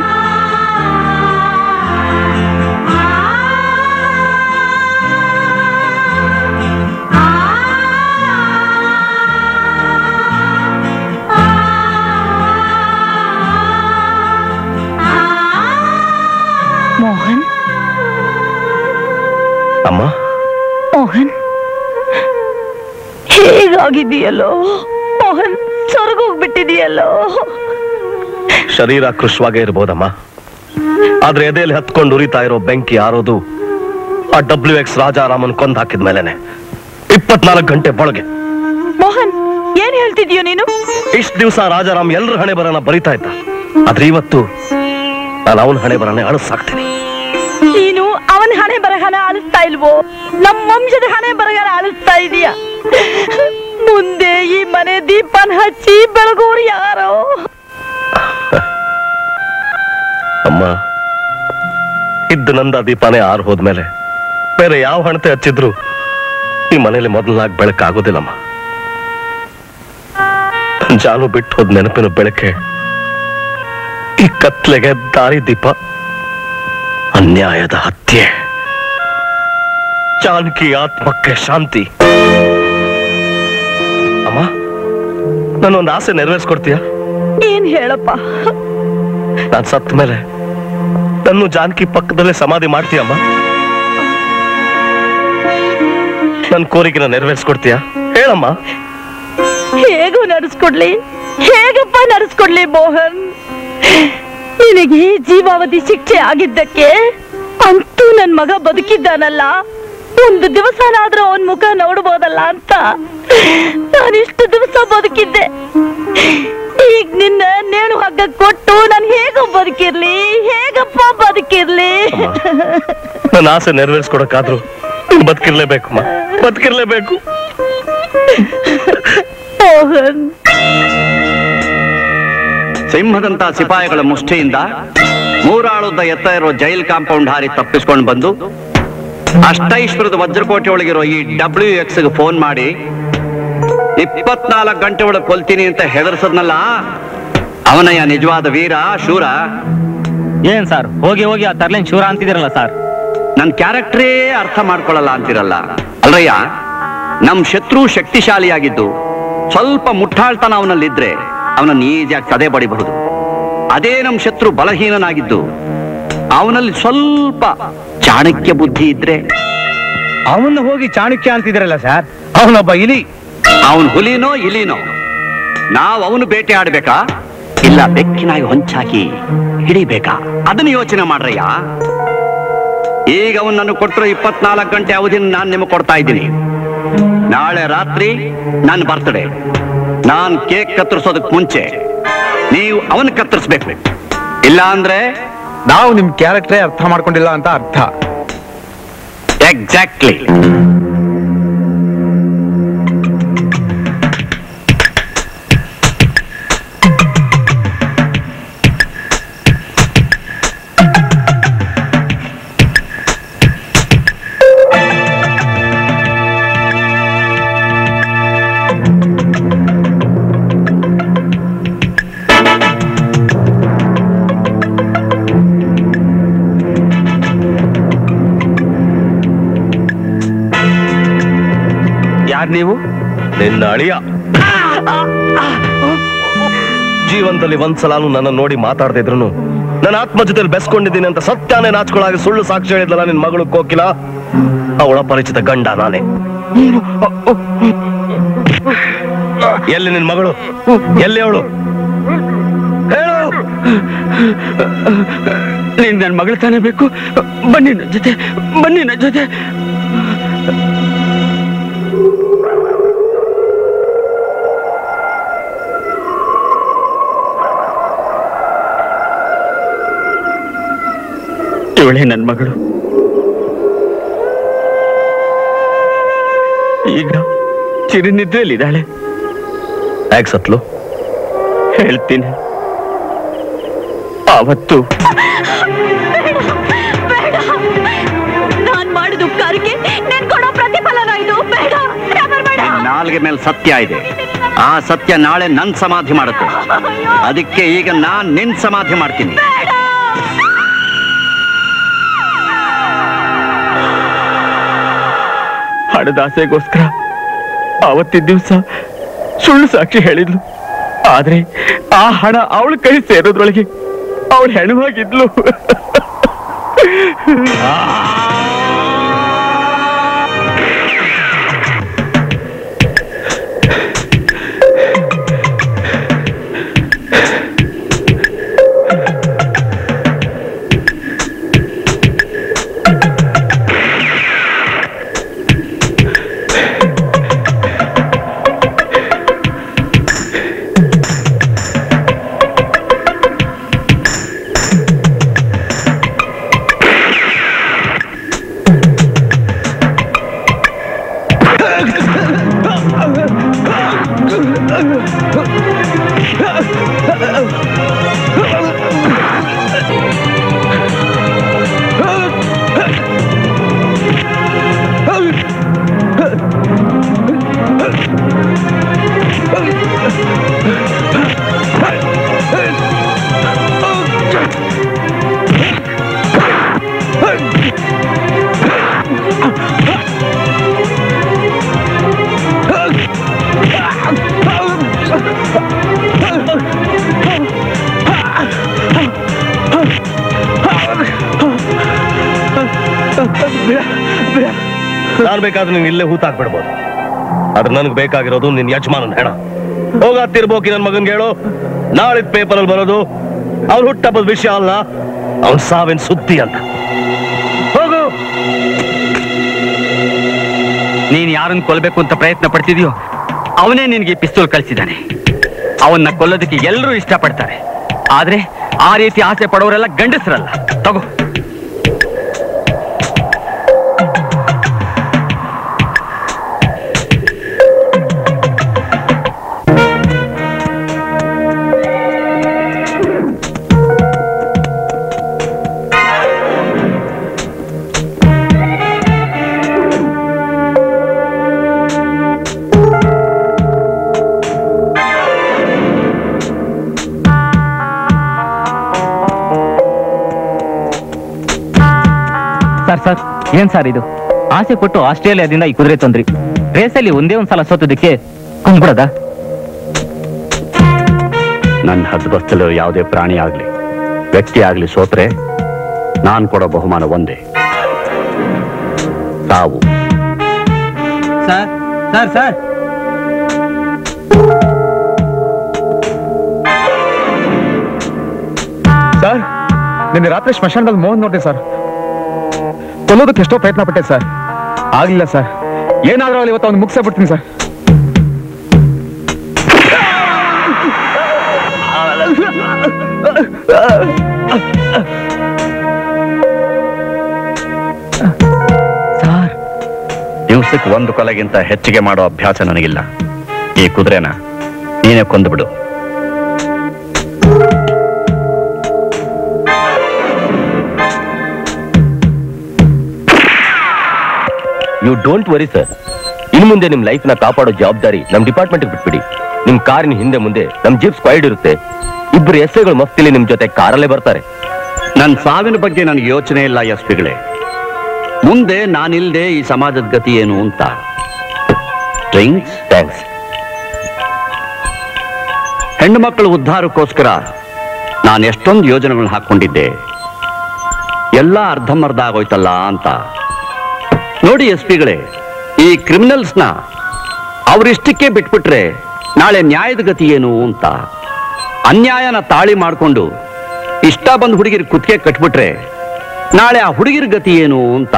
ಮೋಹನ್ ಅಮ್ಮ ಮೋಹನ್ ಹೇಗಾಗಿದೆಯಲ್ಲೋ ಮೋಹನ್ ಸ್ವರ್ಗೋಗ್ಬಿಟ್ಟಿದೆಯಲ್ಲೋ ಶರೀರ ಕೃಶವಾಗೇ ಇರ್ಬೋದಮ್ಮ ಆದ್ರೆ ಎದೆಯಲ್ಲಿ ಹತ್ಕೊಂಡು ಉರಿತಾ ಇರೋ ಬೆಂಕಿ ಆರೋದು ಆ ಡಬ್ಲ್ಯೂ ಎಕ್ಸ್ ರಾಜಾರಾಮನ್ ಕೊಂದ್ ಹಾಕಿದ ಮೇಲೆನೆ ಇಪ್ಪತ್ನಾಲ್ಕು ಗಂಟೆ ಬಳಗೆ ಮೋಹನ್ ಏನ್ ಹೇಳ್ತಿದ್ಯೋ ನೀನು ಇಷ್ಟ ದಿವಸ ರಾಜಾರಾಮ್ ಎಲ್ರ ಹಣೆ ಬರನ ಬರಿತಾ ಇದ್ದ ಆದ್ರೆ ಇವತ್ತು ನಾನು ಅವನ ಹಣೆ ಬರನೆ ಅಳಿಸಾಕ್ತೀನಿ ನೀನು ಅವನ ಹಣೆ ಬರಹನ ಅಳಿಸ್ತಾ ಇಲ್ವೋ ನಮ್ಮ ವಂಶದ ಹಣೆ ಬರಹನ ಅಳಿಸ್ತಾ ಇದೀಯ ಮುಂದೆ ಈ ಮನೆ ದೀಪನ್ ಹಚ್ಚಿ ಬೆಳಗೋರು ಯಾರೋ ಅಮ್ಮ ಇದ್ದ ನಂದ ದೀಪಾನೇ ಆರು ಹೋದ್ಮೇಲೆ ಬೇರೆ ಯಾವ ಹಣತೆ ಹಚ್ಚಿದ್ರು ಈ ಮನೇಲಿ ಮೊದಲನಾಗಿ ಬೆಳಕಾಗೋದಿಲ್ಲಮ್ಮ ನನ್ ಜಾನು ಬಿಟ್ಟು ಹೋದ್ ನೆನಪಿನ ಬೆಳಕೆ ಈ ಕತ್ಲೆಗೆ ದಾರಿ ದೀಪ ಅನ್ಯಾಯದ ಹತ್ಯೆ ಜಾನಕಿ ಆತ್ಮಕ್ಕೆ ಶಾಂತಿ ಅಮ್ಮ ನನ್ನೊಂದು ಆಸೆ ನೆರವೇರಿಸ್ಕೊಡ್ತೀಯ ಏನ್ ಹೇಳಪ್ಪ ನಾನು ಸತ್ತ ಮೇಲೆ ನನ್ನ ಜಾನಕಿ ಪಕ್ಕದಲ್ಲೇ ಸಮಾಧಿ ಮಾಡ್ತೀಯಮ್ಮ ನನ್ನ ಕೋರಿಕೆನ ನೆರವೇರಿಸ್ಕೊಡ್ತೀಯ ಹೇಳಮ್ಮ ಹೇಗೂ ನಡೆಸ್ಕೊಡ್ಲಿ ಹೇಗಪ್ಪ ನಡೆಸ್ಕೊಡ್ಲಿ ಮೋಹನ್ ನಿನಗೆ ಈ ಜೀವಾವಧಿ ಶಿಕ್ಷೆ ಆಗಿದ್ದಕ್ಕೆ ಅಂತೂ ನನ್ ಮಗ ಬದುಕಿದ್ದಾನಲ್ಲ ಒಂದು ದಿವಸನಾದ್ರೂ ಅವನ್ ಮುಖ ನೋಡ್ಬೋದಲ್ಲ ಅಂತ ನಾನಿಷ್ಟು ದಿವಸ ಬದುಕಿದ್ದೆ ಈಗ ನಿನ್ನ ನೇಣು ಹಗ್ಗ ಕೊಟ್ಟು ನಾನು ಹೇಗ ಬದುಕಿರ್ಲಿ ಹೇಗಪ್ಪ ಬದುಕಿರ್ಲಿ ನನ್ನ ಆಸೆ ನೆರವೇರಿಸ್ಕೊಡಕ್ಕಾದ್ರೂ ನೀನ್ ಬದುಕಿರ್ಲೇಬೇಕಮ್ಮ ಬದುಕಿರ್ಲೇಬೇಕು ಮೋಹನ್ ಸಿಂಹದಂತ ಸಿಪಾಯಿಗಳ ಮುಷ್ಟಿಯಿಂದ ಮೂರಾಳುದ್ದ ಎತ್ತ ಇರೋ ಜೈಲ್ ಕಾಂಪೌಂಡ್ ಹಾರಿ ತಪ್ಪಿಸ್ಕೊಂಡು ಬಂದು ಅಷ್ಟೈಶ್ವರದ ವಜ್ರಕೋಟೆ ಒಳಗಿರೋ ಈ ಡಬ್ಲ್ಯೂ ಎಕ್ಸ್ ಫೋನ್ ಮಾಡಿ ಇಪ್ಪತ್ನಾಲ್ಕು ಗಂಟೆ ಒಳಗೆ ಕೊಲ್ತೀನಿ ಅಂತ ಹೆದರ್ಸದ್ನಲ್ಲ ಅವನಯ್ಯ ನಿಜವಾದ ವೀರ ಶೂರ ಏನ್ ಸರ್ ಹೋಗಿ ಹೋಗಿ ಆ ತರ್ಲೇನ್ ಶೂರ ಅಂತಿದಿರಲ್ಲ ಸರ್ ನನ್ ಕ್ಯಾರೆಕ್ಟರೇ ಅರ್ಥ ಮಾಡ್ಕೊಳ್ಳಲ್ಲ ಅಂತಿರಲ್ಲ ಅಲ್ರಯ್ಯ ನಮ್ ಶತ್ರು ಶಕ್ತಿಶಾಲಿಯಾಗಿದ್ದು ಸ್ವಲ್ಪ ಮುಟ್ಟಾಳ್ತನ ಅವನಲ್ಲಿದ್ರೆ ಅವನನ್ನ ಈಜಿಯಾಗಿ ಸದೆ ಬಡಿಬಹುದು ಅದೇ ನಮ್ ಶತ್ರು ಬಲಹೀನನಾಗಿದ್ದು ಅವನಲ್ಲಿ ಸ್ವಲ್ಪ ಚಾಣಕ್ಯ ಬುದ್ಧಿ ಇದ್ರೆ ಅವನ್ನ ಹೋಗಿ ಚಾಣಕ್ಯ ಅಂತಿದ್ರಲ್ಲ ಸರ್ ಅವನೊಬ್ಬ ಇಲಿ ಅವನ್ ಹುಲಿನೋ ಇಲಿನೋ ನಾವ್ ಅವನು ಬೇಟೆ ಆಡ್ಬೇಕಾ ಇಲ್ಲ ಬೆಕ್ಕಿನಾಗಿ ಹೊಂಚಾಕಿ ಹಿಡಿಬೇಕಾ ಅದನ್ನ ಯೋಚನೆ ಮಾಡ್ರಯ್ಯ ಈಗ ಅವನನ್ನು ಕೊಟ್ಟರು ಇಪ್ಪತ್ನಾಲ್ಕು ಗಂಟೆ ಅವಧಿನ ನಾನು ನಿಮಗೆ ಕೊಡ್ತಾ ಇದ್ದೀನಿ ನಾಳೆ ರಾತ್ರಿ ನನ್ನ ಬರ್ತಡೆ ನಾನ್ ಕೇಕ್ ಕತ್ತರಿಸೋದಕ್ ಮುಂಚೆ ನೀವು ಅವನ್ ಕತ್ತರಿಸ್ಬೇಕು ಇಲ್ಲ ಅಂದ್ರೆ ನಾವು ನಿಮ್ ಕ್ಯಾರೆಕ್ಟರೇ ಅರ್ಥ ಮಾಡ್ಕೊಂಡಿಲ್ಲ ಅಂತ ಅರ್ಥ ಎಕ್ಸಾಕ್ಟ್ಲಿ ಯಾರ್ ನೀವು ನಿನ್ನ ಅಳಿಯ ಜೀವನದಲ್ಲಿ ಒಂದ್ಸಲಾನು ನನ್ನ ನೋಡಿ ಮಾತಾಡದೇ ಇದ್ರು ನನ್ನ ಆತ್ಮ ಜೊತೆಲಿ ಬೆಸ್ಕೊಂಡಿದ್ದೀನಿ ಅಂತ ಸತ್ಯಾನೇ ನಾಚ್ಕೊಳಾಗಿ ಸುಳ್ಳು ಸಾಕ್ಷಿ ಹೇಳಿದ್ಲಲ್ಲ ನಿನ್ ಮಗಳು ಕೋಕಿಲ ಅವಳ ಪರಿಚಿತ ಗಂಡ ನಾನೇ ಎಲ್ಲಿ ನಿನ್ ಮಗಳು ಎಲ್ಲಿ ಅವಳು ಹೇಳು ನೀನ್ ನನ್ನ ಮಗಳು ತಾನೇ ಬೇಕು ಬನ್ನಿ ನನ್ನ ಜೊತೆ ಬನ್ನಿ ನನ್ನ ಜೊತೆ ಇವಳೇ ನನ್ನ ಮಗಳು ಈಗ ಚಿರುನಿದ್ರೆಯಲ್ಲಿದ್ದಾಳೆ ಯಾಕೆ ಸತ್ಲು ಹೇಳ್ತೀನಿ ಆವತ್ತು ನಾನ್ ಮಾಡಿದ ಉಪಕಾರಕ್ಕೆ ನನ್ ಕೊಡೋ ಪ್ರತಿಫಲನ ಇದು ಬೇಡ ರಾಮರ್ ಬೇಡ ನಾಲ್ಗೆ ಮೇಲೆ ಸತ್ಯ ಇದೆ ಆ ಸತ್ಯ ನಾಳೆ ನನ್ ಸಮಾಧಿ ಮಾಡುತ್ತೆ ಅದಕ್ಕೆ ಈಗ ನಾನ್ ನಿನ್ ಸಮಾಧಿ ಮಾಡ್ತೀನಿ ಹಣದಾಸೆಗೋಸ್ಕರ ಆವತ್ತಿನ ದಿವಸ ಸುಳ್ಳು ಸಾಕ್ಷಿ ಹೇಳಿದ್ಲು ಆದ್ರೆ ಆ ಹಣ ಅವಳ ಕೈ ಸೇರೋದ್ರೊಳಗೆ ಅವಳು ಹೆಣವಾಗಿದ್ಲು ನಾನ್ ಬೇಕಾದ್ರೆ ನೀನ್ ಇಲ್ಲೇ ಹೂತಾಕ್ಬಿಡ್ಬೋದು ಆದ್ರೆ ನನಗೆ ಬೇಕಾಗಿರೋದು ನಿನ್ ಯಜಮಾನನ ಹೆಣ ಹೋಗಾತಿರ್ಬೋಕಿ ನನ್ ಮಗನ್ಗೆ ಹೇಳು ನಾಳಿದ್ ಪೇಪರ್ ಅಲ್ಲಿ ಬರೋದು ಅವ್ರ ಹುಟ್ಟಬ್ಬದ ವಿಷಯ ಅಲ್ಲ ಅವನ್ ಸಾವಿನ ಸುದ್ದಿ ಅಂತ ಹೋಗು ನೀನ್ ಯಾರನ್ನ ಕೊಲ್ಲಬೇಕು ಅಂತ ಪ್ರಯತ್ನ ಪಡ್ತಿದ್ಯೋ ಅವನೇ ನಿನಗೆ ಪಿಸ್ತೂಲ್ ಕಳಿಸಿದ್ದಾನೆ ಅವನ್ನ ಕೊಲ್ಲೋದಕ್ಕೆ ಎಲ್ಲರೂ ಇಷ್ಟಪಡ್ತಾರೆ ಆದ್ರೆ ಆ ರೀತಿ ಆಸೆ ಪಡೋರೆಲ್ಲ ಗಂಡಸರಲ್ಲ ತಗೋ ಸರ್ ಸರ್ ಏನ್ ಸರ್ ಇದು ಆಸೆ ಕೊಟ್ಟು ಆಸ್ಟ್ರೇಲಿಯಾದಿಂದ ಈ ಕುದುರೆ ತಂದ್ರಿ ರೇಸಲ್ಲಿ ಒಂದೇ ಒಂದ್ಸಲ ಸೋತೋದಕ್ಕೆ ಕೊಂದ್ಬಿಡದ ನನ್ನ ಹದ್ಬಸ್ತಲು ಯಾವುದೇ ಪ್ರಾಣಿ ಆಗ್ಲಿ ವ್ಯಕ್ತಿ ಆಗ್ಲಿ ಸೋತ್ರೆ ನಾನ್ ಕೊಡೋ ಬಹುಮಾನ ಒಂದೇ ಸಾವು ಸರ್ ಸರ್ ಸರ್ ಸರ್ ನಿನ್ನೆ ರಾತ್ರಿ ಸ್ಮಶಾನದಲ್ಲಿ ಮೋಹನ್ ನೋಡಿದೆ ಸರ್ ಕೊಲ್ಲೋದಕ್ಕೆ ಎಷ್ಟೋ ಪ್ರಯತ್ನ ಪಟ್ಟೆ ಸರ್ ಆಗ್ಲಿಲ್ಲ ಸರ್ ಏನಾದ್ರೂ ಅಲ್ಲಿ ಇವತ್ತು ಅವ್ನು ಮುಗಿಸೇ ಬಿಡ್ತೀನಿ ಸರ್ ದಿವ್ಸಕ್ಕೆ ಒಂದು ಕೊಲೆಗಿಂತ ಹೆಚ್ಚಿಗೆ ಮಾಡೋ ಅಭ್ಯಾಸ ನನಗಿಲ್ಲ ಈ ಕುದುರೆನ ನೀನೇ ಕೊಂದುಬಿಡು ಯು ಡೋಂಟ್ ವರಿ ಸರ್ ಇನ್ನು ಮುಂದೆ ನಿಮ್ ಲೈಫ್ ನ ಕಾಪಾಡೋ ಜವಾಬ್ದಾರಿ ನಮ್ ಡಿಪಾರ್ಟ್ಮೆಂಟ್ ಬಿಟ್ಬಿಡಿ ನಿಮ್ ಕಾರಿನ ಹಿಂದೆ ಮುಂದೆ ನಮ್ ಜೀಪ್ ಸ್ಕ್ವೈಡ್ ಇರುತ್ತೆ ಇಬ್ರು ಎಸ್ಐಗಳು ಮಸ್ತಿಲಿ ನಿಮ್ ಜೊತೆ ಕಾರಲ್ಲೇ ಬರ್ತಾರೆ ನನ್ನ ಸಾವಿನ ಬಗ್ಗೆ ನನಗೆ ಯೋಚನೆ ಇಲ್ಲ ಎಸ್ ಪಿಗಳೇ ಮುಂದೆ ನಾನಿಲ್ದೆ ಈ ಸಮಾಜದ ಗತಿ ಏನು ಅಂತ ಡ್ರಿಂಕ್ಸ್ ಥ್ಯಾಂಕ್ಸ್ ಹೆಣ್ಣು ಮಕ್ಕಳ ಉದ್ಧಾರಕ್ಕೋಸ್ಕರ ನಾನು ಎಷ್ಟೊಂದು ಯೋಜನೆಗಳನ್ನ ಹಾಕೊಂಡಿದ್ದೆ ಎಲ್ಲ ಅರ್ಧಂಬರ್ಧ ಆಗೋಯ್ತಲ್ಲ ಅಂತ ನೋಡಿ ಎಸ್ ಪಿಗಳೇ ಈ ಕ್ರಿಮಿನಲ್ಸ್ನ ಅವರಿಷ್ಟಕ್ಕೆ ಬಿಟ್ಬಿಟ್ರೆ ನಾಳೆ ನ್ಯಾಯದ ಗತಿ ಏನು ಅಂತ ಅನ್ಯಾಯನ ತಾಳಿ ಮಾಡಿಕೊಂಡು ಇಷ್ಟ ಬಂದ ಹುಡುಗಿರ್ ಕುತ್ತಿಗೆ ಕಟ್ಬಿಟ್ರೆ ನಾಳೆ ಆ ಹುಡುಗಿರ ಗತಿ ಏನು ಅಂತ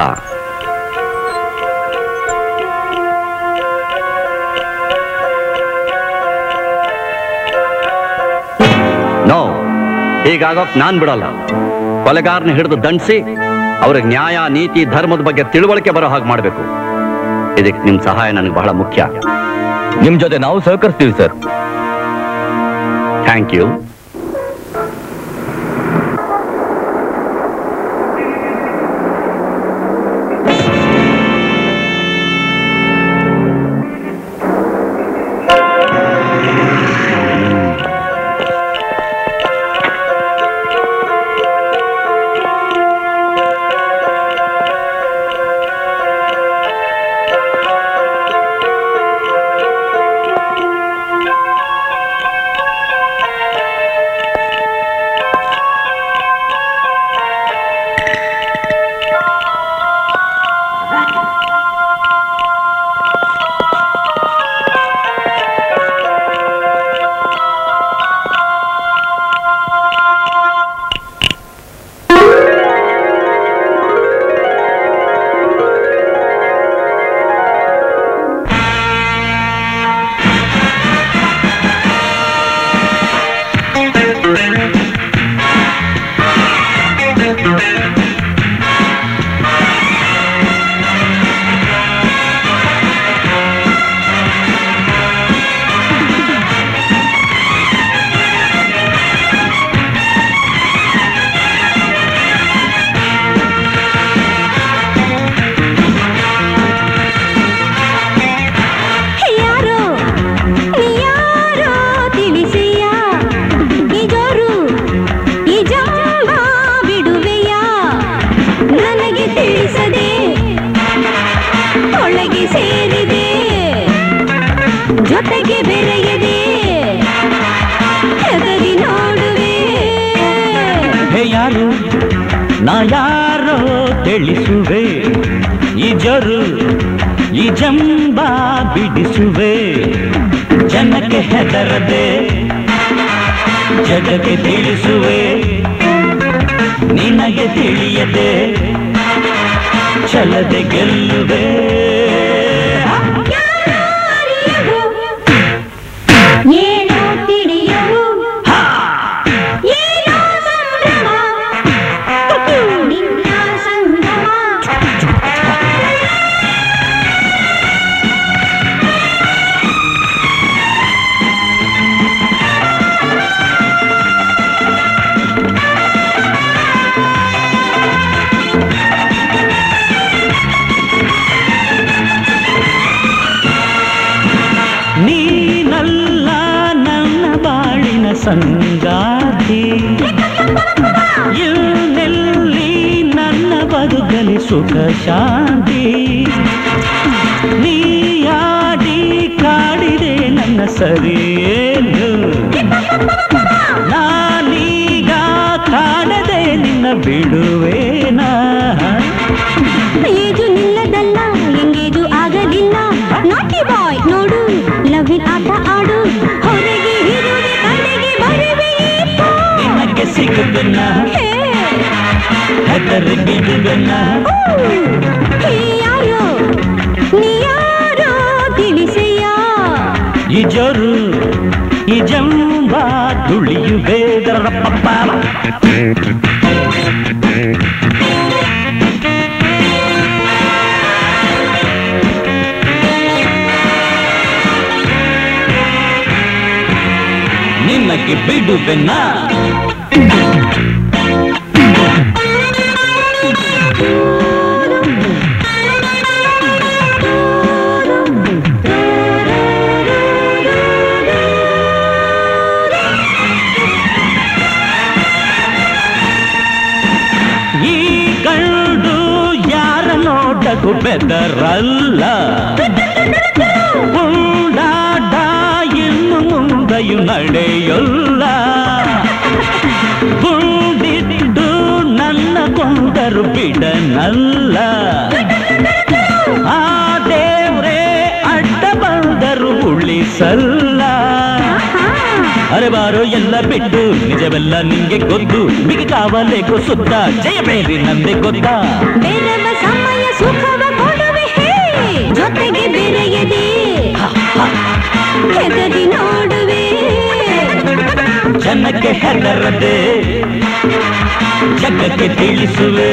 ನೋ ಹೀಗಾಗೋಕ್ ನಾನ್ ಬಿಡಲ್ಲ ಕೊಲೆಗಾರನ ಹಿಡಿದು ದಂಡಿಸಿ ಅವ್ರಿಗೆ ನ್ಯಾಯ ನೀತಿ ಧರ್ಮದ ಬಗ್ಗೆ ತಿಳುವಳಿಕೆ ಬರೋ ಹಾಗೆ ಮಾಡಬೇಕು ಇದಕ್ಕೆ ನಿಮ್ ಸಹಾಯ ನನಗೆ ಬಹಳ ಮುಖ್ಯ ನಿಮ್ ಜೊತೆ ನಾವು ಸಹಕರಿಸ್ತೀವಿ ಸರ್ ಥ್ಯಾಂಕ್ ಯು ಯಾರೋ ನೀ ಯಾರೋ ತಿಳಿಸೆಯ ಈ ಜೋರು ಈ ಜಂಬ ಬಿಡುವೆಯ ನನಗೆ ತಿಳಿಸದೆ ಒಳಗೆ ಸೇರಿದೆ ಜೊತೆಗೆ ಬೆರೆಯದೆ ಹೆದರಿ ನೋಡುವೆ ಹೇ ಯಾರು ನಾ ಯಾರೋ ತಿಳಿಸುವೆ ಈ ಜರು ಈ ಜಂಬ ಬಿಡಿಸುವೆ ಜನಕ್ಕೆ ಹೆದರದೆ ಜಗಕ್ಕೆ ತಿಳಿಸುವೆ ನಿನಗೆ ತಿಳಿಯದೆ ಛಲದೆ ಗೆಲ್ಲುವೆ ಏನೋ ತಿಳಿಯವು ಏನೋ ಸಂಭ್ರಮ ನಿನ್ನ ಸಂಗಮ ನೀನಲ್ಲ ನನ್ನ ಬಾಳಿನ ಸಂಗಾತಿ ಎಲ್ಲೆಲ್ಲಿ ನನ್ನ ಬದುಕಲಿ ಸುಖ ಶಾಂತಿ ನೀಯಾಡಿ ಕಾಡಿದೆ ನನ್ನ ಸರಿಯೇನು ನಾನೀಗ ಕಾಣದೆ ನಿನ್ನ ಬಿಡುವೇನಾ ಏಜು ನಿಲ್ಲದಲ್ಲ ಎಂಗೇಜು ಆಗಲಿಲ್ಲ ನಾಟಿ ಬಾಯ್ ನೋಡು ಲವಿನ್ ಆಟ ಆಡು ಹೊರಗೆ ಇರುವೆ ಕಡೆಗೆ ಬರುವೆ ನಿನಗೆ ಸಿಗುವೆನ ಹೆದರಿ ಬಿಡುವೆನ ಯಾರೋ ನೀ ಯಾರೋ ತಿಳಿಸೆಯ ಈ ಜೋರು ಈ ಜಂಬ ತುಳಿಯುವೆ ದರಪಪ್ಪ ನಿನಗೆ ಬಿಡುವೆನ ಈ ಗಂಡು ಯಾರ ನೋಟಕ್ಕೂ ಬೆದರಲ್ಲ ಉಂಡಾಡ ಇನ್ನು ಮುಂದೆಯು ನಡೆಯಲ್ಲ ಗುಂಡಿಟ್ಟು ನನ್ನ ಕೊಂದರು ಬಿಡನಲ್ಲ ಆ ದೇವ್ರೇ ಅಡ್ಡ ಬಂದರು ಉಳಿಸಲ್ಲ ಅರೆ ಬಾರೋ ಎಲ್ಲ ಬಿಟ್ಟು ನಿಜವೆಲ್ಲ ನಿಂಗೆ ಗೊತ್ತು ಮಿಗಿ ಕಾವಲೇಕೋ ಸುತ್ತ ಜಯ ಬೇರಿ ನಂದೆ ಗೊತ್ತಾ ಬೇರೆವ ಸಮಯ ಸುಖವ ಕೊಡುವೆ ಹೇ ಜೊತೆಗೆ ಬೆರೆಯದೆ ಹೆದರಿ ನೋಡುವೆ ಜನಕ್ಕೆ ಹೆದರದೆ ಜಗಕ್ಕೆ ತಿಳಿಸುವೆ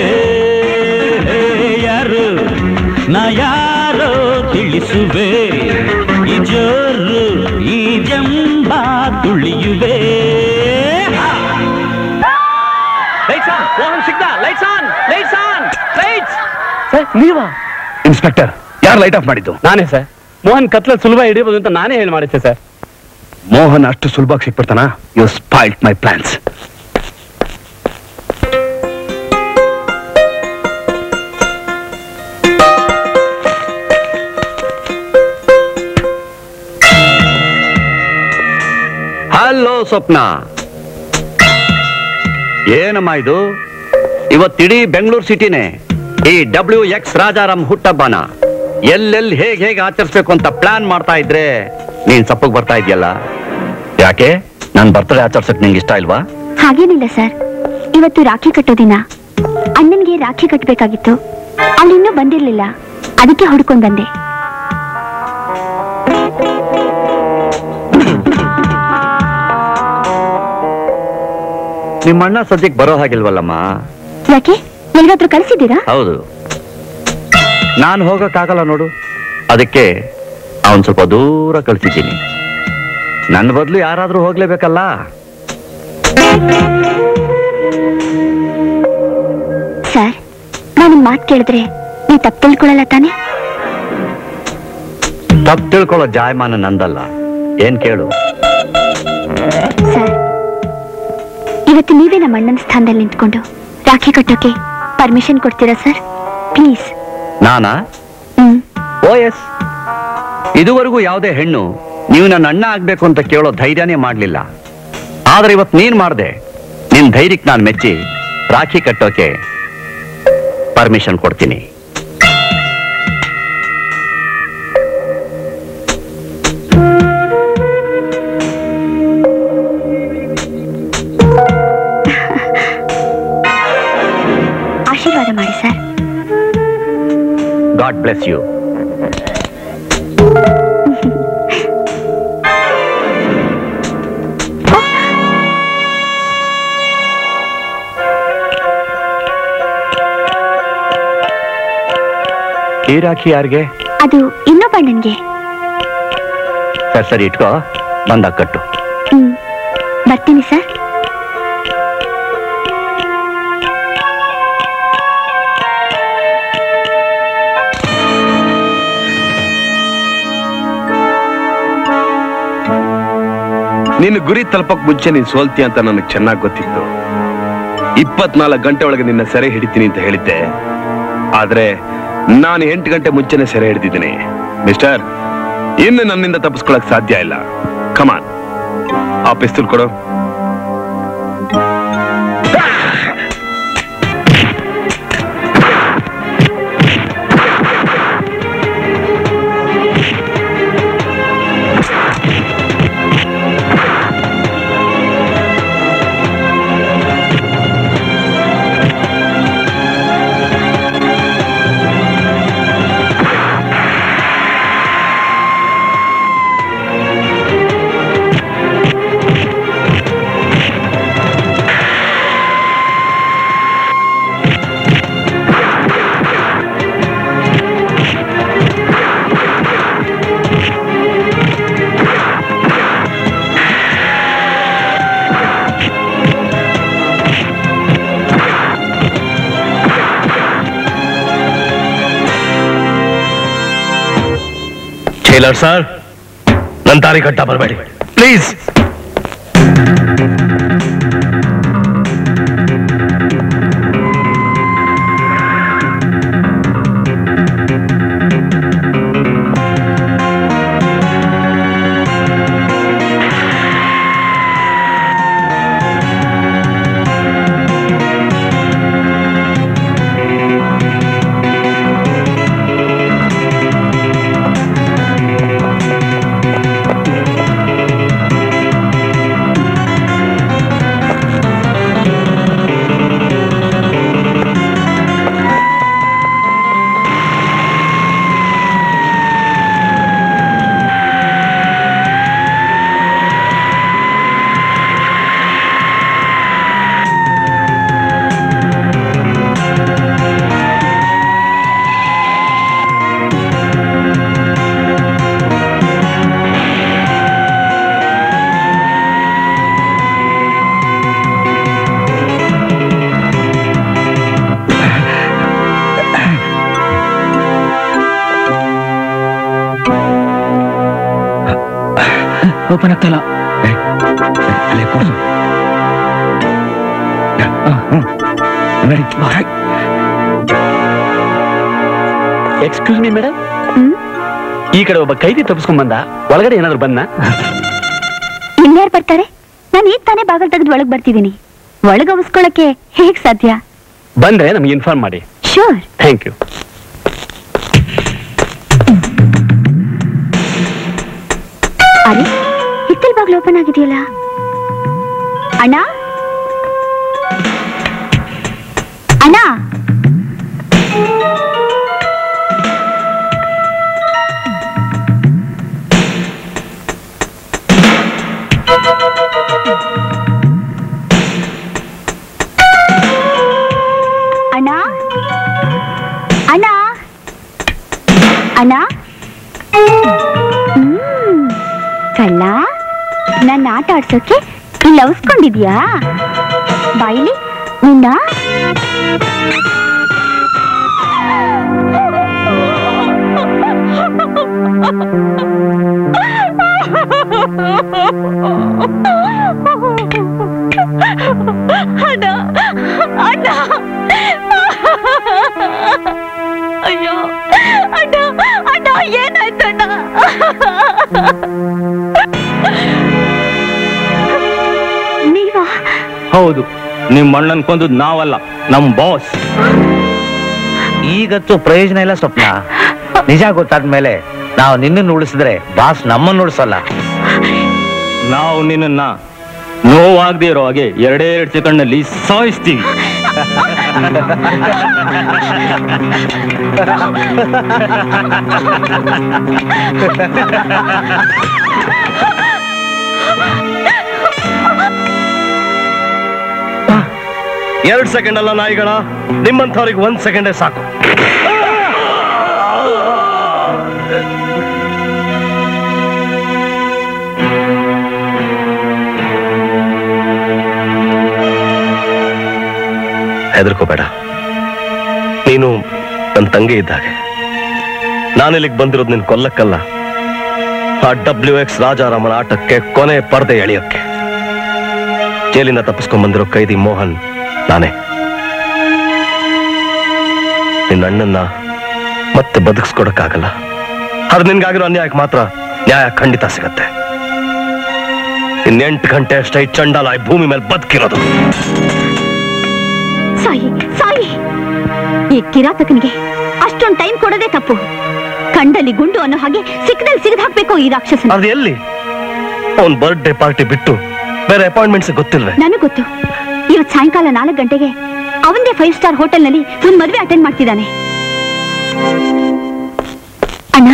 ಯಾರು ನಾ ಯಾರೋ ತಿಳಿಸುವೆ ಈ ಜೋರು ಈ ಜಂಬ ತುಳಿಯುವೆ ಲೈಟ್ಸ್ ಆನ್ ಮೋಹನ್ ಸಿಗ್ದ lights on lights on lights ನೀವಾ ಇನ್ಸ್ಪೆಕ್ಟರ್ ಯಾರು ಲೈಟ್ ಆಫ್ ಮಾಡಿದ್ದು ನಾನೇ ಸರ್ ಮೋಹನ್ ಕತ್ಲ ಸುಲಭ ಹಿಡಿಯಬಹುದು ಅಂತ ನಾನೇ ಹೇಳಿ ಮಾಡಿದ್ದೆ ಸರ್ ಮೋಹನ್ ಅಷ್ಟು ಸುಲಭವಾಗಿ ಸಿಕ್ಬಿಡ್ತಾನ you spoilt my plans hello Swapna ಏನಮ್ಮ ಇದು ಇವತ್ತಿಡೀ ಬೆಂಗಳೂರು ಸಿಟಿನೇ ಈ ಡಬ್ಲ್ಯೂ ಎಕ್ಸ್ ರಾಜಾರಾಮ್ ಹುಟ್ಟಬ್ಬನ ಎಲ್ಲೆಲ್ಲಿ ಹೇಗೆ ಹೇಗೆ ಆಚರಿಸ್ಬೇಕು ಅಂತ ಪ್ಲಾನ್ ಮಾಡ್ತಾ ಇದ್ರೆ ನೀನ್ ಸಪ್ಪಗ್ ಬರ್ತಾ ಇದೆಯಲ್ಲ ಯಾಕೆ ನನ್ ಬರ್ತಡೇ ಆಚರಿಸಕ್ ನಿಂಗೆ ಇಷ್ಟ ಇಲ್ವಾ ಹಾಗೇನಿಲ್ಲ ಸರ್ ಇವತ್ತು ರಾಖಿ ಕಟ್ಟೋ ದಿನ ಅಣ್ಣನ್ಗೆ ರಾಖಿ ಕಟ್ಟಬೇಕಾಗಿತ್ತು ಅಲ್ಲಿನ್ನೂ ಬಂದಿರ್ಲಿಲ್ಲ ಅದಕ್ಕೆ ಹುಡ್ಕೊಂಡ್ ಬಂದೆ ನಿಮ್ಮ ಅಣ್ಣ ಸದ್ಯಕ್ಕೆ ಬರೋ ಹಾಗಿಲ್ವಲ್ಲಮ್ಮ ಯಾಕೆ ಎಲ್ಗಾದ್ರೂ ಕಳಿಸಿದ್ದೀರಾ ಹೌದು ನಾನು ಹೋಗಕ್ಕಾಗಲ್ಲ ನೋಡು ಅದಕ್ಕೆ ಅವನ್ ಸ್ವಲ್ಪ ದೂರ ಕಳ್ಸಿದ್ದೀನಿ ನನ್ನ ಬದಲು ಯಾರಾದ್ರೂ ಹೋಗ್ಲೇಬೇಕಲ್ಲ ಸರ್ ನಾನು ಮಾತು ಕೇಳಿದ್ರೆ ನೀವು ತಪ್ಪು ತಿಳ್ಕೊಳ್ಳಲ್ಲ ತಾನೆ ತಪ್ಪು ತಿಳ್ಕೊಳ್ಳೋ ಜಾಯಮಾನ ನಂದಲ್ಲ ಏನ್ ಕೇಳು ಸರ್ ಇವತ್ತು ನೀವೇ ನಮ್ಮ ಅಣ್ಣನ ಸ್ಥಾನದಲ್ಲಿ ನಿಂತ್ಕೊಂಡು ರಾಖಿ ಕಟ್ಟೋಕೆ ಪರ್ಮಿಷನ್ ಕೊಡ್ತೀರಾ ಸರ್ ಪ್ಲೀಸ್ ನಾನಾ ಓ ಎಸ್ ಇದುವರೆಗೂ ಯಾವುದೇ ಹೆಣ್ಣು ನೀವು ನನ್ನ ಅಣ್ಣ ಆಗ್ಬೇಕು ಅಂತ ಕೇಳೋ ಧೈರ್ಯನೇ ಮಾಡ್ಲಿಲ್ಲ ಆದ್ರೆ ಇವತ್ತು ನೀನ್ ಮಾಡ್ದೆ ನಿನ್ ಧೈರ್ಯಕ್ಕೆ ನಾನು ಮೆಚ್ಚಿ ರಾಖಿ ಕಟ್ಟೋಕೆ ಪರ್ಮಿಷನ್ ಕೊಡ್ತೀನಿ ಗಾಡ್ ಬ್ಲೆಸ್ ಯು ಈ ರಾಖಿ ಯಾರಿಗೆ ಅದು ಇನ್ನೊಬ್ಬ ಅಣ್ಣನ್ಗೆ ಸರಿ ಸರಿ ಇಟ್ಕೋ ಬಂದಾಗ ಕಟ್ಟು ಹ್ಮ್ ಬರ್ತೀನಿ ಸರ್ ನಿನ್ನ ಗುರಿ ತಲುಪಕ್ ಮುಂಚೆ ನೀನ್ ಸೋಲ್ತಿ ಅಂತ ನನಗೆ ಚೆನ್ನಾಗಿ ಗೊತ್ತಿತ್ತು ಇಪ್ಪತ್ನಾಲ್ಕು ಗಂಟೆ ಒಳಗೆ ನಿನ್ನ ಸೆರೆ ಹಿಡಿತೀನಿ ಅಂತ ಹೇಳಿದ್ದೆ ಆದ್ರೆ ನಾನು ಎಂಟು ಗಂಟೆ ಮುಂಚೆನೆ ಸೆರೆ ಹಿಡಿದಿದ್ದೀನಿ ಮಿಸ್ಟರ್ ಇನ್ನು ನನ್ನಿಂದ ತಪ್ಪಿಸ್ಕೊಳಕ್ ಸಾಧ್ಯ ಇಲ್ಲ ಕಮಾನ್ ಆ ಪಿಸ್ತೂಲ್ ಕೊಡು ಟೇಲರ್ ಸರ್ ನನ್ನ ತಾರಿ ಕಟ್ಟ ಬರಬೇಡಿ ಪ್ಲೀಸ್ ಓಪನ್ ಆಗ್ತಲ್ಲ ಎಕ್ಸ್ಕ್ಯೂಸ್ ಮಿ ಮೇಡಮ್ ಈ ಕಡೆ ಒಬ್ಬ ಕೈದಿ ತಪ್ಪಿಸ್ಕೊಂಡ್ ಬಂದ ಒಳಗಡೆ ಏನಾದ್ರು ಬಂದ ಇನ್ಯಾರು ಬರ್ತಾರೆ ನಾನು ಈಗ ತಾನೇ ಬಾಗಲ್ ತೆಗೆದು ಒಳಗ್ ಬರ್ತಿದ್ದೀನಿ ಒಳಗ್ ಅವಸ್ಕೊಳಕ್ಕೆ ಹೇಗ್ ಸಾಧ್ಯ ಬಂದ್ರೆ ನಮ್ಗೆ ಇನ್ಫಾರ್ಮ್ ಮಾಡಿ ಶೋರ್ ಥ್ಯಾಂಕ್ ಯು ಅರೆ ಹಿತ್ತಲ್ ಬಾಗ್ಲು ಓಪನ್ ಆಗಿದೆಯಲ್ಲ ಅಣ್ಣ ಅಣ್ಣ ಅಣ್ಣ ಅಣ್ಣ ಅಣ್ಣ ಹ್ಮ್. ಕಳ್ಳ ನನ್ನ ಆಟ ಆಡ್ಸೋಕೆ ಇಲ್ಲಿ ಅವಸ್ಕೊಂಡಿದ್ಯಾ ಬಾಯಿಲಿ ನಿನ್ನ ಅಣ್ಣ ಅಣ್ಣ ಅಯ್ಯೋ ಅಣ್ಣ ಅಣ್ಣ ಏನಾಯ್ತಣ್ಣ ನೀವಾ ಹೌದು ನಿಮ್ ಅಣ್ಣನ್ ಕೊಂದು ನಾವಲ್ಲ ನಮ್ ಬಾಸ್ ಈಗತ್ತು ಪ್ರಯೋಜನ ಇಲ್ಲ ಸ್ವಪ್ನ ನಿಜ ಗೊತ್ತಾದ್ಮೇಲೆ ನಾವು ನಿನ್ನನ್ನು ಉಳಿಸಿದ್ರೆ ಬಾಸ್ ನಮ್ಮನ್ನು ಉಳಿಸಲ್ಲ ನಾವು ನಿನ್ನ ನೋವಾಗದೆ ಇರೋ ಹಾಗೆ ಎರಡೇ ಎರಡು ಸೆಕೆಂಡ್ ನಲ್ಲಿ ಸಾಯಿಸ್ತೀವಿ ಎರಡು ಸೆಕೆಂಡ್ ಅಲ್ಲ ನಾಯಿಗಳ ನಿಮ್ಮಂಥವ್ರಿಗೆ ಒಂದ್ ಸೆಕೆಂಡೇ ಸಾಕು ಹೆದರ್ಕೋಬೇಡ ನೀನು ನನ್ನ ತಂಗಿ ಇದ್ದಾಗೆ ನಾನಿಲ್ಲಿಗೆ ಬಂದಿರೋದು ನಿನ್ ಕೊಲ್ಲಕ್ಕಲ್ಲ ಆ ಡಬ್ಲ್ಯೂ ಎಕ್ಸ್ ರಾಜಾರಾಮನ ಆಟಕ್ಕೆ ಕೊನೆ ಪರದೆ ಎಳೆಯೋಕ್ಕೆ ಜೈಲಿಂದ ತಪ್ಪಿಸ್ಕೊಂಡ್ ಬಂದಿರೋ ಕೈದಿ ಮೋಹನ್ ನಾನೇ ನಿನ್ನ ಅಣ್ಣನ್ನ ಮತ್ತೆ ಬದುಕಿಸ್ಕೊಡಕ್ಕಾಗಲ್ಲ ಆದ್ರೆ ನಿನ್ಗಾಗಿರೋ ಅನ್ಯಾಯಕ್ಕೆ ಮಾತ್ರ ನ್ಯಾಯ ಖಂಡಿತ ಸಿಗತ್ತೆ ಇನ್ನೆಂಟು ಗಂಟೆ ಅಷ್ಟೇ ಈ ಚಂಡಾಲ ಈ ಭೂಮಿ ಮೇಲೆ ಬದುಕಿರೋದು ಸಾಯಿ ಸಾಯಿ ಈ ಕಿರಾತಕನಿಗೆ ಅಷ್ಟೊಂದು ಟೈಮ್ ಕೊಡೋದೇ ತಪ್ಪು ಕಂಡಲ್ಲಿ ಗುಂಡು ಅನ್ನೋ ಹಾಗೆ ಸಿಕ್ಕದಲ್ಲಿ ಸಿಗದ್ ಹಾಕ್ಬೇಕು ಈ ರಾಕ್ಷಸನ ಅದು ಎಲ್ಲಿ ಅವನ್ ಬರ್ತ್ಡೇ ಪಾರ್ಟಿ ಬಿಟ್ಟು ಬೇರೆ ಅಪಾಯಿಂಟ್ಮೆಂಟ್ಸ್ ಗೊತ್ತಿಲ್ವೇ ನನಗ್ ಗೊತ್ತು ಇವತ್ ಸಾಯಂಕಾಲ ನಾಲ್ಕು ಗಂಟೆಗೆ ಅವನ್ದೇ ಫೈವ್ ಸ್ಟಾರ್ ಹೋಟೆಲ್ನಲ್ಲಿ ಒಂದ್ ಮದುವೆ ಅಟೆಂಡ್ ಮಾಡ್ತಿದ್ದಾನೆ ಅಣ್ಣ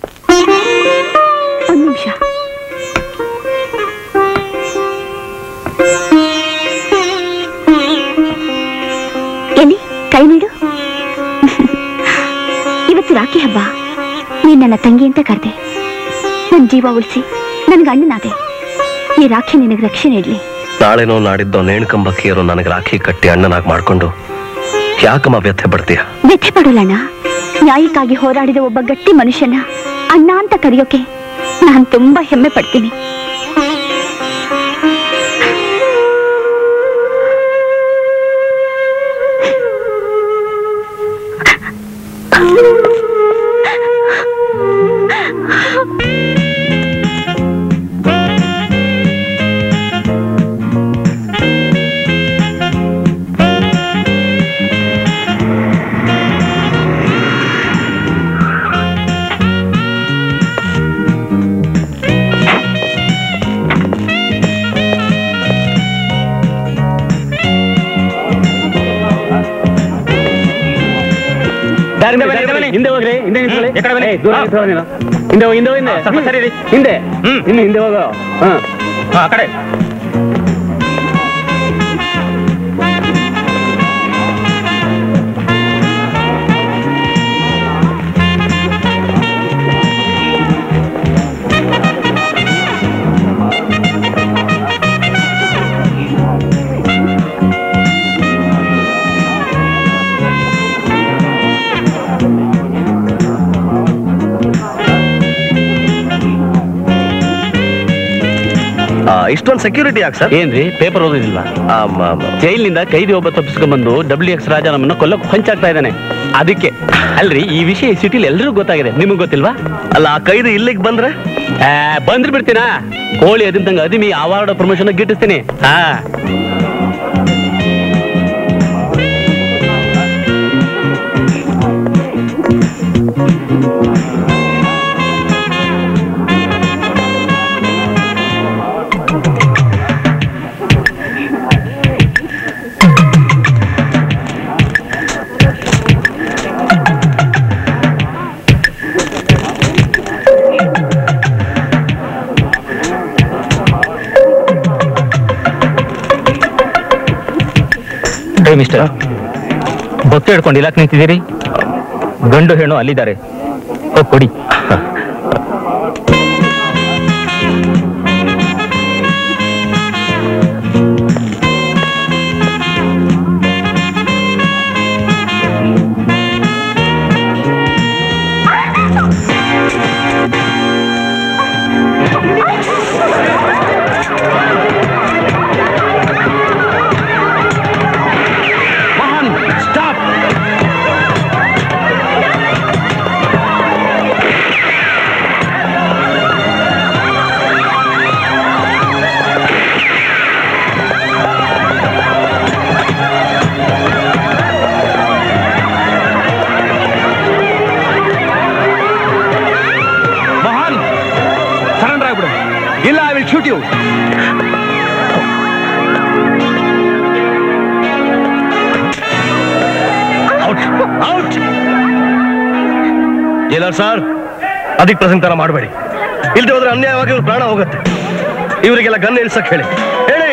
ಒಂದ್ ನಿಮಿಷ ಎಲ್ಲಿ ಕೈ ನೀಡು ಇವತ್ತು ರಾಖಿ ಹಬ್ಬ ನೀನ್ ನನ್ನ ತಂಗಿ ಅಂತ ಕರೆದೆ ನನ್ ಜೀವ ಉಳಿಸಿ ನನ್ಗೆ ಅಣ್ಣನಾದೆ ಈ ರಾಖಿ ನಿನಗೆ ರಕ್ಷಣೆ ಇಡ್ಲಿ ನಾಳೆನೋ ನಾಡಿದ್ದೋ ನೇಣ್ಕಂಬಕ್ಕಿಯರು ನನಗೆ ರಾಖಿ ಕಟ್ಟಿ ಅಣ್ಣನಾಗಿ ಮಾಡ್ಕೊಂಡು ಯಾಕಮ್ಮ ವ್ಯಥೆ ಪಡ್ತೀಯ ವ್ಯಥೆ ಪಡೋಲ್ಲಣ್ಣ ನ್ಯಾಯಕ್ಕಾಗಿ ಹೋರಾಡಿದ ಒಬ್ಬ ಗಟ್ಟಿ ಮನುಷ್ಯನ ಅಣ್ಣ ಅಂತ ಕರೆಯೋಕೆ ನಾನ್ ತುಂಬಾ ಹೆಮ್ಮೆ ಪಡ್ತೀನಿ ಹಿಂದೆ ಬನ್ನಿ, ಹಿಂದೆ ಬನ್ನಿ. ಹಿಂದೆ ಹೋಗ್ರಿ ಹಿಂದೆ ನಿಂತ್ಕೊಳ್ಳಿ ಏ, ದೂರ ನಿಂತ್ಕೊಳ್ಳೋ ನೀನು. ಹಿಂದೆ ಹೋಗಿ ಹಿಂದೆ ಹೋಗಿ ಹಿಂದೆ ಸ್ವಲ್ಪ ಸರಿ ಇರಿ. ಹಿಂದೆ ಇನ್ನು ಹಿಂದೆ ಹೋಗೋ ಹಾ ಕಡೆ ಇಷ್ಟೊಂದು ಸೆಕ್ಯೂರಿಟಿ ಯಾಕೆ ಸರ್ ಏನ್ರಿ ಪೇಪರ್ ಓದಿದಿಲ್ವಾ ಜೈಲಿನಿಂದ ಕೈದಿ ಒಬ್ಬ ತಪ್ಪಿಸ್ಕೊಂಡ್ಬಂದು ಡಬ್ಲ್ಯೂ ಎಕ್ಸ್ ರಾಜ ನಮ್ಮನ್ನ ಕೊಲ್ಲಕ್ ಹೊಂಚಾಗ್ತಾ ಇದ್ದಾನೆ ಅದಕ್ಕೆ ಅಲ್ರಿ ಈ ವಿಷಯ ಸಿಟಿಲಿ ಎಲ್ರಿಗೂ ಗೊತ್ತಾಗಿದೆ ನಿಮಗ್ ಗೊತ್ತಿಲ್ವಾ ಅಲ್ಲ ಆ ಕೈದಿ ಇಲ್ಲಿಗೆ ಬಂದ್ರೆ ಬಂದ್ರೆ ಬಿಡ್ತೀನಾ ಕೋಳಿ ಅದಿಂತಂಗ ಅದಿಮಿ ಅವಾರ್ಡ್ ಪ್ರಮೋಷನ್ ಗಿಟ್ಟಿಸ್ತೀನಿ ಹಾ ಹೇ ಮಿಸ್ಟರ್ ಬೊತ್ತೆ ಹಿಡ್ಕೊಂಡು ಇಲಾಕ್ ನಿಂತಿದ್ದೀರಿ ಗಂಡು ಹೆಣ್ಣು ಅಲ್ಲಿದ್ದಾರೆ ಹೋಗ್ ಕೊಡಿ ಸ್ಟಾಪ್ ಮಹಾನ್ ಸರೆಂಡರ್ ಆಗ್ಬಿಡು ಇಲ್ಲ I will shoot you jailer sir ಅದಕ್ಕೆ ಪ್ರಸಂಗತನ ಮಾಡಬೇಡಿ ಇಲ್ದೆ ಹೋದ್ರೆ ಅನ್ಯಾಯವಾಗಿ ಇವ್ರ ಪ್ರಾಣ ಹೋಗುತ್ತೆ ಇವರಿಗೆಲ್ಲ ಗನ್ ಇಳ್ಸಕ್ ಹೇಳಿ ಹೇಳಿ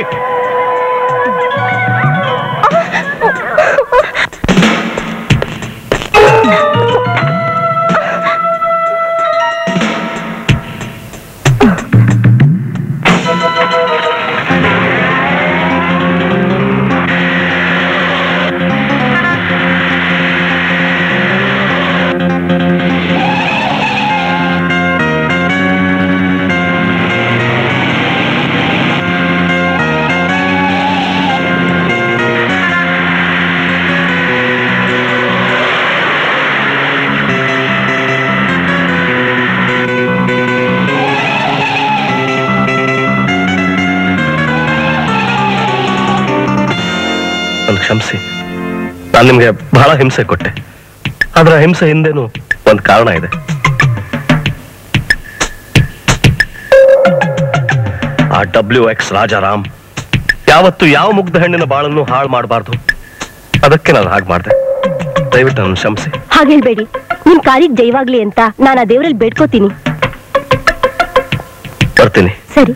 ನನ್ ಕ್ಷಮಿಸಿ ನಾನು ನಿಮ್ಗೆ ಬಹಳ ಹಿಂಸೆ ಕೊಟ್ಟೆ ಆದ್ರೆ ಆ ಹಿಂಸೆ ಹಿಂದೆನೂ ಒಂದು ಕಾರಣ ಇದೆ ಆ ಡಬ್ಲ್ಯೂ ಎಕ್ಸ್ ರಾಜಾರಾಮ್ ಯಾವತ್ತು ಯಾವ ಮುಗ್ಧ ಹೆಣ್ಣಿನ ಬಾಳನ್ನು ಹಾಳು ಮಾಡಬಾರ್ದು ಅದಕ್ಕೆ ನಾನು ಹಾಗೆ ಮಾಡಿದೆ ದಯವಿಟ್ಟು ನನ್ನ ಕ್ಷಮಿಸಿ ಹಾಗೆ ಹೇಳ್ಬೇಡಿ ನಿಮ್ ಕಾಲಿಗೆ ಜೈವಾಗ್ಲಿ ಅಂತ ನಾನು ಆ ದೇವರಲ್ಲಿ ಬೇಡ್ಕೋತೀನಿ ಬರ್ತೀನಿ ಸರಿ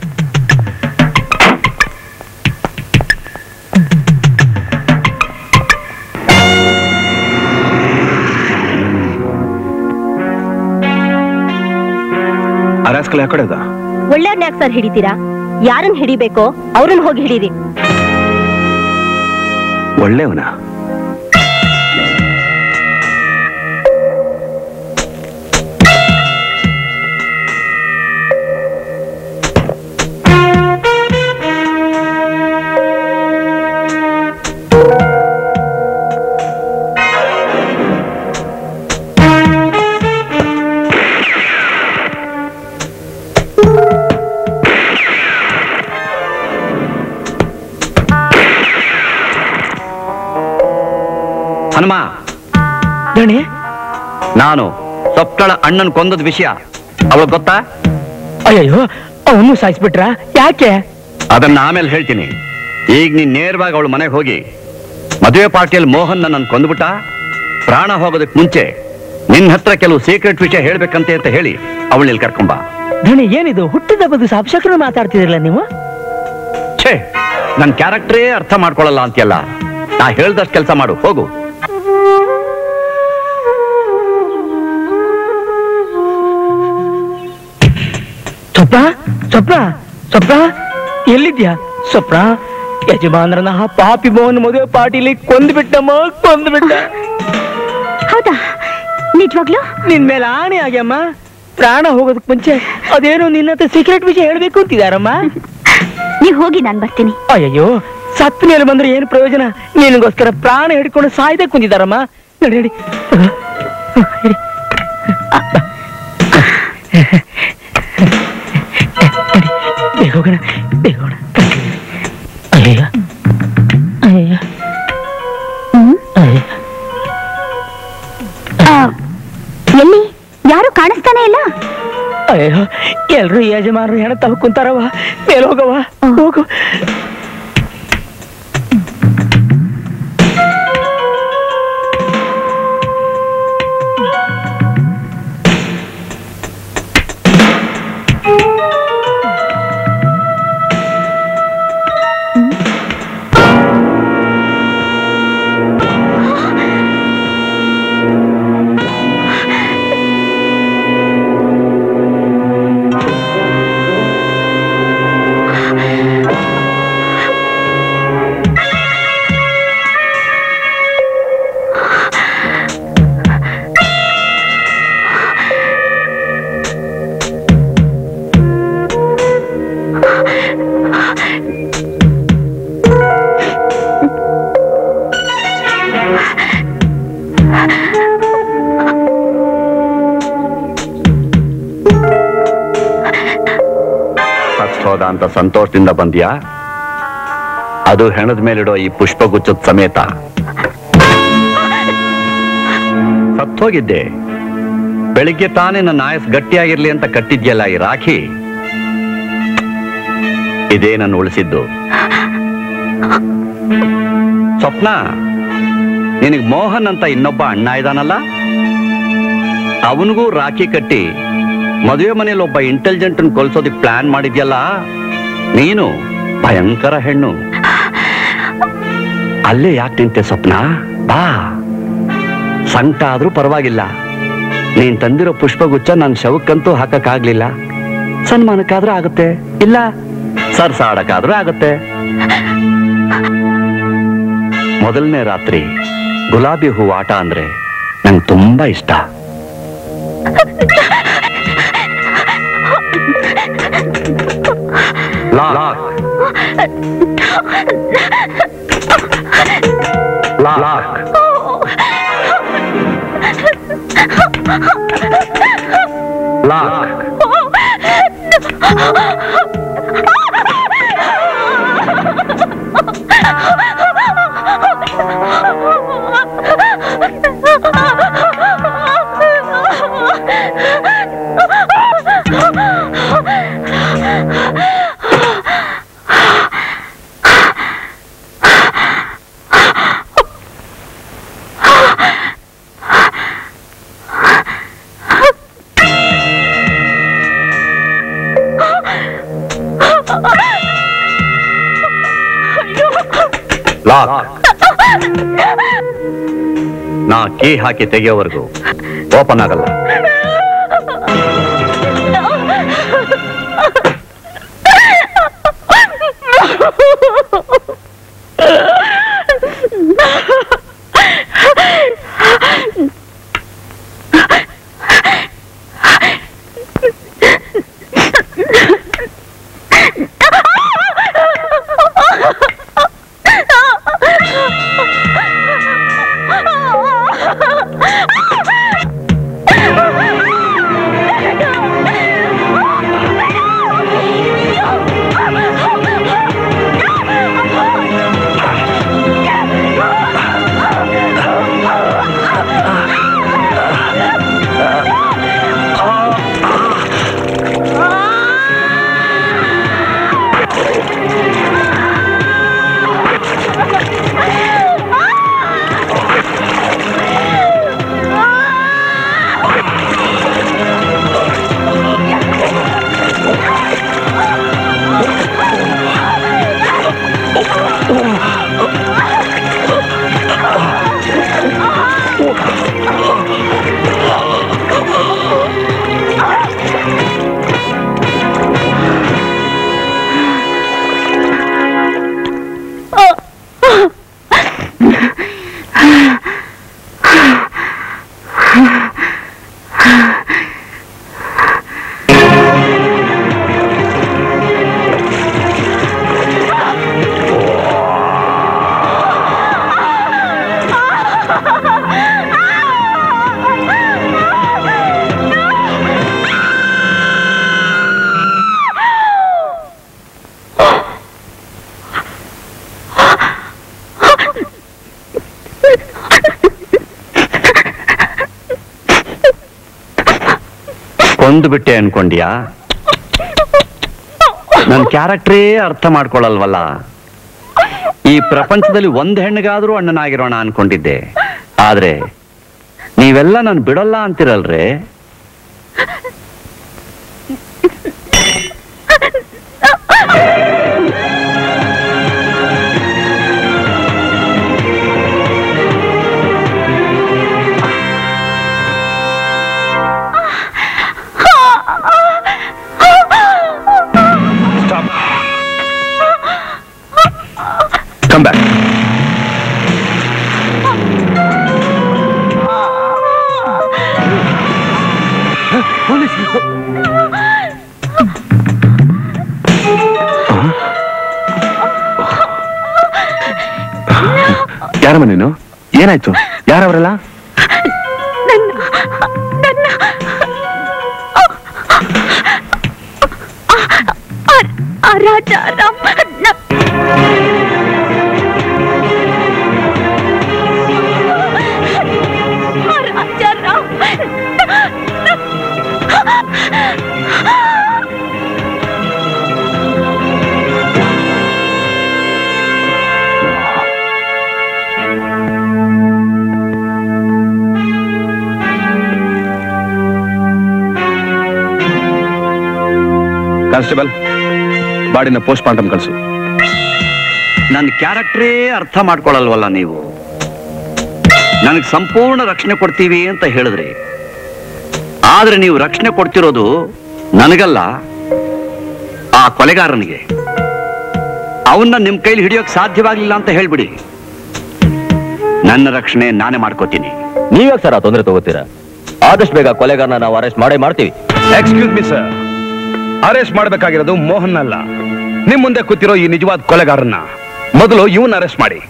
ಅರಾಸ್ಕಲ್ ಯಾಕಡೆ ಅದ ಒಳ್ಳೆಯವ್ರನ್ನ ಯಾಕೆ ಸರ್ ಹಿಡಿತೀರಾ ಯಾರನ್ನ ಹಿಡಿಬೇಕೋ ಅವ್ರನ್ನ ಹೋಗಿ ಹಿಡೀರಿ ಒಳ್ಳೆಯವನ ಹನುಮ ದಣಿ ನಾನು ಸೊಪ್ಪಳ ಅಣ್ಣನ್ ಕೊಂದದ ವಿಷಯ ಅವಳು ಗೊತ್ತಾ ಅಯ್ಯಯ್ಯೋ ಅವನು ಸಾಯಿಸ್ಬಿಟ್ರ ಯಾಕೆ ಅದನ್ನ ಆಮೇಲೆ ಹೇಳ್ತೀನಿ ಈಗ ನೀನ್ ನೇರವಾಗಿ ಅವಳ ಮನೆಗೆ ಹೋಗಿ ಮದುವೆ ಪಾರ್ಟಿಯಲ್ಲಿ ಮೋಹನ್ ನನ್ನ ಕೊಂದ್ಬಿಟ್ಟ ಪ್ರಾಣ ಹೋಗೋದಕ್ಕೆ ಮುಂಚೆ ನಿನ್ನ ಹತ್ರ ಕೆಲವು ಸೀಕ್ರೆಟ್ ವಿಷಯ ಹೇಳ್ಬೇಕಂತೆ ಅಂತ ಹೇಳಿ ಅವಳಲ್ಲಿ ಕರ್ಕೊಂಬ ದಣಿ ಏನಿದು ಹುಟ್ಟಿದ ಬಗ್ಗೆ ಅಪಶಕನ ಮಾತಾಡ್ತಿದಿರಲ್ಲ ನೀವು ಛೇ ನನ್ನ ಕ್ಯಾರೆಕ್ಟರೇ ಅರ್ಥ ಮಾಡ್ಕೊಳ್ಳಲ್ಲ ಅಂತೆಲ್ಲ ನಾ ಹೇಳ್ದಷ್ಟು ಕೆಲಸ ಮಾಡು ಹೋಗು ಸ್ವಪ್ನ ಸ್ವಪ್ನ ಸ್ವಪ್ನ ಎಲ್ಲಿದ್ಯಾ ಸ್ವಪ್ನ ಯಜಮಾನ್ರನ ಆ ಪಾಪಿ ಮೋಹನ್ ಮದುವೆ ಪಾರ್ಟಿಲಿ ಕೊಂದ್ಬಿಟ್ಟಮ್ಮ ಕೊಂದ್ಬಿಟ್ಟ ಹೌದಾ ನಿಜವಾಗ್ಲು ನಿನ್ ಮೇಲೆ ಆಣೆ ಆಗ್ಯಮ್ಮ ಪ್ರಾಣ ಹೋಗೋದಕ್ ಮುಂಚೆ ಅದೇನೋ ನಿನ್ನ ಹತ್ರ ಸೀಕ್ರೆಟ್ ವಿಷಯ ಹೇಳ್ಬೇಕು ಅಂತಿದಾರಮ್ಮ ನೀವ್ ಹೋಗಿ ನಾನ್ ಬರ್ತೀನಿ ಅಯ್ಯಯ್ಯೋ ಸತ್ತ ಮೇಲೆ ಬಂದ್ರೆ ಏನು ಪ್ರಯೋಜನ ನಿನಗೋಸ್ಕರ ಪ್ರಾಣ ಹಿಡ್ಕೊಂಡು ಸಾಯ್ದೆ ಕುಂದಿದಾರಮ್ಮ ನಡಿ ನಡಿ ನಡಿ. ಬೇಗ ಹೋಗೋಣ ಬೇಗ ಹೋಗೋಣ ಅಯ್ಯಯ್ಯ ಅಯ್ಯಯ್ಯ ಅಯ್ಯಯ್ಯ ಆ, ಎಲ್ಲಿ ಯಾರು ಕಾಣಿಸ್ತಾನೆ ಇಲ್ಲ ಅಯ್ಯೋ ಎಲ್ರು ಯಜಮಾನರು ಹೆಣ ತವ ಕುಂತಾರವ ಮೇಲ್ ಹೋಗವ ಹೋಗು ಸತ್ ಹೋದ ಅಂತ ಸಂತೋಷದಿಂದ ಬಂದ್ಯಾ ಅದು ಹೆಣದ ಮೇಲಿಡೋ ಈ ಪುಷ್ಪಗುಚ್ಛದ ಸಮೇತ ಸತ್ತೋಗಿದ್ದೆ ಬೆಳಿಗ್ಗೆ ತಾನೇ ನನ್ನ ಆಯಸ್ ಗಟ್ಟಿಯಾಗಿರ್ಲಿ ಅಂತ ಕಟ್ಟಿದ್ಯಲ್ಲ ಈ ರಾಖಿ ಇದೇ ನನ್ನ ಉಳಿಸಿದ್ದು ಸ್ವಪ್ನ ನಿನಗ್ ಮೋಹನ್ ಅಂತ ಇನ್ನೊಬ್ಬ ಅಣ್ಣ ಇದಾನಲ್ಲ ಅವನಿಗೂ ರಾಖಿ ಕಟ್ಟಿ ಮದುವೆ ಮನೇಲಿ ಒಬ್ಬ ಇಂಟೆಲಿಜೆಂಟ್ ಕೊಲ್ಸೋದಕ್ಕೆ ಪ್ಲಾನ್ ಮಾಡಿದ್ಯಲ್ಲ ನೀನು ಭಯಂಕರ ಹೆಣ್ಣು ಅಲ್ಲೇ ಯಾಕೆ ನಿಂತೆ ಸ್ವಪ್ನ ಬಾ ಸಂಕಟ ಆದ್ರೂ ಪರವಾಗಿಲ್ಲ ನೀನ್ ತಂದಿರೋ ಪುಷ್ಪಗುಚ್ಛ ನನ್ನ ಶವಕ್ಕಂತೂ ಹಾಕಕ್ಕಾಗ್ಲಿಲ್ಲ ಸನ್ಮಾನಕ್ಕಾದ್ರೂ ಆಗುತ್ತೆ ಇಲ್ಲ ಸರ್ಸಾಡಕ್ಕಾದ್ರೂ ಆಗುತ್ತೆ ಮೊದಲನೇ ರಾತ್ರಿ ಗುಲಾಬಿ ಹೂ ಆಟ ಅಂದ್ರೆ ನಂಗೆ ತುಂಬಾ ಇಷ್ಟ ಲಾಕ್ ಲಾಕ್ ಲಾಕ್ ಲಾಕ್ ನಾ ಕೀ ಹಾಕಿ ತೆಗೆಯೋವರೆಗೂ ಓಪನ್ ಆಗಲ್ಲ ಕೊಂದು ಬಿಟ್ಟೆ ಅನ್ಕೊಂಡ್ಯಾ ನನ್ನ ಕ್ಯಾರೆಕ್ಟ್ರೇ ಅರ್ಥ ಮಾಡ್ಕೊಳಲ್ವಲ್ಲ ಈ ಪ್ರಪಂಚದಲ್ಲಿ ಒಂದ್ ಹೆಣ್ಣಿಗಾದ್ರೂ ಅಣ್ಣನಾಗಿರೋಣ ಅನ್ಕೊಂಡಿದ್ದೆ ಆದ್ರೆ ನೀವೆಲ್ಲ ನಾನು ಬಿಡಲ್ಲ ಅಂತಿರಲ್ರೇ Come back. ಯಾರಮ್ಮ ನೀನು ಏನಾಯ್ತು ಯಾರವರೆಲ್ಲ ರಾಜ ರಾಮ್ ರಾಜ ರಾಮ್ ಕಾನ್ಸ್ಟೇಬಲ್ ಬಾಡಿನ ಪೋಸ್ಟ್ ಮಾರ್ಟಮ್ ಕಳಿಸು ನನ್ನ ಕ್ಯಾರೆಕ್ಟರೇ ಅರ್ಥ ಮಾಡ್ಕೊಳಲ್ವಲ್ಲ ನೀವು ನನಗೆ ಸಂಪೂರ್ಣ ರಕ್ಷಣೆ ಕೊಡ್ತೀವಿ ಅಂತ ಹೇಳಿದ್ರಿ ಆದ್ರೆ ನೀವು ರಕ್ಷಣೆ ಕೊಡ್ತಿರೋದು ನನಗಲ್ಲ ಆ ಕೊಲೆಗಾರನಿಗೆ ಅವನ್ನ ನಿಮ್ ಕೈಲಿ ಹಿಡಿಯೋಕ್ ಸಾಧ್ಯವಾಗ್ಲಿಲ್ಲ ಅಂತ ಹೇಳ್ಬಿಡಿ ನನ್ನ ರಕ್ಷಣೆ ನಾನೇ ಮಾಡ್ಕೋತೀನಿ ನೀವ್ಯಾಕೆ ಸರ್ ಆ ತೊಂದರೆ ತಗೋತೀರಾ ಆದಷ್ಟು ಬೇಗ ಕೊಲೆಗಾರನ ನಾವು ಅರೆಸ್ಟ್ ಮಾಡೇ ಮಾಡ್ತೀವಿ ಎಕ್ಸ್ಕ್ಯೂಸ್ ಮಿ ಸರ್ ಅರೆಸ್ಟ್ ಮಾಡಬೇಕಾಗಿರೋದು ಮೋಹನ್ ಅಲ್ಲ ನಿಮ್ ಮುಂದೆ ಕೂತಿರೋ ಈ ನಿಜವಾದ ಕೊಲೆಗಾರನ್ನ ಮೊದಲು ಇವನ್ ಅರೆಸ್ಟ್ ಮಾಡಿ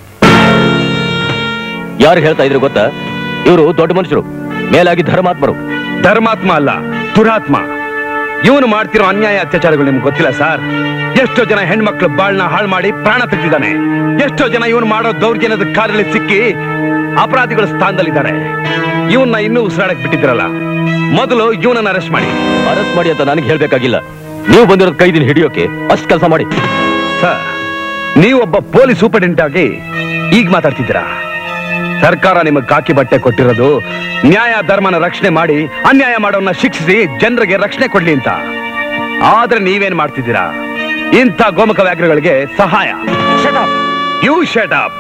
ಯಾರು ಹೇಳ್ತಾ ಇದ್ರು ಗೊತ್ತಾ ಇವರು ದೊಡ್ಡ ಮನುಷ್ಯರು ಮೇಲಾಗಿ ಧರ್ಮಾತ್ಮರು ಧರ್ಮಾತ್ಮ ಅಲ್ಲ ದುರಾತ್ಮ ಇವನು ಮಾಡ್ತಿರೋ ಅನ್ಯಾಯ ಅತ್ಯಾಚಾರಗಳು ನಿಮ್ಗೆ ಗೊತ್ತಿಲ್ಲ ಸರ್ ಎಷ್ಟೋ ಜನ ಹೆಣ್ಮಕ್ಳು ಬಾಳ್ನ ಹಾಳು ಮಾಡಿ ಪ್ರಾಣ ತೆಗೆದಿದ್ದಾನೆ ಎಷ್ಟೋ ಜನ ಇವನು ಮಾಡೋ ದೌರ್ಜನ್ಯದ ಕಾರಲ್ಲಿ ಸಿಕ್ಕಿ ಅಪರಾಧಿಗಳ ಸ್ಥಾನದಲ್ಲಿದ್ದಾರೆ ಇವನ್ನ ಇನ್ನೂ ಉಸಿರಾಡಕ್ ಬಿಟ್ಟಿದ್ರಲ್ಲ ಮೊದಲು ಇವನನ್ನ ಅರೆಸ್ಟ್ ಮಾಡಿ ಅರೆಸ್ಟ್ ಮಾಡಿ ಅಂತ ನನಗೆ ಹೇಳ್ಬೇಕಾಗಿಲ್ಲ ನೀವು ಬಂದಿರೋದು ಕೈದಿನ ಹಿಡಿಯೋಕೆ ಅಷ್ಟು ಕೆಲಸ ಮಾಡಿ ಸರ್ ನೀವೊಬ್ಬ ಪೊಲೀಸ್ ಸೂಪರಿಂಟೆಂಟ್ ಆಗಿ ಈಗ ಮಾತಾಡ್ತಿದ್ದೀರಾ ಸರ್ಕಾರ ನಿಮಗೆ ಕಾಕಿ ಬಟ್ಟೆ ಕೊಟ್ಟಿರೋದು ನ್ಯಾಯ ಧರ್ಮನ ರಕ್ಷಣೆ ಮಾಡಿ ಅನ್ಯಾಯ ಮಾಡೋನ್ನ ಶಿಕ್ಷಿಸಿ ಜನರಿಗೆ ರಕ್ಷಣೆ ಕೊಡ್ಲಿ ಅಂತ ಆದ್ರೆ ನೀವೇನ್ ಮಾಡ್ತಿದ್ದೀರಾ ಇಂಥ ಗೋಮಕ ವ್ಯಾಘ್ರಗಳಿಗೆ ಸಹಾಯ ಯು ಶಟ್ ಅಪ್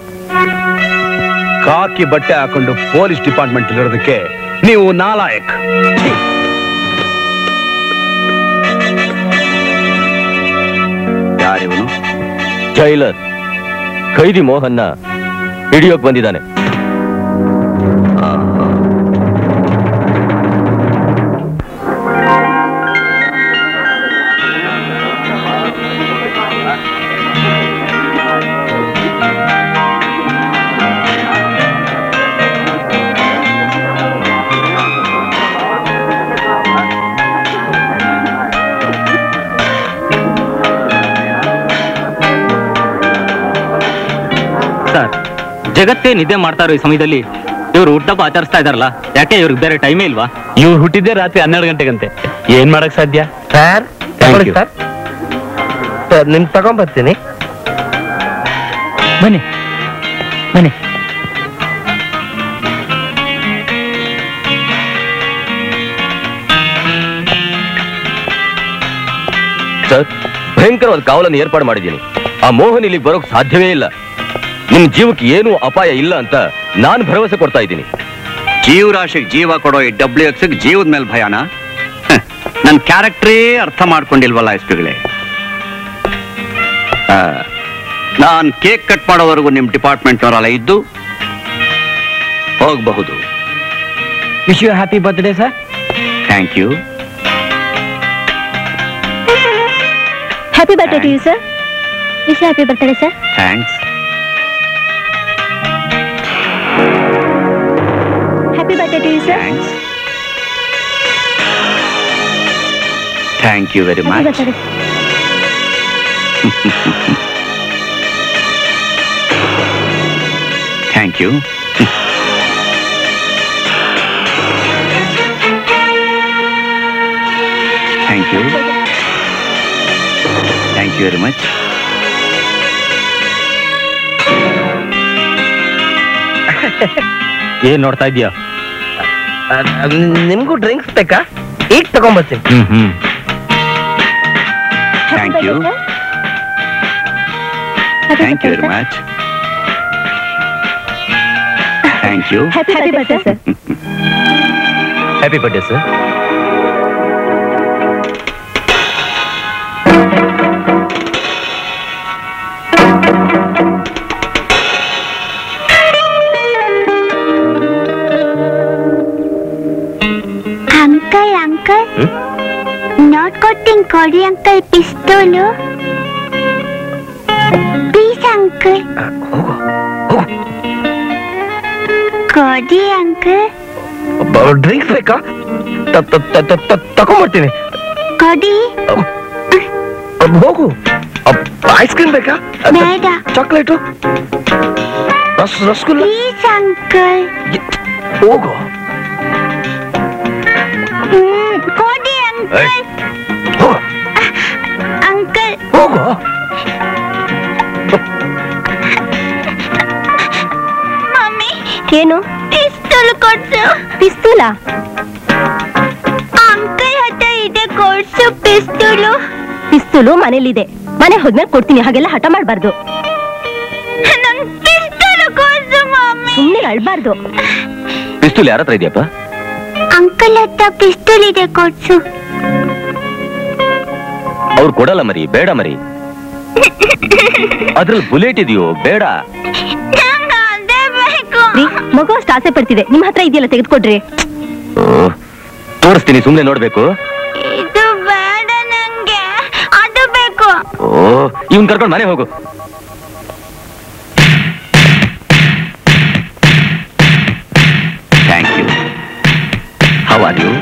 ಕಾಕಿ ಬಟ್ಟೆ ಹಾಕೊಂಡು ಪೊಲೀಸ್ ಡಿಪಾರ್ಟ್ಮೆಂಟ್ ಇರೋದಕ್ಕೆ ನೀವು ನಾಲಾಯಕ್ ಛೀ. ಯಾರಿವನು ಜೈಲರ್ ಖೈದಿ ಮೋಹನ್ನ ಹಿಡಿಯೋಕ್ ಬಂದಿದ್ದಾನೆ ಸರ್ ಜಗತ್ತೇ ನಿದ್ದೆ ಮಾಡ್ತಾ ಇರೋ ಈ ಸಮಯದಲ್ಲಿ ಇವರು ಹುಟ್ಟಪ್ಪ ಆಚರಿಸ್ತಾ ಇದಾರಲ್ಲ ಯಾಕೆ ಇವ್ರಿಗೆ ಬೇರೆ ಟೈಮೇ ಇಲ್ವಾ ಇವ್ರು ಹುಟ್ಟಿದ್ದೆ ರಾತ್ರಿ ಹನ್ನೆರಡು ಗಂಟೆಗಂತೆ ಏನ್ ಮಾಡಕ್ ಸಾಧ್ಯ sir Thank you. Sir sir ನಿಮ್ ತಗೊಂಬರ್ತೀನಿ ಬನ್ನಿ ಬನ್ನಿ ಸರ್ ಭಯಂಕರವಾದ ಕಾವಲನ್ನು ಏರ್ಪಾಡು ಮಾಡಿದ್ದೀನಿ ಆ ಮೋಹನ್ ಇಲ್ಲಿಗೆ ಬರೋಕ್ ಸಾಧ್ಯವೇ ಇಲ್ಲ ನಿಮ್ ಜೀವಕ್ಕೆ ಏನೂ ಅಪಾಯ ಇಲ್ಲ ಅಂತ ನಾನು ಭರವಸೆ ಕೊಡ್ತಾ ಇದ್ದೀನಿ ಜೀವರಾಶಿಗೆ ಜೀವ ಕೊಡೋ ಈ ಡಬ್ಲ್ಯೂ ಎಕ್ಸ್ ಜೀವದ ಮೇಲೆ ಭಯಾನ ನನ್ನ ಕ್ಯಾರೆಕ್ಟರೇ ಅರ್ಥ ಮಾಡ್ಕೊಂಡಿಲ್ವಲ್ಲ ಎಸ್ಪಿಗಳೇ ನಾನ್ ಕೇಕ್ ಕಟ್ ಮಾಡೋವರೆಗೂ ನಿಮ್ ಡಿಪಾರ್ಟ್ಮೆಂಟ್ನವರೆಲ್ಲ ಇದ್ದು ಹೋಗಬಹುದು wish you happy birthday sir thank you happy birthday to you sir wish happy birthday sir thanks happy birthday to you sir thanks thank you very happy much birthday thank you thank you thank you very much ಏನ್ ನೋಡ್ತಾ ಇದೀಯಾ ನಿಮ್ಗೂ drinks ಬೇಕಾ ಈಗ ತಗೊಂಬರ್ತೀನಿ hmm hmm thank you thank you very much thank you happy birthday sir happy birthday sir uncle uncle note ಕೊಟ್ಟಿಂಗ್ ಕೊಡಿ uncle ಪಿಸ್ತೂಲು ಪ್ಲೀಸ್ ಅಂಕಲ್ ಕೊಡಿ ಅಂಕಲ್ ಡ್ರಿಂಕ್ಸ್ ಬೇಕಾ ತ- ತ- ತ- ತ- ತ- ತಗೊಂಬರ್ತೀನಿ ಕೊಡಿ ಅಬ್ಬ್ ಹೋಗು ಐಸ್ ಕ್ರೀಮ್ ಬೇಕಾ ಬೇಡ ಚಾಕ್ಲೇಟು ರಸ್ ರಸಗುಲ್ಲ ಪ್ಲೀಸ್ ಅಂಕಲ್ ಹೋಗು ಹ್ಮ್, ಕೊಡಿ ಅಂಕಲ್ ಅಂಕಲ್ ಹೋಗು ಮಮ್ಮಿ ಏನು ಪಿಸ್ತೂಲ್ ಕೊಡ್ಸು ಪಿಸ್ತೂಲ ಅಂಕಲ್ ಹತ್ರ ಇದೆ ಕೊಡ್ಸು ಪಿಸ್ತೂಲು ಪಿಸ್ತೂಲು ಮನೇಲಿದೆ ಮನೆ ಹೋದ್ಮೇಲೆ ಕೊಡ್ತೀನಿ ಹಾಗೆಲ್ಲ ಹಠ ಮಾಡ್ಬಾರ್ದು ಸುಮ್ಮನೆ ಅಳ್ಬಾರ್ದು ಪಿಸ್ತೂಲ್ ಯಾರ ಹತ್ರ ಇದೆಯಪ್ಪ ಅಂಕಲ್ ಹತ್ರ ಪಿಸ್ತೂಲ್ ಇದೆ ಕೊಡ್ಸು ಅವ್ರು ಕೊಡಲ್ಲ ಮರಿ ಬೇಡ ಮರಿ ಅದ್ರಲ್ಲಿ ಬುಲೆಟ್ ಇದೆಯೋ ಬೇಡ ರೀ, ಮಗು ಅಷ್ಟು ಆಸೆ ಪಡ್ತಿದೆ ನಿಮ್ ಹತ್ರ ಇದೆಯಲ್ಲ ತೆಗೆದುಕೊಡ್ರಿ ಓ, ತೋರಿಸ್ತೀನಿ ಸುಮ್ನೆ ನೋಡ್ಬೇಕು ಇದು ಬೇಡ ನಂಗೆ ಅದು ಬೇಕು ಓ ಇವನ್ ಕರ್ಕೊಂಡು ಮನೆ ಹೋಗು thank you how are you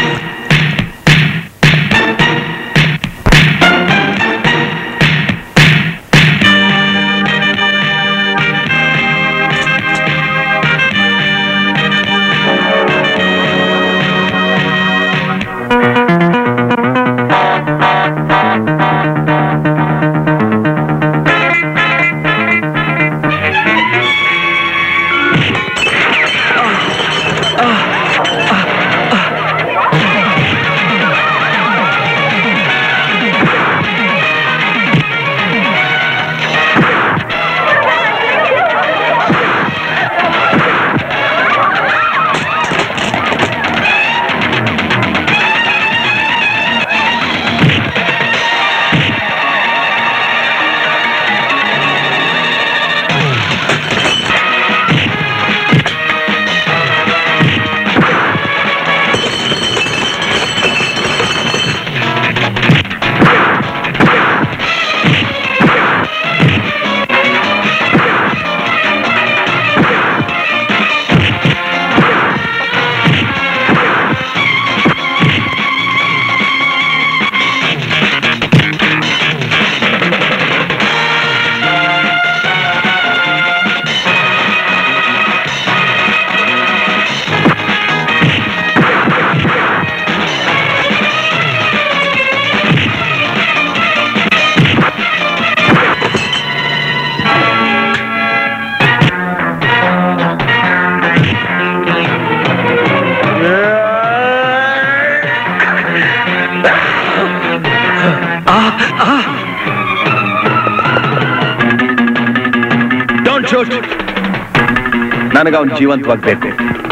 don't shoot ನನಗೆ ಅವನು ಜೀವಂತವಾಗಿ ಬೇಕು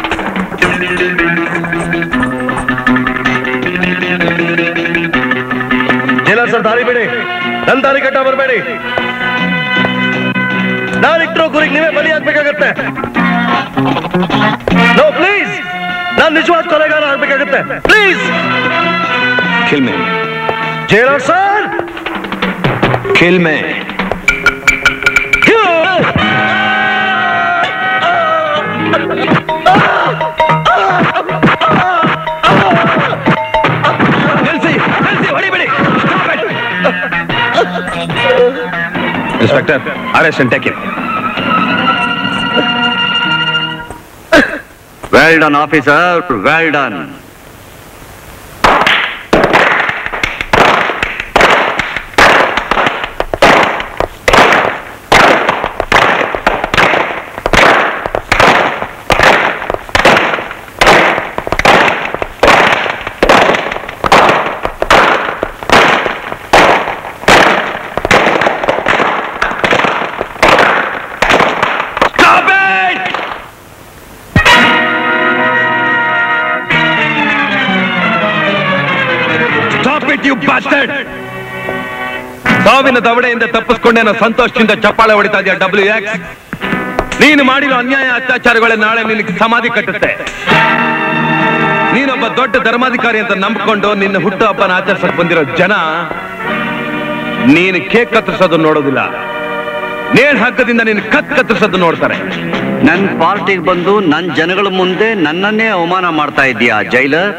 ಇಲ್ಲ ಸರ್ ದಾರಿ ಬಿಡಿ ನನ್ ದಾರಿ ಕಟ್ಟ ಬರಬೇಡಿ ನಾನಿಟ್ಟಿರೋ ಗುರಿಗೆ ನೀವೇ ಬಲಿ ಆಗ್ಬೇಕಾಗತ್ತೆ ನೋ ಪ್ಲೀಸ್ ನಾನ್ ನಿಜವಾದ ಕೊಲೆಗಾರ ಆಗ್ಬೇಕಾಗತ್ತೆ please kill me jailer sir kill me inspector arrest and take it well done officer well done stop it you bastard ಸಾವಿನ ದವಡೆಯಿಂದ ತಪ್ಪಿಸ್ಕೊಂಡೇನೋ ಸಂತೋಷದಿಂದ ಚಪ್ಪಾಳೆ ಹೊಡಿತಾ ಇದೆಯಾ ಡಬ್ಲ್ಯೂ ಎಕ್ಸ್ ನೀನು ಮಾಡಿರೋ ಅನ್ಯಾಯ ಅತ್ಯಾಚಾರಗಳೇ ನಾಳೆ ನಿನಗೆ ಸಮಾಧಿ ಕಟ್ಟುತ್ತೆ ನೀನೊಬ್ಬ ದೊಡ್ಡ ಧರ್ಮಾಧಿಕಾರಿ ಅಂತ ನಂಬಿಕೊಂಡು ನಿನ್ನ ಹುಟ್ಟು ಹಬ್ಬನ ಆಚರಿಸಕ್ ಬಂದಿರೋ ಜನ ನೀನು ಕೇಕ್ ಕತ್ತರಿಸೋದು ನೋಡೋದಿಲ್ಲ ನೇಣ್ ಹಗ್ಗದಿಂದ ನೀನು ಕತ್ ಕತ್ತರಿಸೋದು ನೋಡ್ತಾರೆ ನನ್ ಪಾರ್ಟಿಗೆ ಬಂದು ನನ್ ಜನಗಳ ಮುಂದೆ ನನ್ನನ್ನೇ ಅವಮಾನ ಮಾಡ್ತಾ ಇದೀಯಾ ಜೈಲರ್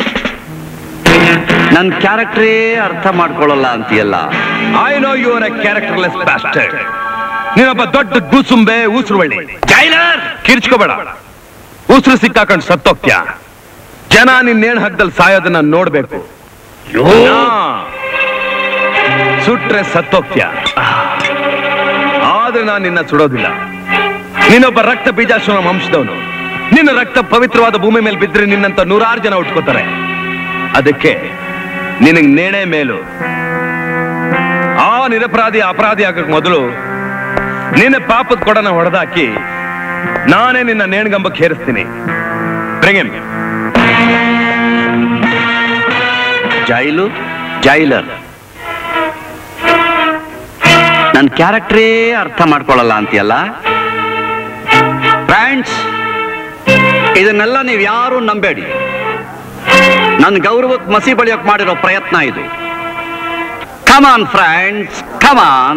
ನನ್ ಕ್ಯಾರೆಕ್ಟರೇ ಅರ್ಥ ಮಾಡ್ಕೊಳ್ಳಲ್ಲ ಅಂತೀಯಲ್ಲ I know you are a characterless bastard ನೀನೊಬ್ಬ ದೊಡ್ಡ ಗೂಸುಂಬೆ ಉಸುರುವಳ್ಳಿ ಜೈಲರ್ ಕಿರ್ಚ್ಕೋಬೇಡ ಉಸಿರು ಸಿಕ್ಕಾಕೊಂಡು ಸತ್ತೋಗ್ತ್ಯಾ ಜನ ನಿನ್ ನೇಣ್ ಹಗ್ಗದಲ್ಲಿ ಸಾಯೋದನ್ನ ನೋಡ್ಬೇಕು ನಾ. ಸುಟ್ರೆ ಸತ್ತೋಗ್ತ್ಯಾ ಆದ್ರೆ ನಾನು ನಿನ್ನ ಸುಡೋದಿಲ್ಲ ನೀನೊಬ್ಬ ರಕ್ತ ಬೀಜಾಶ್ರಮ ವಂಶದವನು ನಿನ್ನ ರಕ್ತ ಪವಿತ್ರವಾದ ಭೂಮಿ ಮೇಲೆ ಬಿದ್ರೆ ನಿನ್ನಂತ ನೂರಾರು ಜನ ಉಟ್ಕೋತಾರೆ ಅದಕ್ಕೆ ನಿನಗ್ ನೇಣೆ ಮೇಲು ಆ ನಿರಪರಾಧಿ ಅಪರಾಧಿ ಆಗಕ್ ಮೊದಲು ನಿನ್ನ ಪಾಪದ ಕೊಡನ ಹೊಡೆದಾಕಿ ನಾನೇ ನಿನ್ನ ನೇಣ್ಗಂಬಕ್ಕೆ ಹೇರಿಸ್ತೀನಿ Bring him. ಜೈಲು ಜೈಲರ್ ನನ್ನ ಕ್ಯಾರೆಕ್ಟ್ರೇ ಅರ್ಥ ಮಾಡ್ಕೊಳ್ಳಲ್ಲ ಅಂತೀಯಲ್ಲ ಫ್ರೆಂಡ್ಸ್ ಇದನ್ನೆಲ್ಲ ನೀವು ಯಾರು ನಂಬೇಡಿ ನನ್ನ ಗೌರವಕ್ಕೆ ಮಸಿ ಬಳಿಯೋಕ್ ಮಾಡಿರೋ ಪ್ರಯತ್ನ ಇದು ಕಮಾನ್ ಫ್ರೆಂಡ್ಸ್ ಕಮಾನ್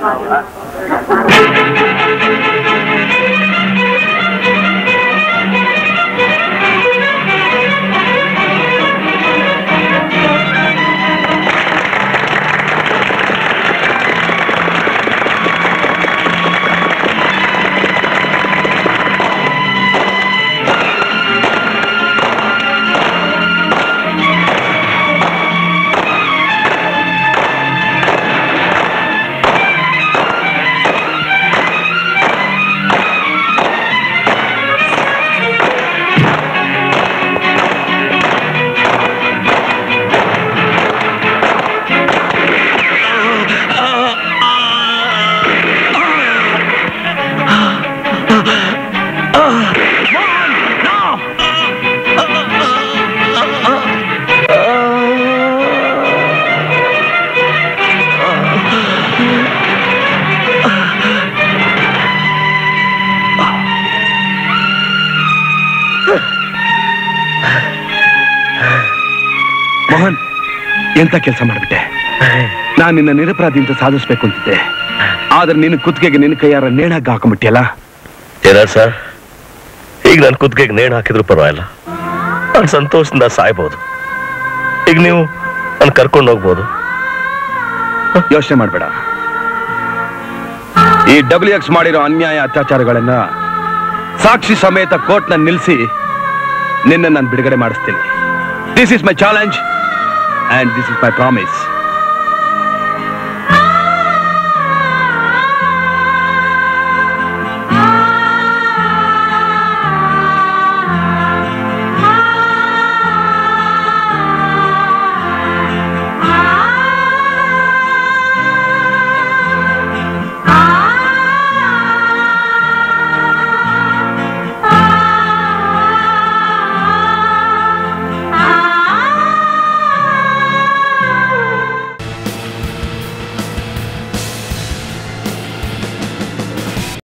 ಮೋಹನ್ ಎಂತ ಕೆಲಸ ಮಾಡ್ಬಿಟ್ಟೆ ನಾನು ನಿನ್ನ ನಿರಪರಾಧಿ ಅಂತ ಸಾಧಿಸ್ಬೇಕು ಅಂತಿದ್ದೆ ಆದ್ರೆ ನಿನ್ನ ಕುತ್ತಿಗೆಗೆ ನಿನ್ನ ಕೈಯಾರ ನೇಣಾಗ ಹಾಕೊಂಡ್ಬಿಟ್ಟಿಯಲ್ಲ ಏನ ಸರ್ ಈಗ ನನ್ನ ಕುತ್ತಿಗೆಗೆ ನೇಣು ಹಾಕಿದ್ರು ಪರವಾಗಿಲ್ಲ ನಾನು ಸಂತೋಷದಿಂದ ಸಾಯ್ಬೋದು ಈಗ ನೀವು ನಾನು ಕರ್ಕೊಂಡು ಹೋಗ್ಬೋದು ಯೋಚನೆ ಮಾಡಬೇಡ ಈ ಡಬ್ಲ್ಯೂ ಎಕ್ಸ್ ಮಾಡಿರೋ ಅನ್ಯಾಯ ಅತ್ಯಾಚಾರಗಳನ್ನ ಸಾಕ್ಷಿ ಸಮೇತ ಕೋರ್ಟ್ನ ನಿಲ್ಲಿಸಿ ನಿನ್ನ ನಾನು ಬಿಡುಗಡೆ ಮಾಡಿಸ್ತೀನಿ this is my challenge and this is my promise